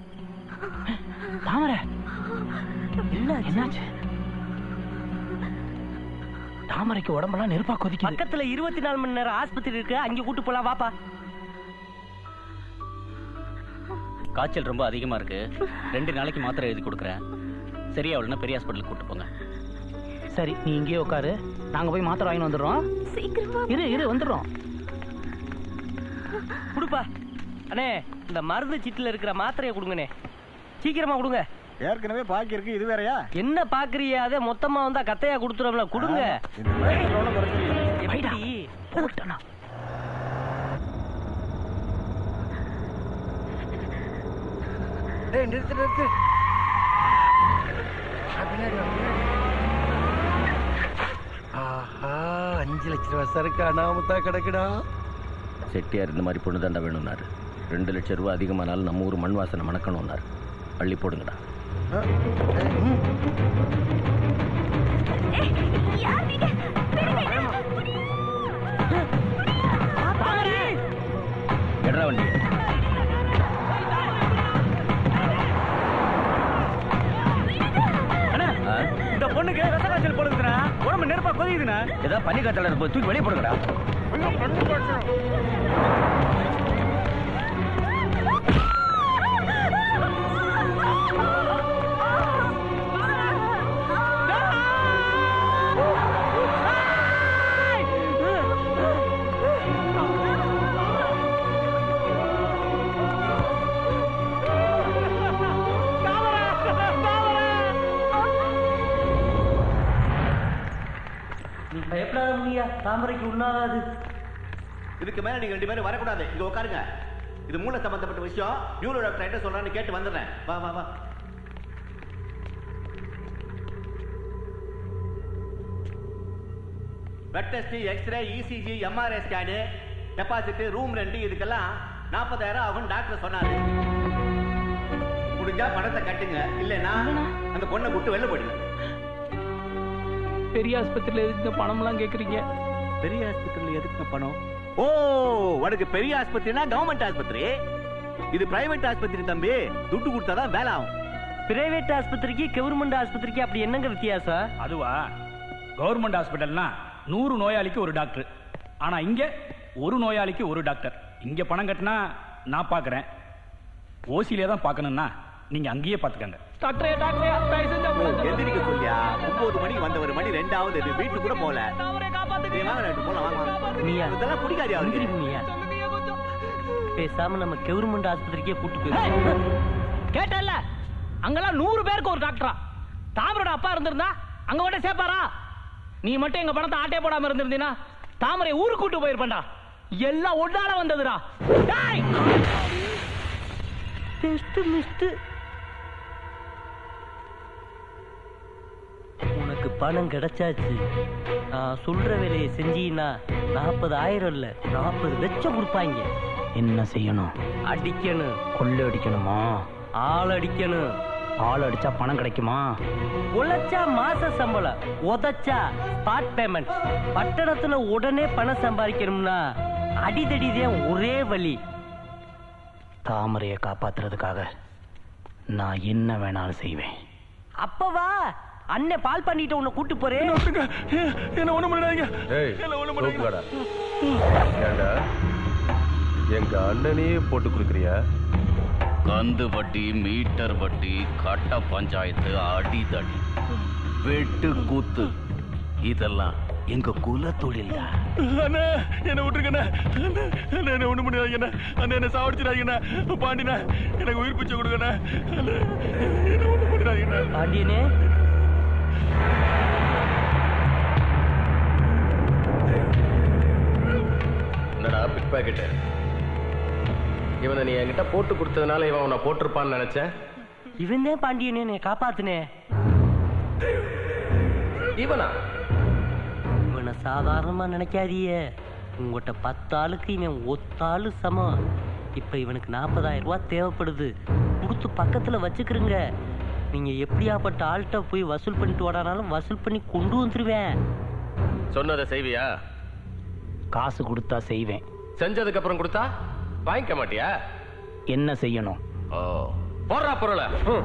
தாமரை என்னாச்சு தாமரைக்கு உடம்பெல்லாம் நெருப்பா கொதிக்குது பக்கத்துல இருபத்தி நாலு மணி நேரம் ஆஸ்பத்திரி இருக்கு அங்க கூட்டு போலாம் வாப்பா காய்ச்சல் ரொம்ப அதிகமா இருக்கு ரெண்டு நாளைக்கு மாத்திரை எழுதி கொடுக்குறேன் சரியா அவளுன்னா பெரிய ஹாஸ்பிட்டலுக்கு கூட்டு போங்க சரி நீ இங்கேயே உட்காரு நாங்க போய் மாத்திரை வாங்கி வந்துடுறோம் சீக்கிரமா இரு இரு வந்துடுறோம் குடுப்பா அண்ணே இந்த மருந்து சீட்டுல இருக்கிற மாத்திரையை கொடுங்கண்ணே சீக்கிரமா கொடுங்க ஏற்கனவே பாக்கி இருக்கு இது வேறயா என்ன பாக்குறீங்க அதே மொத்தமா வந்தா கத்தையா கொடுத்துருவோம்ல கொடுங்க எப்படி போட்டனா டேய் நிறுத்து நிறுத்து ஆ, பின்னாடி வா, பின்னாடி. ஆஹா அஞ்சு லட்ச ரூபா சரக்கு அனாமத்தா கிடக்குடா செட்டியார் இந்த மாதிரி பொண்ணு தாண்டா வேணும்னாரு ரெண்டு லட்சம் ரூபாய் அதிகமானாலும் நம்ம ஊர் மண் வாசனை மணக்கணும்னாரு அள்ளி போடுங்கடா எட்ரா வண்டி இந்த பொண்ணுக்கு ரத்த காய்ச்சல் போடுதுண்ணா உடம்பு நெருப்பா கொதிக்குதுண்ணா ஏதாவது பனி காத்தல போய் தூக்கி வெளியே போடுங்கடா நீ பயப்படாத முடியா தாமரைக்கு உண்ணாகாது இதுக்கு மேல நீங்க ரெண்டு பேரும் வரக்கூடாது இங்க உட்காருங்க இது மூளை சம்பந்தப்பட்ட விஷயம் நியூரோ டாக்டர் என்ன சொல்றான்னு கேட்டு வந்துடுறேன் வா வா வா blood test x-ray ECG MRI scan deposit room rent இதுக்கெல்லாம் நாற்பதாயிரம் ஆகும் டாக்டர் சொன்னாரு முடிஞ்சா பணத்தை கட்டுங்க இல்லைன்னா அந்த பொண்ணை விட்டு வெளில போயிடுங்க பெரிய ஆஸ்பத்திரியில எதுக்கு பணம்லாம் கேக்குறீங்க பெரிய ஆஸ்பத்திரியில எதுக்கு பணம் ஓ உனக்கு பெரிய ஆஸ்பத்திரினா கவர்மெண்ட் ஆஸ்பத்திரி இது பிரைவேட் ஆஸ்பத்திரி தம்பி துட்டு கொடுத்தாதான் வேலை ஆகும் பிரைவேட் ஆஸ்பத்திரிக்கு கவர்மெண்ட் ஆஸ்பத்திரிக்கு அப்படி என்னங்க வித்தியாசம் அதுவா கவர்மெண்ட் ஹாஸ்பிட்டல்னா நூறு நோயாளிக்கு ஒரு டாக்டர் ஆனா இங்க ஒரு நோயாளிக்கு ஒரு டாக்டர் இங்க பணம் கட்டினா நான் பார்க்கறேன் ஓசியிலே தான் பார்க்கணும்னா நீங்க அங்கேயே பார்த்துக்கங்க டாக்டரே டாக்டரே தயவு செஞ்சு ambulance எந்திரிக்க சொல்லியா ஒன்பது மணிக்கு வந்தவர் மணி ரெண்டாவது இது வீட்டுக்கு கூட போல சரி, வாங்க ரெண்டு போலாம் வாங்க வாங்க. நீயா? இதெல்லாம் பிடிக்காது அவருக்கு எந்திரிப்பியா? பேசாம நம்ம கவர்மெண்ட் ஆஸ்பத்திரிக்கே கூட்டு போயிருக்கோம் கேட்டல்ல அங்கெல்லாம் நூறு பேருக்கு ஒரு டாக்டரா தாமரோட அப்பா இருந்திருந்தா அங்க கூட சேர்ப்பாரா நீ மட்டும் எங்க பணத்தை ஆட்டே போடாம இருந்திருந்தீனா தாமரை ஊருக்கு கூட்டு போயிருப்பேன்டா எல்லாம் ஒன்னால வந்ததுடா டேய்! டெஸ்ட் மிஸ்ட் உனக்கு பணம் கிடைச்சாச்சு நான் சொல்ற வேலையை செஞ்சீன்னா நாற்பது ஆயிரம் இல்ல நாற்பது லட்சம் கொடுப்பாங்க என்ன செய்யணும் அடிக்கணும் கொள்ளை அடிக்கணுமா ஆள் அடிக்கணும் ஆள் அடிச்சா பணம் கிடைக்குமா உழைச்சா மாச சம்பளம் உதைச்சா ஸ்பாட் பேமெண்ட் பட்டணத்துல உடனே பணம் சம்பாதிக்கணும்னா அடிதடிதான் ஒரே வழி தாமரையை காப்பாத்துறதுக்காக நான் என்ன வேணாலும் செய்வேன் அப்பவா அண்ணன் பால் பண்ணிட்டு உன்னை கூட்டு போறேன் என்ன ஒண்ணு பண்ணாதீங்க ஏய் தூக்குங்கடா ஏண்டா எங்க அண்ணனையே போட்டு கொடுக்குறியா கந்து வட்டி மீட்டர் வட்டி கட்ட பஞ்சாயத்து அடிதடி வெட்டு கூத்து இதெல்லாம் எங்க குல தொழில் அண்ணா என்ன விட்டுருக்கண்ணா அண்ணா, அண்ணா, என்ன ஒண்ணு பண்ணிடாதீங்கண்ணா அண்ணா என்ன சாவடிச்சிடாதீங்கண்ணா பாண்டினா எனக்கு உயிர் பிச்சை கொடுங்கண்ணா அண்ணா, என்ன ஒண்ணு பண்ணிடாதீங்கண்ணா பாண்டியனே என்னடா பிக் பாக்கெட்டு இவனை நீ என்கிட்ட போட்டு கொடுத்ததுனால இவன் உன்னை போட்டிருப்பான்னு நினைச்சேன் இவன் தான் பாண்டியனே என்னை காப்பாத்துனே இவனா இவனை சாதாரணமா நினைக்காதீய உங்ககிட்ட பத்து ஆளுக்கு இவன் ஒத்தாளு சமம் இப்ப இவனுக்கு நாற்பதாயிரம் ரூபாய் தேவைப்படுது கொடுத்து பக்கத்துல வச்சுக்கிறங்க நீங்க எப்படியாப்பட்ட ஆள்கிட்ட போய் வசூல் பண்ணிட்டு ஓடானாலும் வசூல் பண்ணி கொண்டு வந்துருவேன் சொன்னதை செய்வியா காசு கொடுத்தா செய்வேன் செஞ்சதுக்கு அப்புறம் கொடுத்தா வாங்கிக்க மாட்டியா என்ன செய்யணும் ஓ போடுறா பொருளை ஹம்.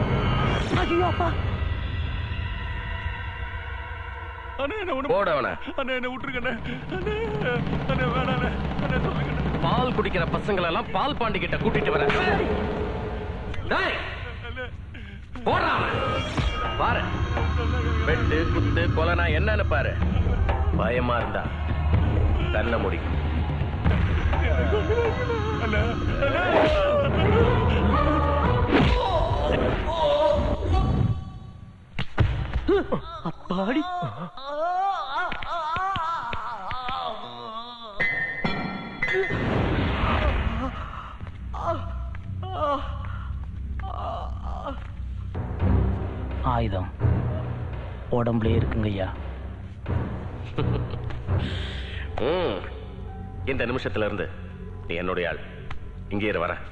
அண்ணா என்ன ஒண்ணு போடு அவனை. அண்ணா என்ன விட்டுருக்கண்ணா அண்ணா அண்ணா வேணாண்ணா அண்ணா சொல்லுங்க பால் குடிக்கிற பசங்களை எல்லாம் பால் பாண்டி கிட்ட கூட்டிட்டு வர டேய், போடுறா அவனை. பாரு வெட்டு குத்து கொலைனா என்னன்னு பாரு பயமா இருந்தா கண்ணை முடி அண்ணா அப்பாடி ஆயுதம் உடம்புல இருக்குங்க ஐயா ம். இந்த நிமிஷத்துல இருந்து நீ என்னுடைய ஆள் இங்கே இரு வரேன்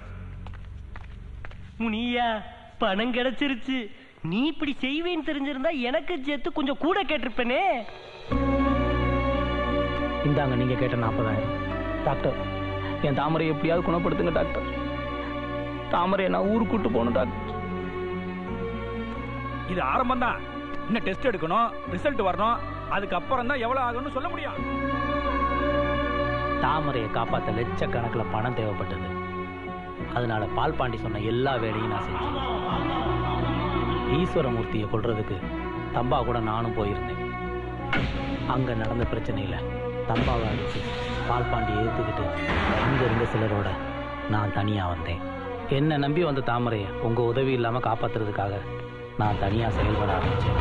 முனியா பணம் கிடைச்சிருச்சு நீ இப்படி செய்வேன்னு தெரிஞ்சிருந்தா எனக்கு சேர்த்து கொஞ்சம் கூட கேட்டிருப்பேனே இந்தாங்க நீங்க கேட்ட நாற்பதாயிரம் டாக்டர் என் தாமரை எப்படியாவது குணப்படுத்துங்க டாக்டர் தாமரையை நான் ஊருக்கு கூட்டு போகணும் டாக்டர் இது ஆரம்பம் தான் இன்னும் டெஸ்ட் எடுக்கணும் ரிசல்ட் வரணும் அதுக்கப்புறம் தான் எவ்வளவு ஆகும்னு சொல்ல முடியும் தாமரையை காப்பாத்த லட்சக்கணக்கில் பணம் தேவைப்பட்டது அதனால பால் பாண்டி சொன்ன எல்லா வேலையும் நான் செஞ்சேன் ஈஸ்வரமூர்த்தியை கொல்றதுக்கு தம்பா கூட நானும் போயிருந்தேன் அங்க நடந்த பிரச்சனையில தம்பாவை அடிச்சு பால் பாண்டியை ஏத்துக்கிட்டு அங்க இருந்த சிலரோட நான் தனியா வந்தேன் என்ன நம்பி வந்த தாமரையை உங்க உதவி இல்லாம காப்பாத்துறதுக்காக நான் தனியா செயல்பட ஆரம்பிச்சேன்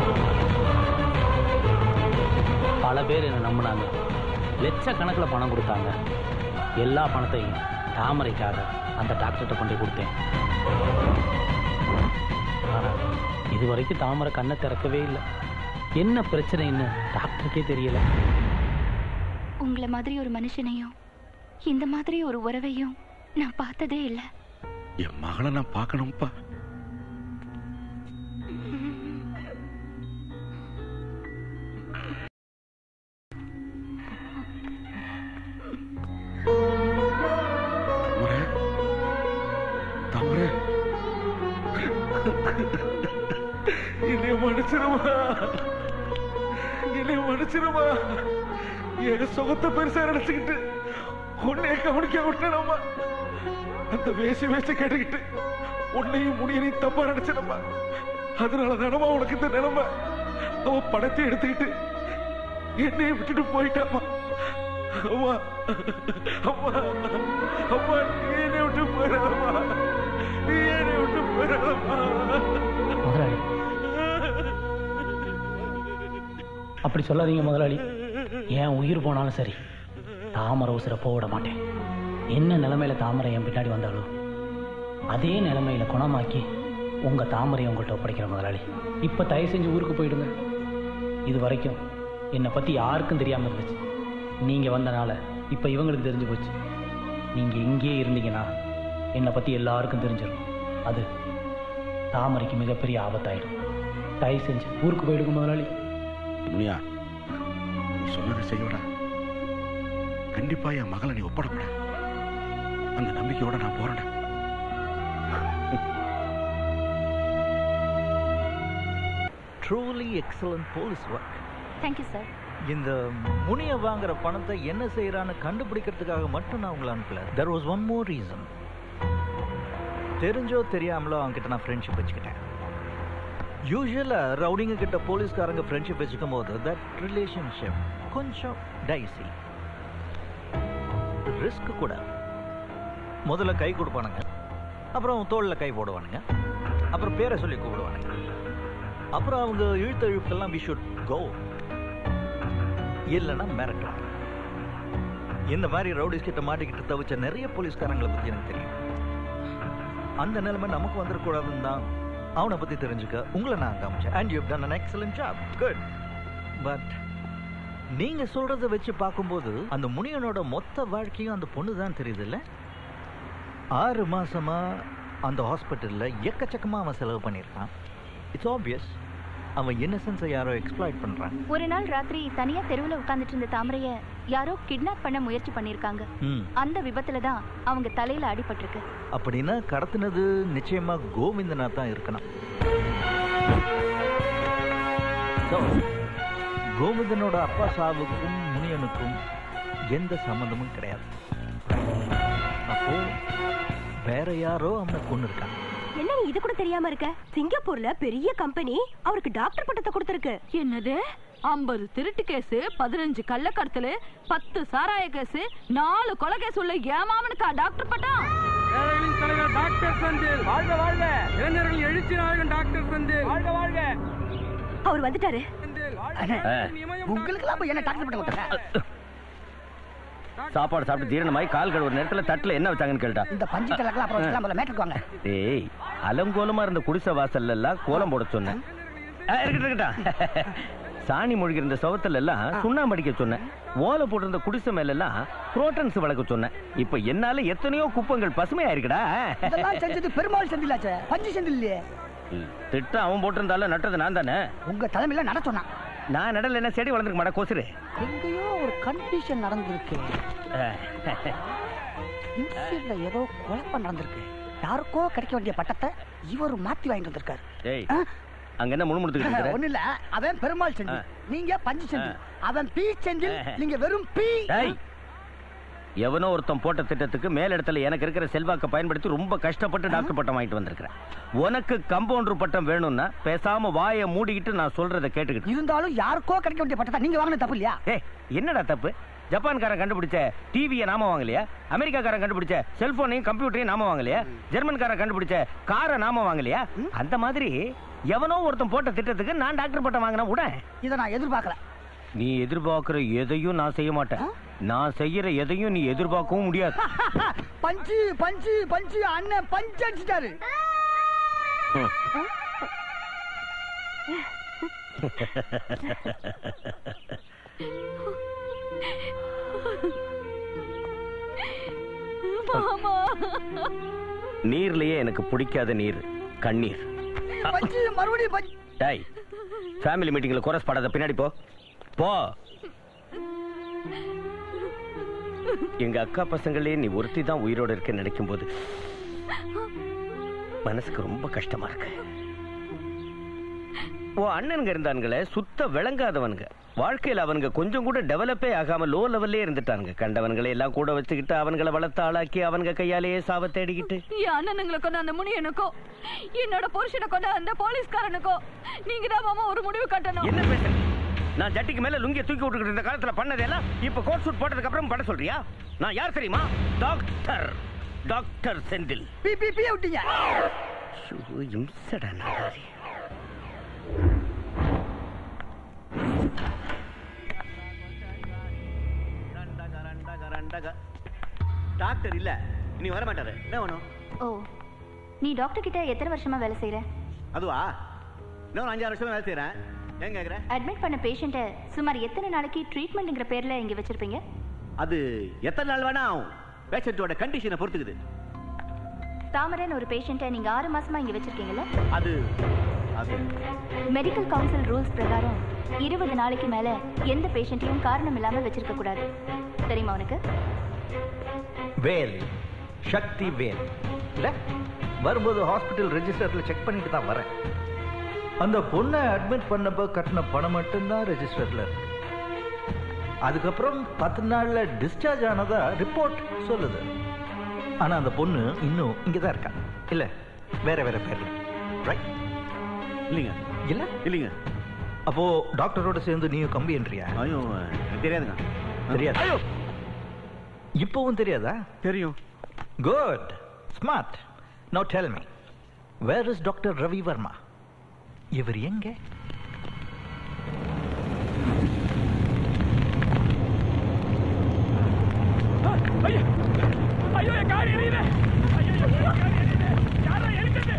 பல பேர் என்ன நம்பினாங்க லட்சக்கணக்கில் பணம் கொடுத்தாங்க எல்லா பணத்தையும் தாமரைக்காக அந்த டாக்டர்கிட்ட கொண்டு போய் கொடுத்தேன் ஆனா இது வரைக்கும் தாமரை கண்ணை திறக்கவே இல்லை என்ன பிரச்சனைன்னு டாக்டருக்கே தெரியல உங்களை மாதிரி ஒரு மனுஷனையும் இந்த மாதிரி ஒரு உறவையும் நான் பார்த்ததே இல்லை என் மகளை நான் பார்க்கணும்ப்பா தாமரை என்னைய மன்னிச்சிருமா என்னைய மன்னிச்சிருமா என் சுகத்தை பெருசா நினைச்சுக்கிட்டு உன்னைய கவனிக்க விட்டேனம்மா அந்த வேசி வேசி கேட்டுக்கிட்டு உன்னையும் முடியனையும் தப்பா நினைச்சனம்மா அதனால தானம்மா உனக்கு இந்த நிலைமை அவ படத்தை எடுத்துக்கிட்டு என்னைய விட்டுட்டு போயிட்டாமா அம்மா அம்மா அம்மா நீ என்னை விட்டு போயிடாதம்மா நீ என்னை விட்டு போயிடாதம்மா முதலாளி அப்படி சொல்லாதீங்க முதலாளி என் உயிர் போனாலும் சரி தாமரை உசிர போக விட மாட்டேன் என்ன நிலைமையில தாமரை என் பின்னாடி வந்தாலும் அதே நிலைமையில குணமாக்கி உங்க தாமரையை உங்கள்கிட்ட ஒப்படைக்கிற முதலாளி இப்ப தயவு செஞ்சு ஊருக்கு போயிடுங்க இது வரைக்கும் என்னை பத்தி யாருக்கும் தெரியாம இருந்துச்சு நீங்க வந்தனால இப்ப இவங்களுக்கு தெரிஞ்சு போச்சு நீங்க இங்கேயே இருந்தீங்கன்னா என்னை பத்தி எல்லாருக்கும் தெரிஞ்சிடும் அது தாமரைக்கு மிகப்பெரிய ஆபத்தாயிடும் தயவு செஞ்சு ஊருக்கு போயிடுங்க முதலாளி முனியா நீ சொன்னதை செய்யடா கண்டிப்பா என் மகளை நீ ஒப்படைப்பட அந்த நம்பிக்கையோட நான் போறேன் truly excellent police work thank you sir இந்த முனிய வாங்குற பணத்தை என்ன செய்யறான்னு கண்டுபிடிக்கிறதுக்காக மட்டும் நான் உங்களை அனுப்பல there was one more reason தெரிஞ்சோ தெரியாமலோ அவன்கிட்ட நான் ஃப்ரெண்ட்ஷிப் வச்சுக்கிட்டேன் யூஸ்வலா ரவுடிங்க கிட்ட போலீஸ்காரங்க ஃப்ரெண்ட்ஷிப் வச்சுக்கும் போது தட் ரிலேஷன்ஷிப் கொஞ்சம் டைசி ரிஸ்க் கூட முதல்ல கை கொடுப்பானுங்க அப்புறம் தோல்ல கை போடுவானுங்க அப்புறம் பேரை சொல்லி கூப்பிடுவானுங்க அப்புறம் அவங்க இழுத்த இழுப்புக்கெல்லாம் வி ஷுட் கோ இல்லைன்னா மிரட்டலாம் இந்த மாதிரி ரவுடிஸ் கிட்ட மாட்டிக்கிட்டு தவிச்ச நிறைய போலீஸ்காரங்களை பத்தி எனக்கு தெரியும் அந்த நிலைமை நமக்கு வந்துடக்கூடாதுன்னு தான் அவனை பத்தி தெரிஞ்சுக்க உங்களை நான் காமிச்சேன் and you done an excellent job good but நீங்க சொல்றத வச்சு பார்க்கும்போது அந்த முனியனோட மொத்த வாழ்க்கையும் அந்த பொண்ணு தான் தெரியுது இல்ல ஆறு மாசமா அந்த ஹாஸ்பிட்டல்ல எக்கச்சக்கமா அவன் செலவு பண்ணியிருக்கான் இட்ஸ் ஆப்வியஸ் அவன் இன்னசென்ஸை யாரோ எக்ஸ்ப்ளாய்ட் பண்றான் ஒரு நாள் ராத்திரி தனியா தெருவுல உட்கார்ந்துட்டு இருந்த தாமரைய யாரோ கிட்னாப் பண்ண முயற்சி பண்ணிருக்காங்க ம் அந்த விபத்துல தான் அவங்க தலையில அடிபட்டிருக்கு அப்படின்னா கடத்தினது நிச்சயமா கோவிந்தனா தான் இருக்கணும் So, கோவிந்தனோட அப்பா சாவுக்கும் முனியனுக்கும் எந்த சம்மந்தமும் கிடையாது அப்போ வேற யாரோ அவனை கொண்டு இருக்காங்க என்ன நீ இது கூட தெரியாம இருக்க சிங்கப்பூர்ல பெரிய கம்பெனி அவருக்கு டாக்டர் பட்டத்தை கொடுத்திருக்கு என்னது ஐம்பது திருட்டு கேஸ் பதினஞ்சு கள்ளக்கடத்தலு பத்து சாராய கேஸ் நாலு கொலை கேஸ் உள்ள ஏமாமனுக்கா டாக்டர் பட்டம் ஏழைகளின் தலைவர் டாக்டர் செந்தில் வாழ்க வாழ்க இளைஞர்கள் எழுச்சி நாயகன் டாக்டர் செந்தில் வாழ்க வாழ்க அவர் வந்துட்டாரு உங்களுக்கு எல்லாம் என்ன டாக்டர் பட்டம் கொடுத்தாங்க சாப்பாடு சாப்பிட்டு ஜீரணமாயி கால் கழுவுற நேரத்துல தட்டுல என்ன வச்சாங்கன்னு கேட்டா இந்த பஞ்சு கலக்கலாம் அப்புறம் வச்சுக்கலாம் முதல்ல மேட்டுக்கு வாங்க டேய் அலங்கோலமா இருந்த குடிசை வாசல்ல எல்லாம் கோலம் போட சொன்னேன் ஆ, இருக்கட்டும் இருக்கட்டும் சாணி மொழிகிற இந்த சவத்துல எல்லாம் சுண்ணாம்பு அடிக்க சொன்னேன் ஓலை போட்டிருந்த குடிசை மேல எல்லாம் புரோட்டன்ஸ் வளர்க்க சொன்னேன் இப்ப என்னால எத்தனையோ குப்பங்கள் பசுமையா இருக்குடா இதெல்லாம் செஞ்சது பெருமாள் செந்திலாச்சே பஞ்சு செந்தில் இல்லையே திட்டம் அவன் போட்டிருந்தால நட்டது நான் தானே உங்க தலைமையில நட சொன்னான் நான் நடல என்ன செடி வளர்ந்துருக்க மாட்டா கொசுரு எங்கேயோ ஒரு கண்டிஷன் நடந்திருக்கு இன்சியல்ல ஏதோ குழப்பம் நடந்திருக்கு யாருக்கோ கிடைக்க வேண்டிய பட்டத்தை இவர் மாத்தி வாங்கிட்டு வந்திருக்காரு டேய் அங்க என்ன முணுமுணுத்துக்கிட்டு இருக்கிற ஒண்ணு இல்ல அவன் பெருமாள் செந்தில் நீங்க பஞ்சு செந்தில் அவன் பி செந்தில் நீங்க வெறும் பி டேய் எவனோ ஒருத்தன் போட்ட திட்டத்துக்கு மேலிடத்துல எனக்கு இருக்கிற செல்வாக்கை பயன்படுத்தி ரொம்ப கஷ்டப்பட்டு டாக்டர் பட்டம் வாங்கிட்டு வந்திருக்கிறேன் உனக்கு கம்பவுண்டர் பட்டம் வேணும்னா பேசாம வாயை மூடிக்கிட்டு நான் சொல்றதை கேட்டுக்கிட்டு இருந்தாலும் யாருக்கோ கிடைக்க வேண்டிய பட்டத்தை நீங்க வாங்கின தப்பு இல்லையா ஏய் என்னடா தப்பு ஜப்பான்காரன் கண்டுபிடிச்ச டிவியை நாம வாங்கலையா அமெரிக்காக்காரன் கண்டுபிடிச்ச செல்போனையும் கம்ப்யூட்டரையும் நாம வாங்கலையா ஜெர்மன்காரன் கண்டுபிடிச்ச காரை நாம வாங்கலையா அந்த மாதிரி எவனோ ஒருத்தன் போட்ட திட்டத்துக்கு நான் டாக்டர் பட்டம் வாங்கினா விட இதை நான் எதிர்பார்க்கல நீ எதிர்பார்க்கிற எதையும் நான் செய்ய மாட்டேன் நான் செய்யற எதையும் நீ எதிர்பார்க்கவும் முடியாது பஞ்சு பஞ்சு பஞ்சு அண்ணன் பஞ்சு அடிச்சிட்டாரு மாமா நீர்லயே எனக்கு பிடிக்காத நீர் கண்ணீர் மறுபடியும் பஞ்சு டாய் ஃபேமிலி மீட்டிங்ல குரஸ் படாத பின்னாடி போ போ எங்க அக்கா பசங்களே நீ ஒருத்தி தான் உயிரோட இருக்க நினைக்கும் போது மனசுக்கு ரொம்ப கஷ்டமா இருக்கு ஓ அண்ணனுங்க இருந்தானுங்களே சுத்த விளங்காதவனுங்க வாழ்க்கையில அவனுங்க கொஞ்சம் கூட டெவலப்பே ஆகாம லோ லெவல்லே இருந்துட்டானுங்க கண்டவன்களை எல்லாம் கூட வச்சுக்கிட்டு அவன்களை வளர்த்து ஆளாக்கி அவனுங்க கையாலேயே சாவ தேடிக்கிட்டு என் அண்ணனுங்களை கொண்ட அந்த முனியனுக்கோ என்னோட புருஷனை கொண்ட அந்த போலீஸ்காரனுக்கோ நீங்க தான் மாமா ஒரு முடிவு கட்டணும் என்ன பேசுற நான் ஜட்டிக்கு மேல லுங்கிய தூக்கி விட்டுக்கிட்டு இருந்த காலத்துல பண்ணதெல்லாம் இப்ப கோட் சூட் போட்டதுக்கு அப்புறம் பண்ண சொல்றியா நான் யார் தெரியுமா டாக்டர் டாக்டர் செந்தில் பி பி பி விட்டீங்க ஐயோ, இம்சடா நாடாரி டாக்டர் இல்ல இனி வர மாட்டாரு என்ன வேணும் ஓ நீ டாக்டர் கிட்ட எத்தனை வருஷமா வேலை செய்யற அதுவா இன்னும் அஞ்சாறு வருஷமா வேலை செய்யறேன் ஏன் கேக்குற அட்மிட் பண்ண பேஷண்ட்டை சுமார் எத்தனை நாளைக்கு ட்ரீட்மெண்ட்ங்கிற பேர்ல இங்க வச்சிருப்பீங்க அது எத்தனை நாள் வேணா ஆகும் பேஷண்டோட கண்டிஷனை பொறுத்துக்குது தாமரன் ஒரு பேஷண்ட்டை நீங்க ஆறு மாசமா இங்க வச்சிருக்கீங்கல்ல அது அது மெடிக்கல் கவுன்சில் ரூல்ஸ் பிரகாரம் இருபது நாளைக்கு மேல எந்த பேஷண்ட்டையும் காரணம் இல்லாம வச்சிருக்க கூடாது தெரியுமா உனக்கு வேல் சக்தி வேல் இல்ல வரும்போது ஹாஸ்பிட்டல் ரெஜிஸ்டர்ல செக் பண்ணிட்டு தான் வரேன் அந்த பொண்ணை அட்மிட் பண்ணப்போ கட்டின பணம் மட்டும்தான் ரெஜிஸ்டர்ல இருக்கு அதுக்கப்புறம் பத்து நாள்ல டிஸ்சார்ஜ் ஆனதா ரிப்போர்ட் சொல்லுது ஆனா அந்த பொண்ணு இன்னும் இங்க தான் இருக்கா இல்ல வேற வேற பேர்ல ரைட் இல்லைங்க இல்ல இல்லைங்க அப்போ டாக்டரோட சேர்ந்து நீயும் கம்பி என்றியா ஐயோ எனக்கு தெரியாதுங்க தெரியாது ஐயோ இப்பவும் தெரியாதா தெரியும் good smart no tell me where is doctor Ravi Varma இவர் எங்க ஐயோ என் கார் எரியுது ஐயோ என் கார் எரியுது யாரா எரிச்சது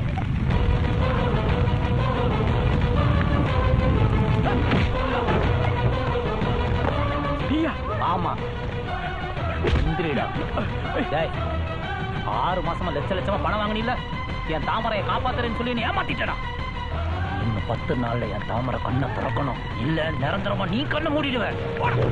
நீயா ஆமா எந்திரிடா டேய் ஆறு மாசமா லட்ச லட்சமா பணம் வாங்கினீல்ல என் தாமரையை காப்பாத்துறேன்னு சொல்லி நீ ஏமாத்திட்டடா இன்னும் பத்து நாள்ல என் தாமரை கண்ணை திறக்கணும் இல்ல நிரந்தரமா நீ கண்ணை மூடிடுவ போடா.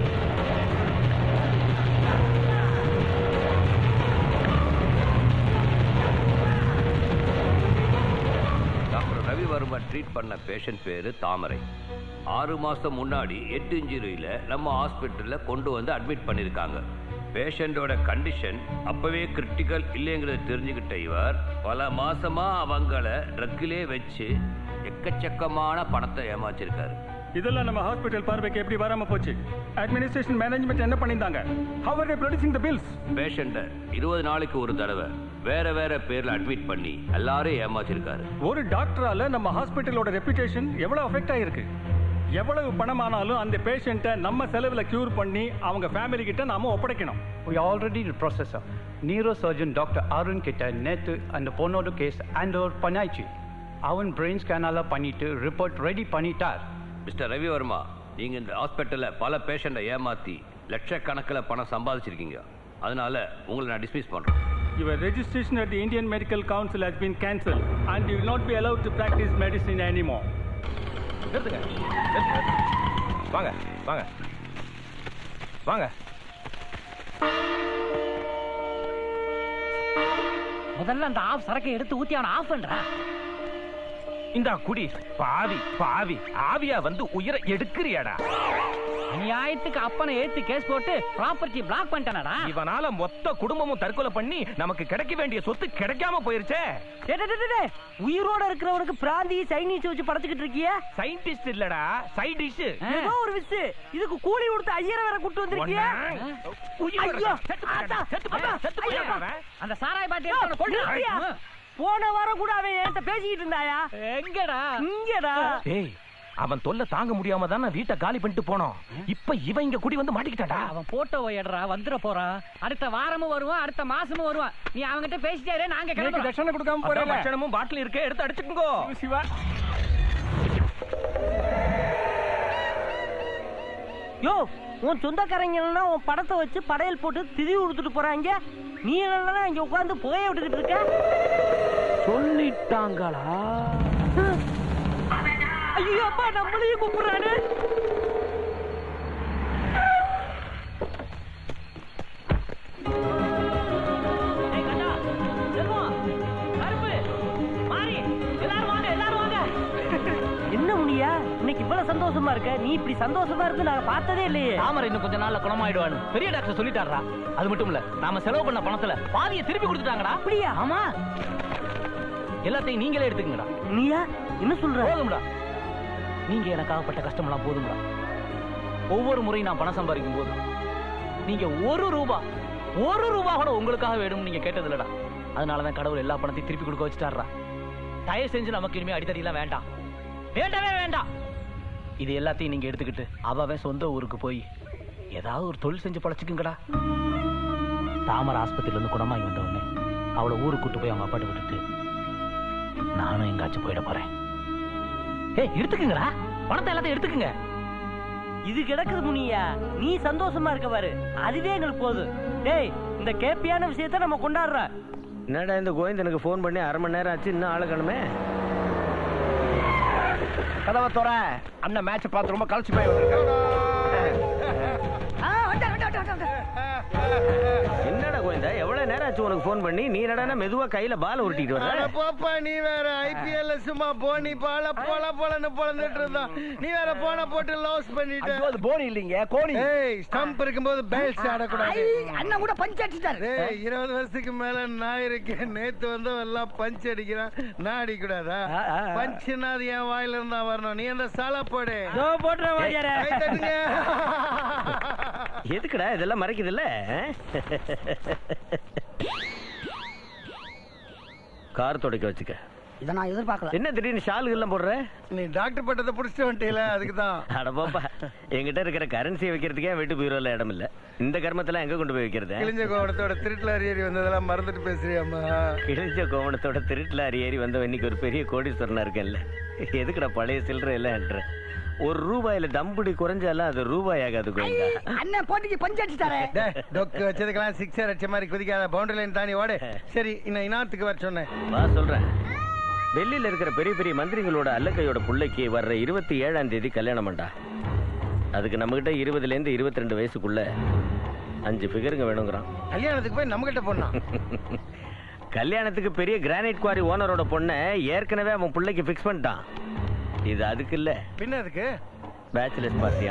டாக்டர் ரவிவர்மா ட்ரீட் பண்ண பேஷண்ட் பேரு தாமரை ஆறு மாசம் முன்னாடி எட்டு இன்ஜுரியில நம்ம ஹாஸ்பிட்டல்ல கொண்டு வந்து அட்மிட் பண்ணிருக்காங்க பேஷண்டோட கண்டிஷன் அப்பவே கிரிட்டிக்கல் இல்லைங்கிறத தெரிஞ்சுக்கிட்ட இவர் பல மாசமா அவங்கள ட்ரக்கிலே வச்சு எக்கச்சக்கமான பணத்தை ஏமாச்சிருக்காரு இதெல்லாம் நம்ம ஹாஸ்பிட்டல் பார்வைக்கு எப்படி வராம போச்சு அட்மினிஸ்ட்ரேஷன் மேனேஜ்மெண்ட் என்ன பண்ணிருந்தாங்க how are producing the bills பேஷண்ட்டை இருபது நாளைக்கு ஒரு தடவை வேற வேற பேர்ல அட்மிட் பண்ணி எல்லாரையும் ஏமாச்சிருக்காரு ஒரு டாக்டரால நம்ம ஹாஸ்பிட்டலோட ரெப்புடேஷன் எவ்வளவு அஃபெக்ட் ஆயிருக்கு எவ்வளவு பணமானாலும் அந்த பேஷண்ட்டை நம்ம செலவுல கியூர் பண்ணி அவங்க ஃபேமிலி கிட்ட நாம ஒப்படைக்கணும் We already the processor. Neurosurgeon Dr. Arun கிட்ட நேத்து அந்த பொண்ணோட கேஸ் ஹேண்ட் ஓவர் பண்ணியாச்சு அவன் பிரெயின் ஸ்கேனால பண்ணிட்டு ரிப்போர்ட் ரெடி பண்ணிட்டார் மிஸ்டர் ரவிவர்மா நீங்க இந்த ஹாஸ்பிட்டல்ல பல பேஷண்ட்டை ஏமாத்தி லட்சக்கணக்கில் பணம் சம்பாதிச்சிருக்கீங்க அதனால உங்களை நான் டிஸ்மிஸ் பண்றேன் Your registration at the Indian Medical Council has been cancelled and you will not be allowed to practice medicine anymore. நிறுத்துங்க நிறுத்துங்க. வாங்க வாங்க வாங்க முதல்ல அந்த ஆஃப் சரக்கை எடுத்து ஊத்தி அவனை ஆஃப் பண்றா இந்தா குடி பாவி பாவி ஆவியா வந்து உயிரை எடுக்கிறியாடா அநியாயத்துக்கு அப்பனை ஏத்தி கேஸ் போட்டு ப்ராப்பர்ட்டி பிளாக் பண்ணிட்டானடா இவனால மொத்த குடும்பமும் தற்கொலை பண்ணி நமக்கு கிடைக்க வேண்டிய சொத்து கிடைக்காம போயிருச்சே டேய், டேய், டேய், டேய். உயிரோட இருக்கிறவனுக்கு பிராந்தி சைனீஸ் வச்சு படைச்சுக்கிட்டு இருக்கிய சயின்டிஸ்ட் இல்லடா சைட் டிஷ் ஏதோ ஒரு விசு இதுக்கு கூலி கொடுத்து ஐயரை வேற கூட்டு வந்திருக்கிய ஐயோ ஆத்தா, அப்பா, ஐயப்பா. அந்த சாராய பாட்டி யோ, எடுத்து அவனை கொல்றா. நிறுத்தியா? போன வாரம் கூட அவன் என்கிட்ட பேசிக்கிட்டு இருந்தாயா எங்கடா இங்கடா டேய் அவன் தொல்லை தாங்க முடியாம தான் நான் வீட்டை காலி பண்ணிட்டு போனோம் இப்ப இவன் இங்க குடி வந்து மாட்டிக்கிட்டாடா அவன் போட்டோவை எடுறா வந்துட போறான் அடுத்த வாரமும் வருவான் அடுத்த மாசமும் வருவான் நீ அவன்கிட்ட பேசிட்டாரு நாங்க நேத்து தட்சணை கொடுக்காம போறேன் லட்சணமும் பாட்டில் இருக்கு எடுத்து அடிச்சுக்கோ சிவா யோ உன் சொந்தக்காரங்க எல்லாம் உன் படத்தை வச்சு படையல் போட்டு திதி கொடுத்துட்டு போறாங்க நீ என்னன்னா இங்க உட்காந்து புகைய விட்டுக்கிட்டு இருக்க சொல்லிட்டாங்களா ஐயோ அப்பா நம்மளையும் கூப்பிடுறாரு ஏய் கண்ணா, செல்வம், கருப்பு, மாறி, எல்லாரும் வாங்க, எல்லாரும் வாங்க. என்ன முனியா இன்னைக்கு இவ்வளவு சந்தோஷமா இருக்க நீ இப்படி சந்தோஷமா இருந்து நான் பார்த்ததே இல்லையே தாமரை இன்னும் கொஞ்ச நாள்ல குணமாயிடுவான்னு பெரிய டாக்டர் சொல்லிட்டாரா அது மட்டும் இல்ல நாம செலவு பண்ண பணத்துல பாதியை திருப்பி கொடுத்துட்டாங்கடா அப்படியா ஆமா எல்லாத்தையும் நீங்களே எடுத்துக்கங்கடா நீயா என்ன சொல்ற போதும்டா நீங்க எனக்காகப்பட்ட கஷ்டமெல்லாம் போதும்டா ஒவ்வொரு முறையும் நான் பணம் சம்பாதிக்கும் போது நீங்க ஒரு ரூபா ஒரு ரூபா கூட உங்களுக்காக வேணும்னு நீங்க கேட்டது இல்லடா அதனாலதான் கடவுள் எல்லா பணத்தையும் திருப்பி கொடுக்க வச்சுட்டாரா தயவு செஞ்சு நமக்கு இனிமே அடித்தடி எல்லாம் வேண்டாம் வேண்டவே வேண்டாம் இது எல்லாத்தையும் நீங்க எடுத்துக்கிட்டு அவன் சொந்த ஊருக்கு போய் ஏதாவது ஒரு தொழில் செஞ்சு பழச்சுக்குங்கடா தாமரை ஆஸ்பத்திரியில இருந்து குணமாகி வந்த உடனே அவளை ஊருக்கு கூட்டு போய் அவங்க அப்பாட்ட விட்டுட்டு நானும் எங்காச்சும் போயிட போறேன் ஏய் எடுத்துக்குங்கடா பணத்தை எல்லாத்தையும் எடுத்துக்குங்க இது கிடக்குது முனியா நீ சந்தோஷமா இருக்க பாரு அதுவே எங்களுக்கு போதும் டேய் இந்த கேப்பியான விஷயத்த நம்ம கொண்டாடுறோம் என்னடா இந்த கோவிந்தனுக்கு ஃபோன் பண்ணி அரை மணி நேரம் ஆச்சு இன்னும் ஆளு காணுமே கதவை தோற அண்ணன் மேட்ச் பார்த்து ரொம்ப கழிச்சு போய் என்னடா கோவிந்தா எவ்வளவு நேரம் ஆச்சு உனக்கு ஃபோன் பண்ணி நீ என்னடா மெதுவா கையில பால் உருட்டிட்டு அட வர போப்பா நீ வேற ஐபிஎல்ல சும்மா போனி பால போல போலன்னு பொழந்துட்டு இருந்தான் நீ வேற போன போட்டு லாஸ் பண்ணிட்ட அது போனி இல்லைங்க கோணி ஏய் ஸ்டம்ப் இருக்கும்போது பேல்ஸ் ஆடக்கூடாது அண்ணன் கூட பஞ்ச் அடிச்சிட்டாரு ஏய் இருபது வருஷத்துக்கு மேல நான் இருக்கேன் நேத்து வந்து எல்லாம் பஞ்ச் அடிக்கிறான் நான் அடிக்கூடாதா பஞ்சுனா அது என் வாயில இருந்தா வரணும் நீ அந்த சாலா போடு போட்டுற கை தட்டுங்க. எதுக்குடா இதெல்லாம் மறைக்குது இல்ல கார் துடைக்க வச்சுக்க இதை நான் எதிர்பார்க்கல என்ன திடீர்னு ஷாலு எல்லாம் போடுற நீ டாக்டர் பட்டத்தை புடிச்சிட்டு வந்துட்டீல அதுக்கு தான் அட போப்பா என்கிட்ட இருக்கிற கரன்சியை வைக்கிறதுக்கே வீட்டு பீரோல இடம் இல்ல இந்த கர்மத்தெல்லாம் எங்க கொண்டு போய் வைக்கிறது கிழிஞ்ச கோவணத்தோட திருட்டுல ஏறி வந்ததெல்லாம் மறந்துட்டு பேசுறியாமா கிழிஞ்ச கோவணத்தோட திருட்டுல ஏறி வந்தவன் இன்னைக்கு ஒரு பெரிய கோடீஸ்வரனா இருக்கேன்ல எதுக்குடா பழைய சில்லறை எல்லாம் என்ற ஒரு ரூபாயில தம்புடி குறைஞ்சாலும் அது ரூபாய் ஆகாது கோவிந்தா அண்ணன் போட்டிக்கு பஞ்ச் அடிச்சிட்டாரு டேய், டொக்கு வச்சதுக்கெல்லாம் சிக்ஸர் அடிச்ச மாதிரி குதிக்காத பவுண்டரி லைன் தாண்டி ஓடு சரி இன்னும் இனாத்துக்கு வர சொன்னேன் வா சொல்றேன் டெல்லியில இருக்கிற பெரிய பெரிய மந்திரிகளோட அல்லக்கையோட புள்ளைக்கு வர்ற இருபத்தி ஏழாம் தேதி கல்யாணம் பண்ணா அதுக்கு நம்ம கிட்ட இருபதுல இருந்து இருபத்தி ரெண்டு வயசுக்குள்ள அஞ்சு ஃபிகருங்க வேணுங்கிறான் கல்யாணத்துக்கு போய் நம்ம கிட்ட போனா கல்யாணத்துக்கு பெரிய கிரானைட் குவாரி ஓனரோட பொண்ணை ஏற்கனவே அவன் பிள்ளைக்கு ஃபிக்ஸ் பண்ணிட்டான் இது அதுக்கு இல்ல பின்ன அதுக்கு பேச்சுலர்ஸ் பார்ட்டியா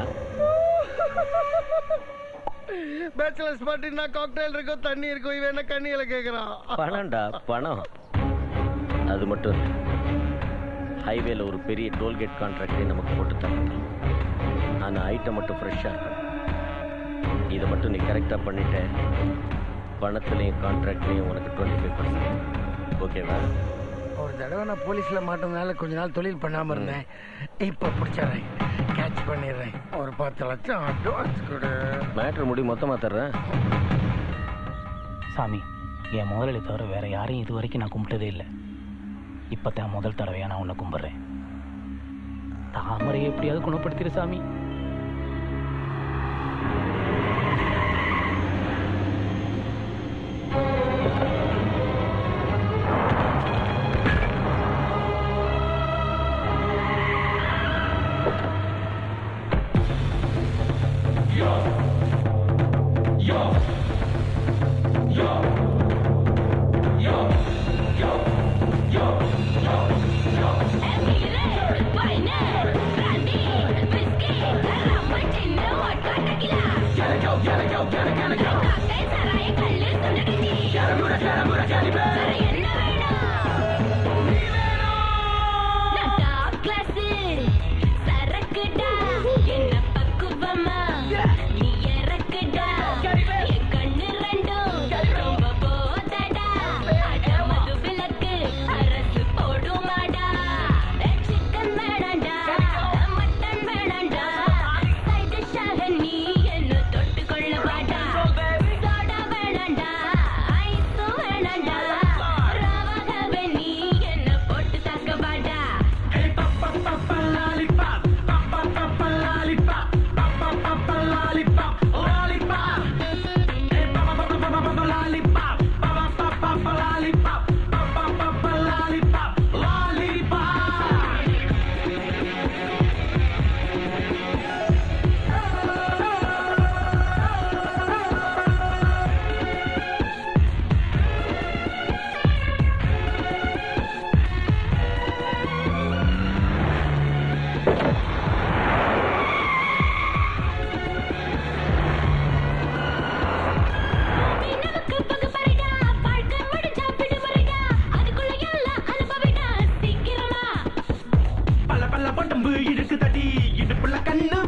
பேச்சுலர்ஸ் பார்ட்டினா காக்டெயில் இருக்கும் தண்ணி இருக்கும் இவன் என்ன கண்ணியில கேக்குறான் பணம்டா பணம் அது மட்டும் இல்ல ஹைவேல ஒரு பெரிய டோல்கேட் கான்ட்ராக்டே நமக்கு போட்டு தரணும் ஆனா ஐட்டம் மட்டும் ஃப்ரெஷ்ஷா இருக்கும் இதை மட்டும் நீ கரெக்டா பண்ணிட்ட பணத்துலயும் கான்ட்ராக்ட்லயும் உனக்கு டுவெண்ட்டி ஃபைவ் பர்சன்ட் ஓகேவா ஒரு தடவை நான் போலீஸ்ல மாட்டதுனால கொஞ்ச நாள் தொழில் பண்ணாம இருந்தேன் இப்ப பிடிச்சிடுறேன் கேட்ச் பண்ணிடுறேன் ஒரு பத்து லட்சம் அட்வான்ஸ் கொடு மேட்ரு முடி மொத்தமா தர்றேன் சாமி என் முதலாளி தவிர வேற யாரையும் இது வரைக்கும் நான் கும்பிட்டதே இல்லை இப்பதான் முதல் தடவையா நான் உன்னை கும்பிடுறேன் தாமரையை எப்படியாவது குணப்படுத்திடு சாமி Pioneer, Brandy, Whiskey,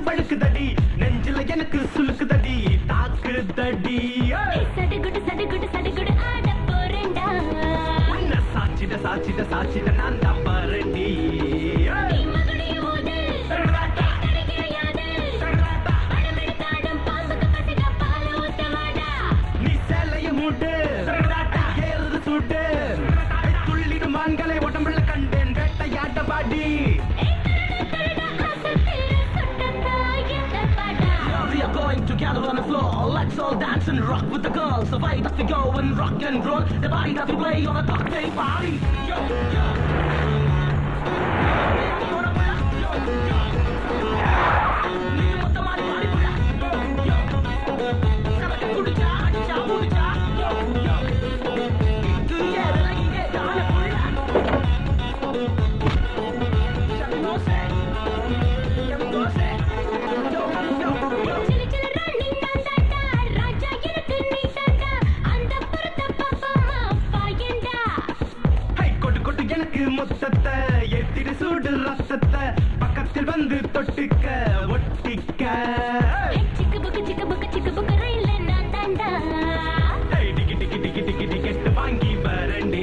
வழுக்குதடி நெஞ்சில எனக்கு சுலுக்குதடி தாக்குதடி ஏய். சடுகுடு சடுகுடு சடுகுடு ஆட போறேன்டா உன்னை சாச்சிட சாச்சிட சாச்சிட நான் தான் பாரண்டி நீ மகுடைய போது கிடைக்கிற யாது அடமெடுத்தாடும் பாம்புக்கு பசிக்க பால் ஊத்த வாடா நீ சேலைய மூட்டு ஏறுது சூட்டு துள்ளிடும் மான்களை உடம்புல கண்டேன் வேட்டையாட்ட பாடி We are going together on the floor. Let's all dance and rock with the girls. So why does we go and rock and roll? The body that we play on a cocktail party. Yo, yo. Hi, கொட்டு கொட்டு எனக்கு முத்தத்தை எத்திடு சூடு ரத்தத்தை பக்கத்தில் வந்து தொட்டுக்க ஒட்டிக்க சிக்கு புக்கு சிக்கு புக்கு சிக்கு புக்கு ரயில்ல நான் தாண்டா ஹை, டிக்கி டிக்கி டிக்கி டிக்கி டிக்கெட் வாங்கி வரண்டி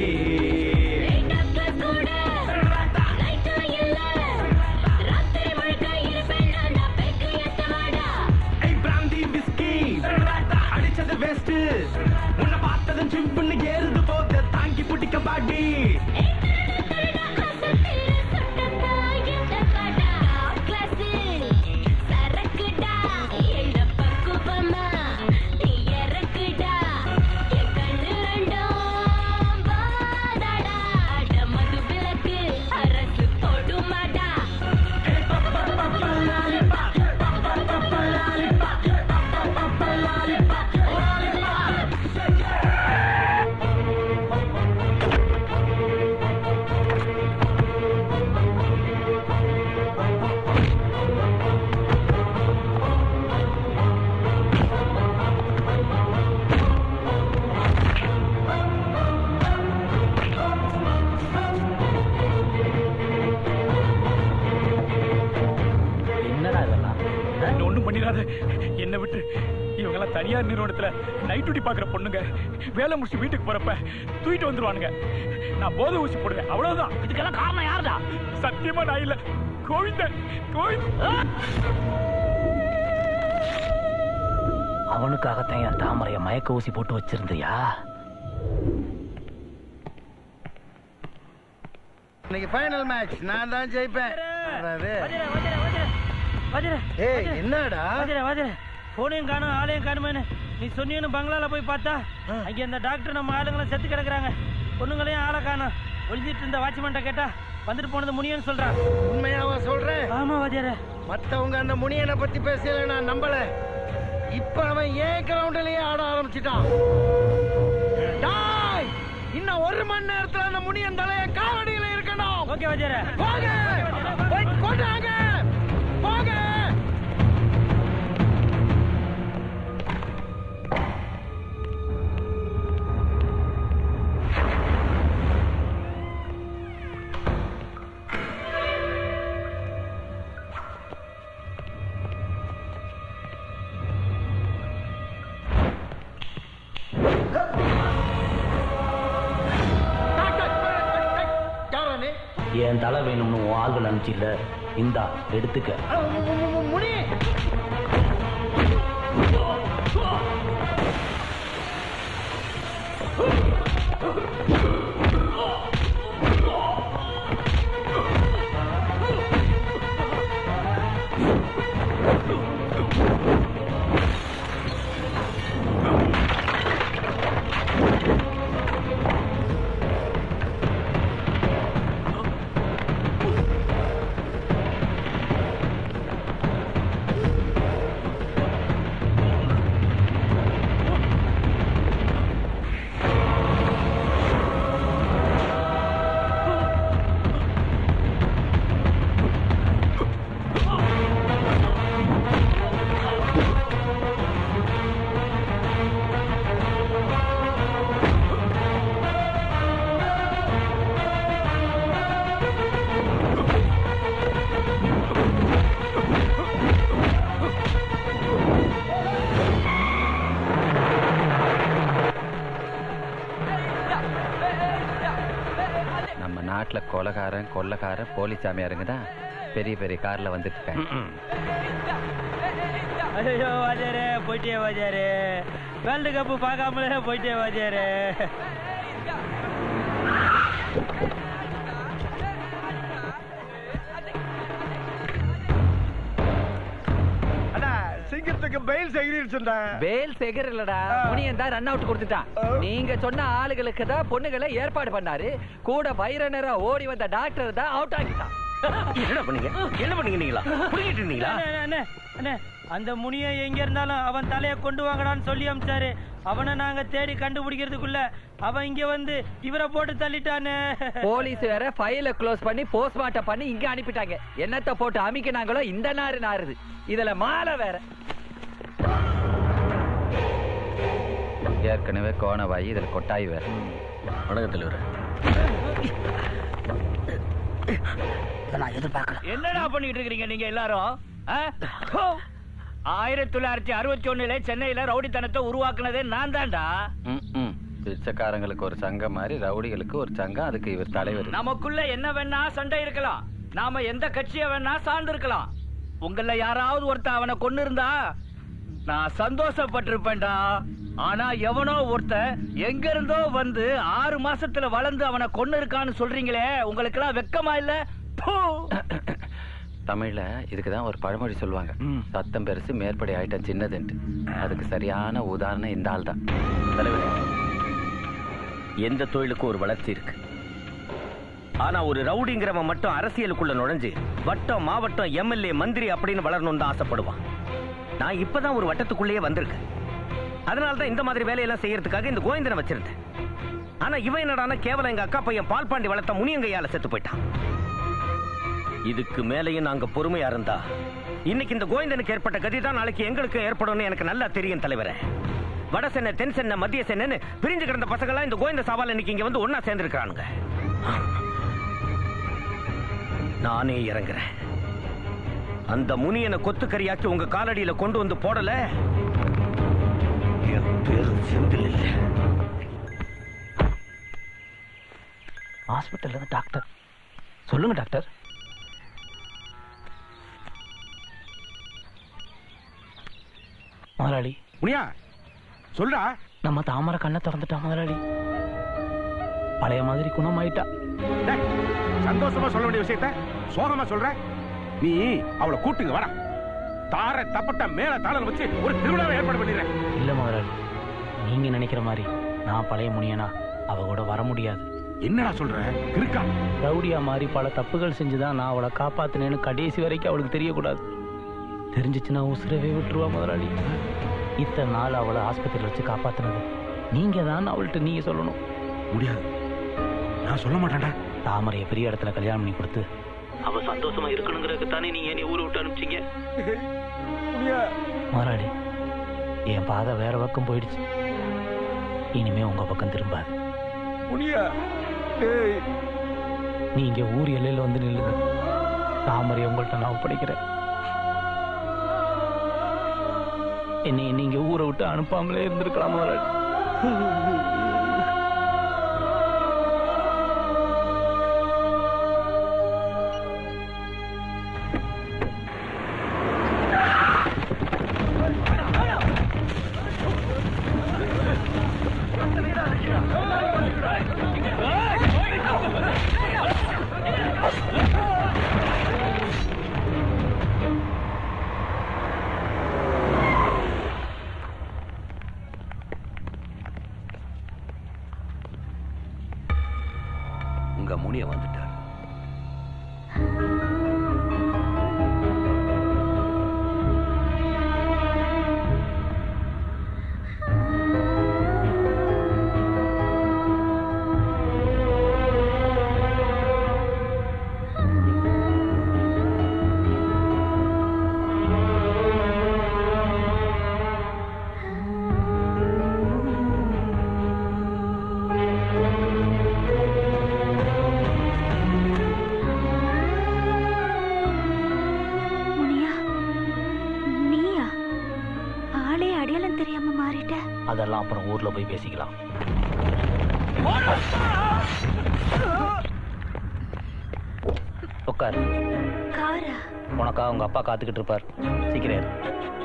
கூட லைட்டா இல்ல ராத்திரி முழுக்க இருப்பேன் நான் தான் பெக்கு ஏத்த வாடா ஹை, பிராந்தி விஸ்கி அடிச்சது வேஸ்ட் உன்னை பார்த்ததும் சிம்புன்னு ஏறுது போது தாங்கி பிடிக்க பாடி சரக்குடா எந்த பக்குவமா நீ இறக்குடா என் கண்ணு ரெண்டும் வாதாடா மது விளக்கு அரசு தொடுமாடா என்னடா இதெல்லாம் என்ன ஒண்ணும் பண்ணிடாத என்னை விட்டு இவங்கெல்லாம் தனியார் நிறுவனத்துல நைட் டியூட்டி பாக்குற பொண்ணுங்க வேலை முடிச்சு வீட்டுக்கு போறப்ப தூக்கிட்டு வந்துருவானுங்க நான் போதை ஊசி போடுவேன் அவ்வளவுதான் இதுக்கெல்லாம் காரணம் யாருடா சத்தியமா நான் இல்ல கோவிந்தன் கோவிந்த் அவனுக்காகத்தான் என் தாமரைய மயக்க ஊசி போட்டு வச்சிருந்தியா இன்னைக்கு ஃபைனல் மேட்ச் நான் தான் ஜெயிப்பேன் அதாவது, ஏய் என்னடா வாஜர வாஜர போனையும் காணும் ஆளையும் காணுமேனு நீ சொன்னீன்னு பங்களால போய் பார்த்தா அங்க இந்த டாக்டர் நம்ம ஆளுங்களும் செத்து கிடக்குறாங்க பொண்ணுங்களையும் ஆளை காணும் ஒளிஞ்சிட்டு இருந்த வாட்ச்மேன்ட்ட கேட்டா வந்துட்டு போனது முனியன்னு சொல்றான் உண்மையாவா சொல்றேன் ஆமா வாஜர மத்தவங்க அந்த முனியனை பத்தி பேசல நான் நம்பல இப்ப அவன் ஏன் கிரவுண்ட்லயே ஆட ஆரம்பிச்சிட்டான் டாய்! இன்னும் ஒரு மணி நேரத்துல அந்த முனியன் தலைய காலடியில இருக்கணும் ஓகே வாஜர போங்க போய் கொண்டாங்க போங்க யாரானே என் தலை வேணும்னு உன் ஆள்கள் அனுப்பிச்சில்ல இந்தா எடுத்துக்க முனி நம்ம நாட்டுல கொலகாரன் கொள்ளக்காரன் போலீஸ் சாமியாருங்க தான் பெரிய பெரிய கார்ல வந்துட்டு இருக்காங்க ஐயோ வாஜாரு போயிட்டே வாஜாரு வேர்ல்டு கப்பு பார்க்காமலே போயிட்டே வாஜாரு அண்ணா சிங்கத்துக்கு பெயில் செகிரிச்சுடா வேல் சேகர் இல்லடா முனியன் தான் ரன் அவுட் கொடுத்துட்டான் நீங்க சொன்ன ஆளுகளுக்கு தான் பொண்ணுகளை ஏற்பாடு பண்ணாரு கூட வைரனரா ஓடி வந்த டாக்டர் தான் அவுட் ஆகிட்டான் என்ன பண்ணீங்க என்ன பண்ணீங்க நீங்களா புரிஞ்சிட்டு இருந்தீங்களா அண்ணே, அண்ணே, அண்ணே, அந்த முனியை எங்க இருந்தாலும் அவன் தலைய கொண்டு வாங்கடான்னு சொல்லி அமிச்சாரு அவனை நாங்க தேடி கண்டுபிடிக்கிறதுக்குள்ள அவன் இங்க வந்து இவரை போட்டு தள்ளிட்டானே போலீஸ் வேற ஃபைல க்ளோஸ் பண்ணி போஸ்ட்மார்ட்டம் பண்ணி இங்க அனுப்பிட்டாங்க என்னத்த போட்டு அமிக்கினாங்களோ இந்த நாறு நாறுது இதுல மாலை வேற ஏற்கனவே கோணவாயி இதுல கொட்டாய் வேற வணக்கம் தலைவர் நான் எதிர்பார்க்கல என்னடா பண்ணிட்டு இருக்கீங்க நீங்க எல்லாரும் ஆ? ஹோ! ஆயிரத்தி தொள்ளாயிரத்தி அறுபத்தி ஒண்ணுல சென்னையில ரவுடித்தனத்தை உருவாக்குனதே நான் தான்டா ம் பிச்சைக்காரங்களுக்கு ஒரு சங்கம் மாதிரி ரவுடிகளுக்கு ஒரு சங்கம் அதுக்கு இவர் தலைவர் நமக்குள்ள என்ன வேணா சண்டை இருக்கலாம் நாம எந்த கட்சிய வேணா சார்ந்து இருக்கலாம் உங்கள யாராவது ஒருத்தன் அவனை கொண்டு இருந்தா நான் சந்தோஷப்பட்டிருப்பேன்டா ஆனா எவனோ ஒருத்தன் எங்க இருந்தோ வந்து ஆறு மாசத்துல வளர்ந்து அவனை கொண்டு இருக்கான்னு சொல்றீங்களே உங்களுக்கு எல்லாம் வெக்கமா இல்ல பூ! தமிழ்ல இதுக்கு தான் ஒரு பழமொழி சொல்லுவாங்க சத்தம் பெருசு மேற்படி ஆயிட்டம் சின்னதுன்ட்டு அதுக்கு சரியான உதாரணம் இந்த ஆள் தான் தலைவரே எந்த தொழிலுக்கும் ஒரு வளர்ச்சி இருக்கு ஆனா ஒரு ரவுடிங்கிறவன் மட்டும் அரசியலுக்குள்ள நுழைஞ்சு வட்டம் மாவட்டம் எம்எல்ஏ மந்திரி அப்படின்னு வளரணும்னு தான் ஆசைப்படுவான் நான் இப்பதான் ஒரு வட்டத்துக்குள்ளேயே வந்திருக்கேன் அதனால தான் இந்த மாதிரி வேலையெல்லாம் செய்யறதுக்காக இந்த கோவிந்தனை வச்சிருந்தேன் ஆனா இவன் என்னடானா கேவலம் எங்க அக்கா பையன் பால் பாண்டி வளர்த்த முனியங்கையால செத்து போயிட்டான் இதுக்கு மேலேயும் நாங்க பொறுமையா இருந்தா இன்னைக்கு இந்த கோவிந்தனுக்கு ஏற்பட்ட கதி தான் நாளைக்கு எங்களுக்கு ஏற்படும்னு எனக்கு நல்லா தெரியும் தலைவரே வட சென்னை தென் சென்னை மத்திய சென்னைன்னு பிரிஞ்சு கிடந்த பசங்க எல்லாம் இந்த கோவிந்த சவால் இன்னைக்கு இங்க வந்து ஒன்னா சேர்ந்திருக்கானுங்க நானே இறங்குறேன் அந்த முனியனை கொத்துக்கறியாக்கி உங்க காலடியில கொண்டு வந்து போடல என் பேரு செந்தில் இல்லை ஹாஸ்பிட்டல்ல இருந்து டாக்டர் சொல்லுங்க டாக்டர் முதலாளி முனியா சொல்றா நம்ம தாமரை கண்ணை திறந்துட்டா முதலாளி பழைய மாதிரி குணமாயிட்டா டேய், சந்தோஷமா சொல்ல வேண்டிய விஷயத்த சோகமா சொல்ற நீ அவளை கூட்டுங்க வாடா தார தப்பட்ட மேல தாளம் வச்சு ஒரு திருவிழாவை ஏற்பாடு பண்ணிடுறேன் இல்ல முதலாளி நீங்க நினைக்கிற மாதிரி நான் பழைய முனியனா அவ கூட வர முடியாது என்னடா சொல்ற இருக்கா ரவுடியா மாறி பல தப்புகள் செஞ்சுதான் நான் அவளை காப்பாத்தினேன்னு கடைசி வரைக்கும் அவளுக்கு தெரியக்கூடாது தெரிஞ்சிச்சுன்னா உசுரவே விட்டுருவா முதலாளி இத்தனை நாள் அவளை ஆஸ்பத்திரியில் வச்சு காப்பாத்தினது நீங்க தான் அவள்கிட்ட நீங்க சொல்லணும் முடியாது நான் சொல்ல மாட்டேன்டா தாமரைய பெரிய இடத்துல கல்யாணம் பண்ணி கொடுத்து அவ சந்தோஷமா இருக்கணுங்கிறதுக்கு தானே நீங்க என்னை ஊரை விட்டு அனுப்பிச்சீங்க முதலாளி என் பாதை வேற பக்கம் போயிடுச்சு இனிமே உங்க பக்கம் திரும்பாது முனியா நீங்க ஊர் எல்லையில வந்து நில்லுங்க தாமரை உங்கள்ட்ட நான் ஒப்படைக்கிறேன் என்னை நீங்க ஊரை விட்டு அனுப்பாமலே இருந்திருக்கலாம் முதலாளி உங்க முனிய வந்துட்டார் முனியா நீயா ஆளே அடையாளம் தெரியாம மாறிட்ட அதெல்லாம் அப்புறம் ஊர்ல போய் பேசிக்கலாம் உட்காரு காரா உனக்காக உங்க அப்பா காத்துக்கிட்டு இருப்பார் சீக்கிரம் இரு.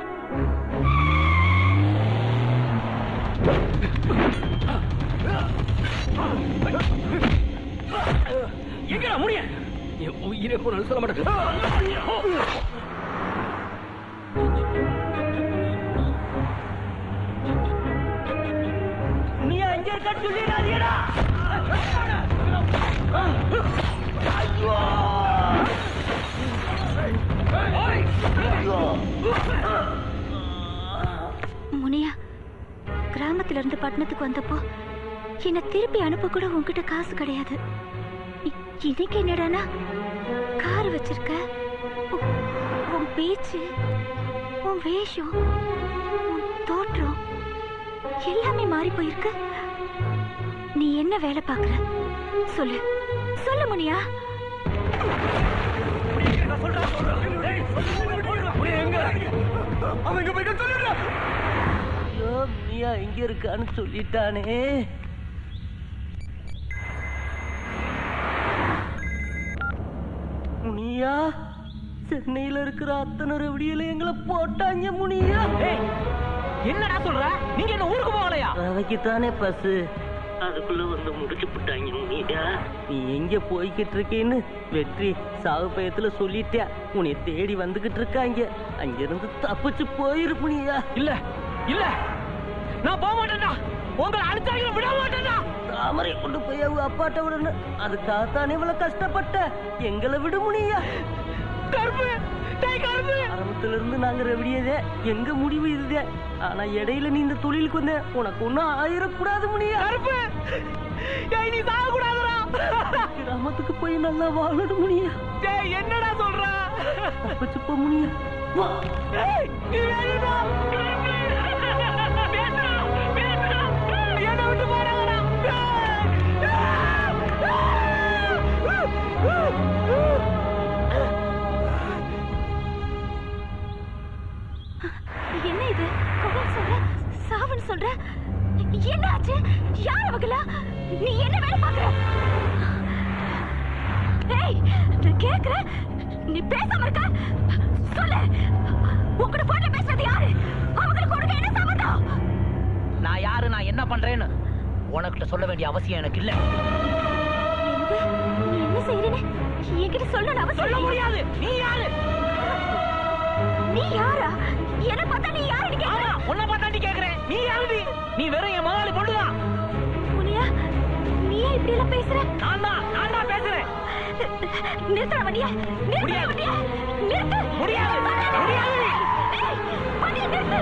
எங்கடா முடிய என் உயிரை போனாலும் சொல்ல மாட்டேன் நீ அங்க இருக்க சொல்லிடாதீடா ஐயோ முனியா கிராமத்துல இருந்து பட்டணத்துக்கு வந்தப்போ என்ன திருப்பி அனுப்ப கூட உன்கிட்ட காசு கிடையாது இ- இன்னைக்கு என்னடானா கார் வச்சிருக்க உ- உன் பேச்சு உன் வேஷம் உன் தோற்றம் எல்லாமே மாறி போயிருக்கு நீ என்ன வேலை பார்க்கற சொல்லு சொல்லு முனியா ஐயோ மியா எங்க இருக்கான்னு சொல்லிட்டானே முனியா சென்னையில இருக்கிற அத்தனை ரவடியில எங்களை போட்டாங்க முனியா என்னடா சொல்ற நீங்க என்ன ஊருக்கு போகலையா அவைக்கு தானே பஸ் அதுக்குள்ள வந்து முடிச்சு விட்டாங்க முனியா நீ எங்க போய்கிட்டு இருக்கேன்னு வெற்றி சாவு பயத்துல சொல்லிட்டியா உன்னை தேடி வந்துகிட்டு இருக்காங்க அங்கிருந்து தப்பிச்சு போயிரு முனியா இல்ல இல்ல நான் போக மாட்டேன்டா உங்களை அடிச்சாங்க விட மாட்டேன்டா தாமரை கொண்டு போய் அவங்க அப்பாட்ட விடணும் அதுக்காகத்தானே இவ்வளவு கஷ்டப்பட்ட எங்களை விட முடியா கருப்பு ஆரம்பத்துல இருந்து நாங்க ரெவடியதே எங்க முடிவு இதுதே ஆனா இடையில நீ இந்த தொழிலுக்கு வந்த உனக்கு ஒண்ணும் ஆயிரக்கூடாது முடியா கருப்பு நீ சாக கூடாதுடா கிராமத்துக்கு போய் நல்லா வாழணும் முடியா டேய் என்னடா சொல்ற தப்பிச்சு போ முடியா வா ஏய் நீ வேணுடா என்ன விட்டு போறாங்கடா என்ன இது கொலை சொல்ற சாவன் சொல்ற என்ன ஆச்சு யார் அவங்களா நீ என்ன வேலை பாக்குற ஏய் நான் கேக்குறேன் நீ பேசாம இருக்க சொல்லு உங்கட போன்ல பேசுறது யாரு அவங்களுக்கு உனக்கு என்ன சம்பந்தம் நான் யாரு நான் என்ன பண்றேன்னு உனக்கிட்ட சொல்ல வேண்டிய அவசியம் எனக்கு இல்ல நீ என்ன செய்யறேன்னு என்கிட்ட சொல்லணும் அவசியம் சொல்ல இல்லையே. முடியாது நீ யாரு நீ யாரா என்ன பார்த்தா நீ யாருன்னு கேக்குற உன்னை பார்த்தா நீ கேக்குறேன் நீ யாரு நீ? நீ வெறும் என் முதலாளி பொண்ணுதான் முனியா நீ ஏன் இப்படி எல்லாம் பேசுற நான் தான் நான் தான் பேசுறேன் நிறுத்துற வண்டிய நிறுத்துற முடியாது. வண்டிய நிறுத்து முடியாது. முடியாது. ஏய், வண்டிய நிறுத்து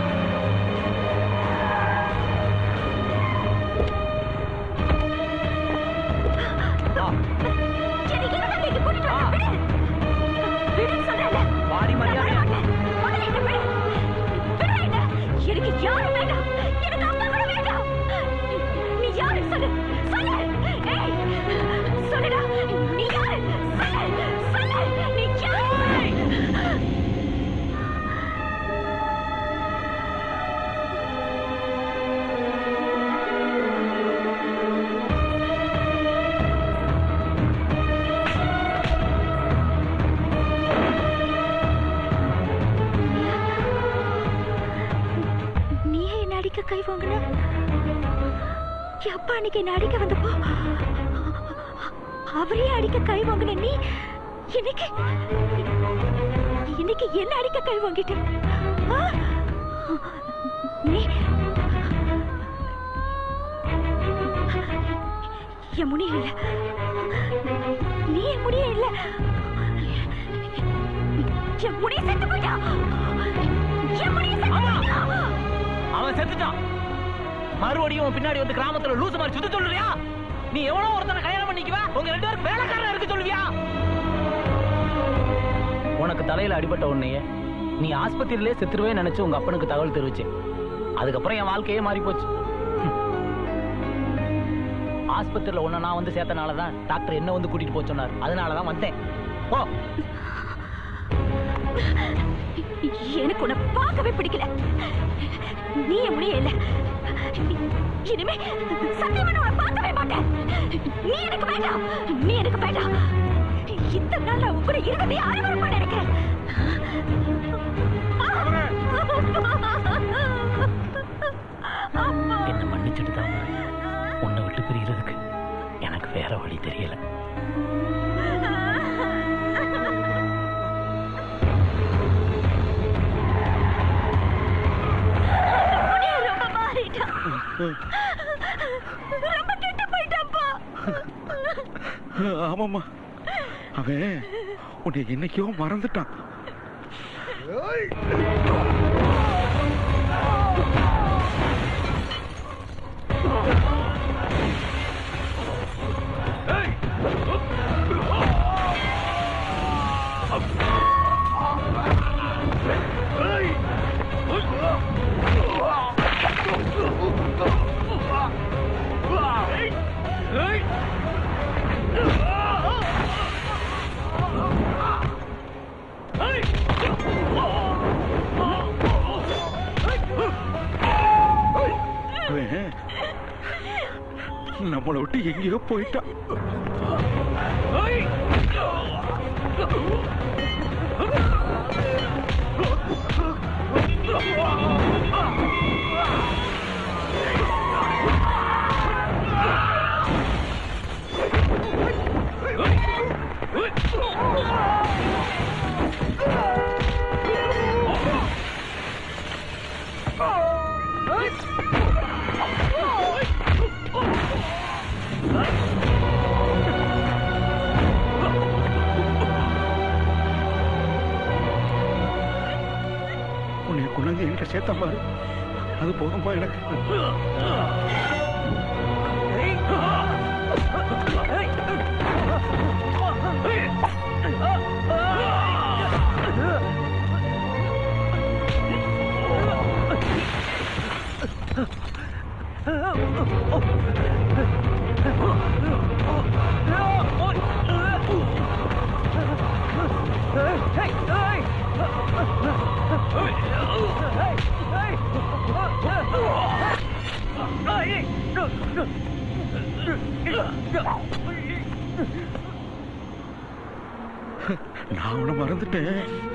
என்னை எதுக்காக இங்க கூட்டிட்டு வந்த? விடு. விடுன்னு சொல்றேன்ல. வாடி மரியாதை. நான் வர மாட்டேன். முதல்ல என்னை விடு. விடுடா என்னை. எனக்கு யாரும் வேண்டாம் எனக்கு அப்பா கூட வேண்டாம் நீ யாரு சொல்லு சொல்லு ஏய் சொல்லுடா நீ யாரு சொல்லு சொல்லு நீ யாரு நீயே என்ன அடிக்க கை வாங்கின என் அப்பா அன்னைக்கு என்ன அடிக்க வந்தப்போ அவரே அடிக்க கை வாங்கின நீ இன்னைக்கு இன்னைக்கு என்ன அடிக்க கை வாங்கிட்ட ஆ? நீ என் முடிய இல்ல நீ என் முடிய இல்ல என் முடிய செத்து போயிட்டா என் முடிய செத்து போயிட்டா அவன் செத்துட்டான் மறுபடியும் உன் பின்னாடி வந்து கிராமத்துல லூசு மாதிரி சுத்த சொல்லுறியா நீ எவ்வளவு ஒருத்தனை கல்யாணம் பண்ணிக்குவ உங்க ரெண்டு பேரும் வேலைக்காரன் இருக்க சொல்லுவியா உனக்கு தலையில அடிபட்ட உன்னையே நீ ஆஸ்பத்திரியிலே செத்துருவே நினைச்சு உங்க அப்பனுக்கு தகவல் தெரிவிச்சேன் அதுக்கப்புறம் என் வாழ்க்கையே மாறி போச்சு ஆஸ்பத்திரியில உன்னை நான் வந்து சேர்த்தனால தான் டாக்டர் என்ன வந்து கூட்டிட்டு போக சொன்னார் அதனால தான் வந்தேன் ஓ எனக்கு உன்னை பார்க்கவே பிடிக்கல நீ என் முடிய இல்ல இனிமே சத்தியமா நான் உன்னை பார்க்கவே மாட்டேன் நீ எனக்கு வேண்டாம் நீ எனக்கு வேண்டாம் இத்தனை நாள் நான் உன் கூட இருந்ததே அருவருப்பா நினைக்கிறேன் என்ன மன்னிச்சுட்டு தான் உன்னை விட்டு பிரியறதுக்கு எனக்கு வேற வழி தெரியல முனியா ரொம்ப மாறிட்டான் ரொம்ப கெட்டு போயிட்டாப்பா ஆமாம்மா அவன் உன்னை என்னைக்கோ மறந்துட்டான் அவன் நம்மளை விட்டு எங்கேயோ போயிட்டான் உன்னை கொண்டாந்து என்கிட்ட சேர்த்த பாரு அது போதும்பா எனக்கு நான் உன்னை மறந்துட்டேன்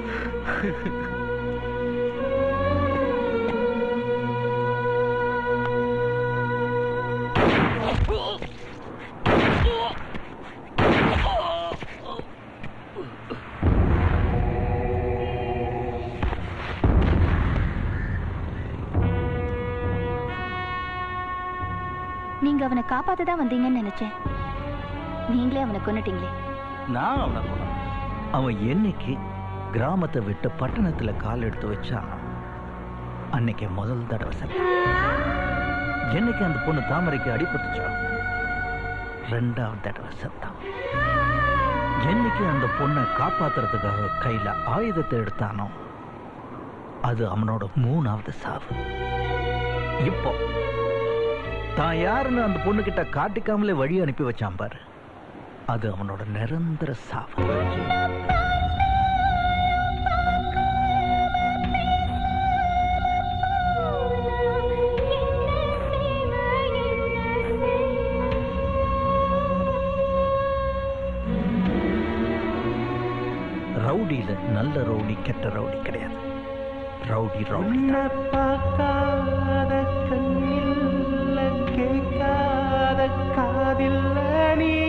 நீங்க அவனை காப்பாத்த தான் வந்தீங்கன்னு நினைச்சேன் நீங்களே அவனை கொன்னுட்டீங்களே நான் அவனை கொன்னேன். அவன் என்னைக்கு கிராமத்தை விட்டு பட்டணத்துல கால் எடுத்து வச்சான் அன்னைக்கு முதல் தடவை செத்தான் என்னைக்கு அந்த பொண்ணு தாமரைக்கு அடிபட்டுச்சோ ரெண்டாவது தடவை செத்தான் என்னைக்கு அந்த பொண்ணை காப்பாத்துறதுக்காக கையில ஆயுதத்தை எடுத்தானோ அது அவனோட மூணாவது சாவு இப்போ தான் யாருன்னு அந்த பொண்ணுகிட்ட காட்டிக்காமலே வழி அனுப்பி வச்சான் பாரு அது அவனோட நிரந்தர சாவு ரவுடியில நல்ல ரவுடி கெட்ட ரவுடி கிடையாது ரவுடி ரவுடி தான். பார்க்காத கண்ணில் கேட்காத காதில் நீ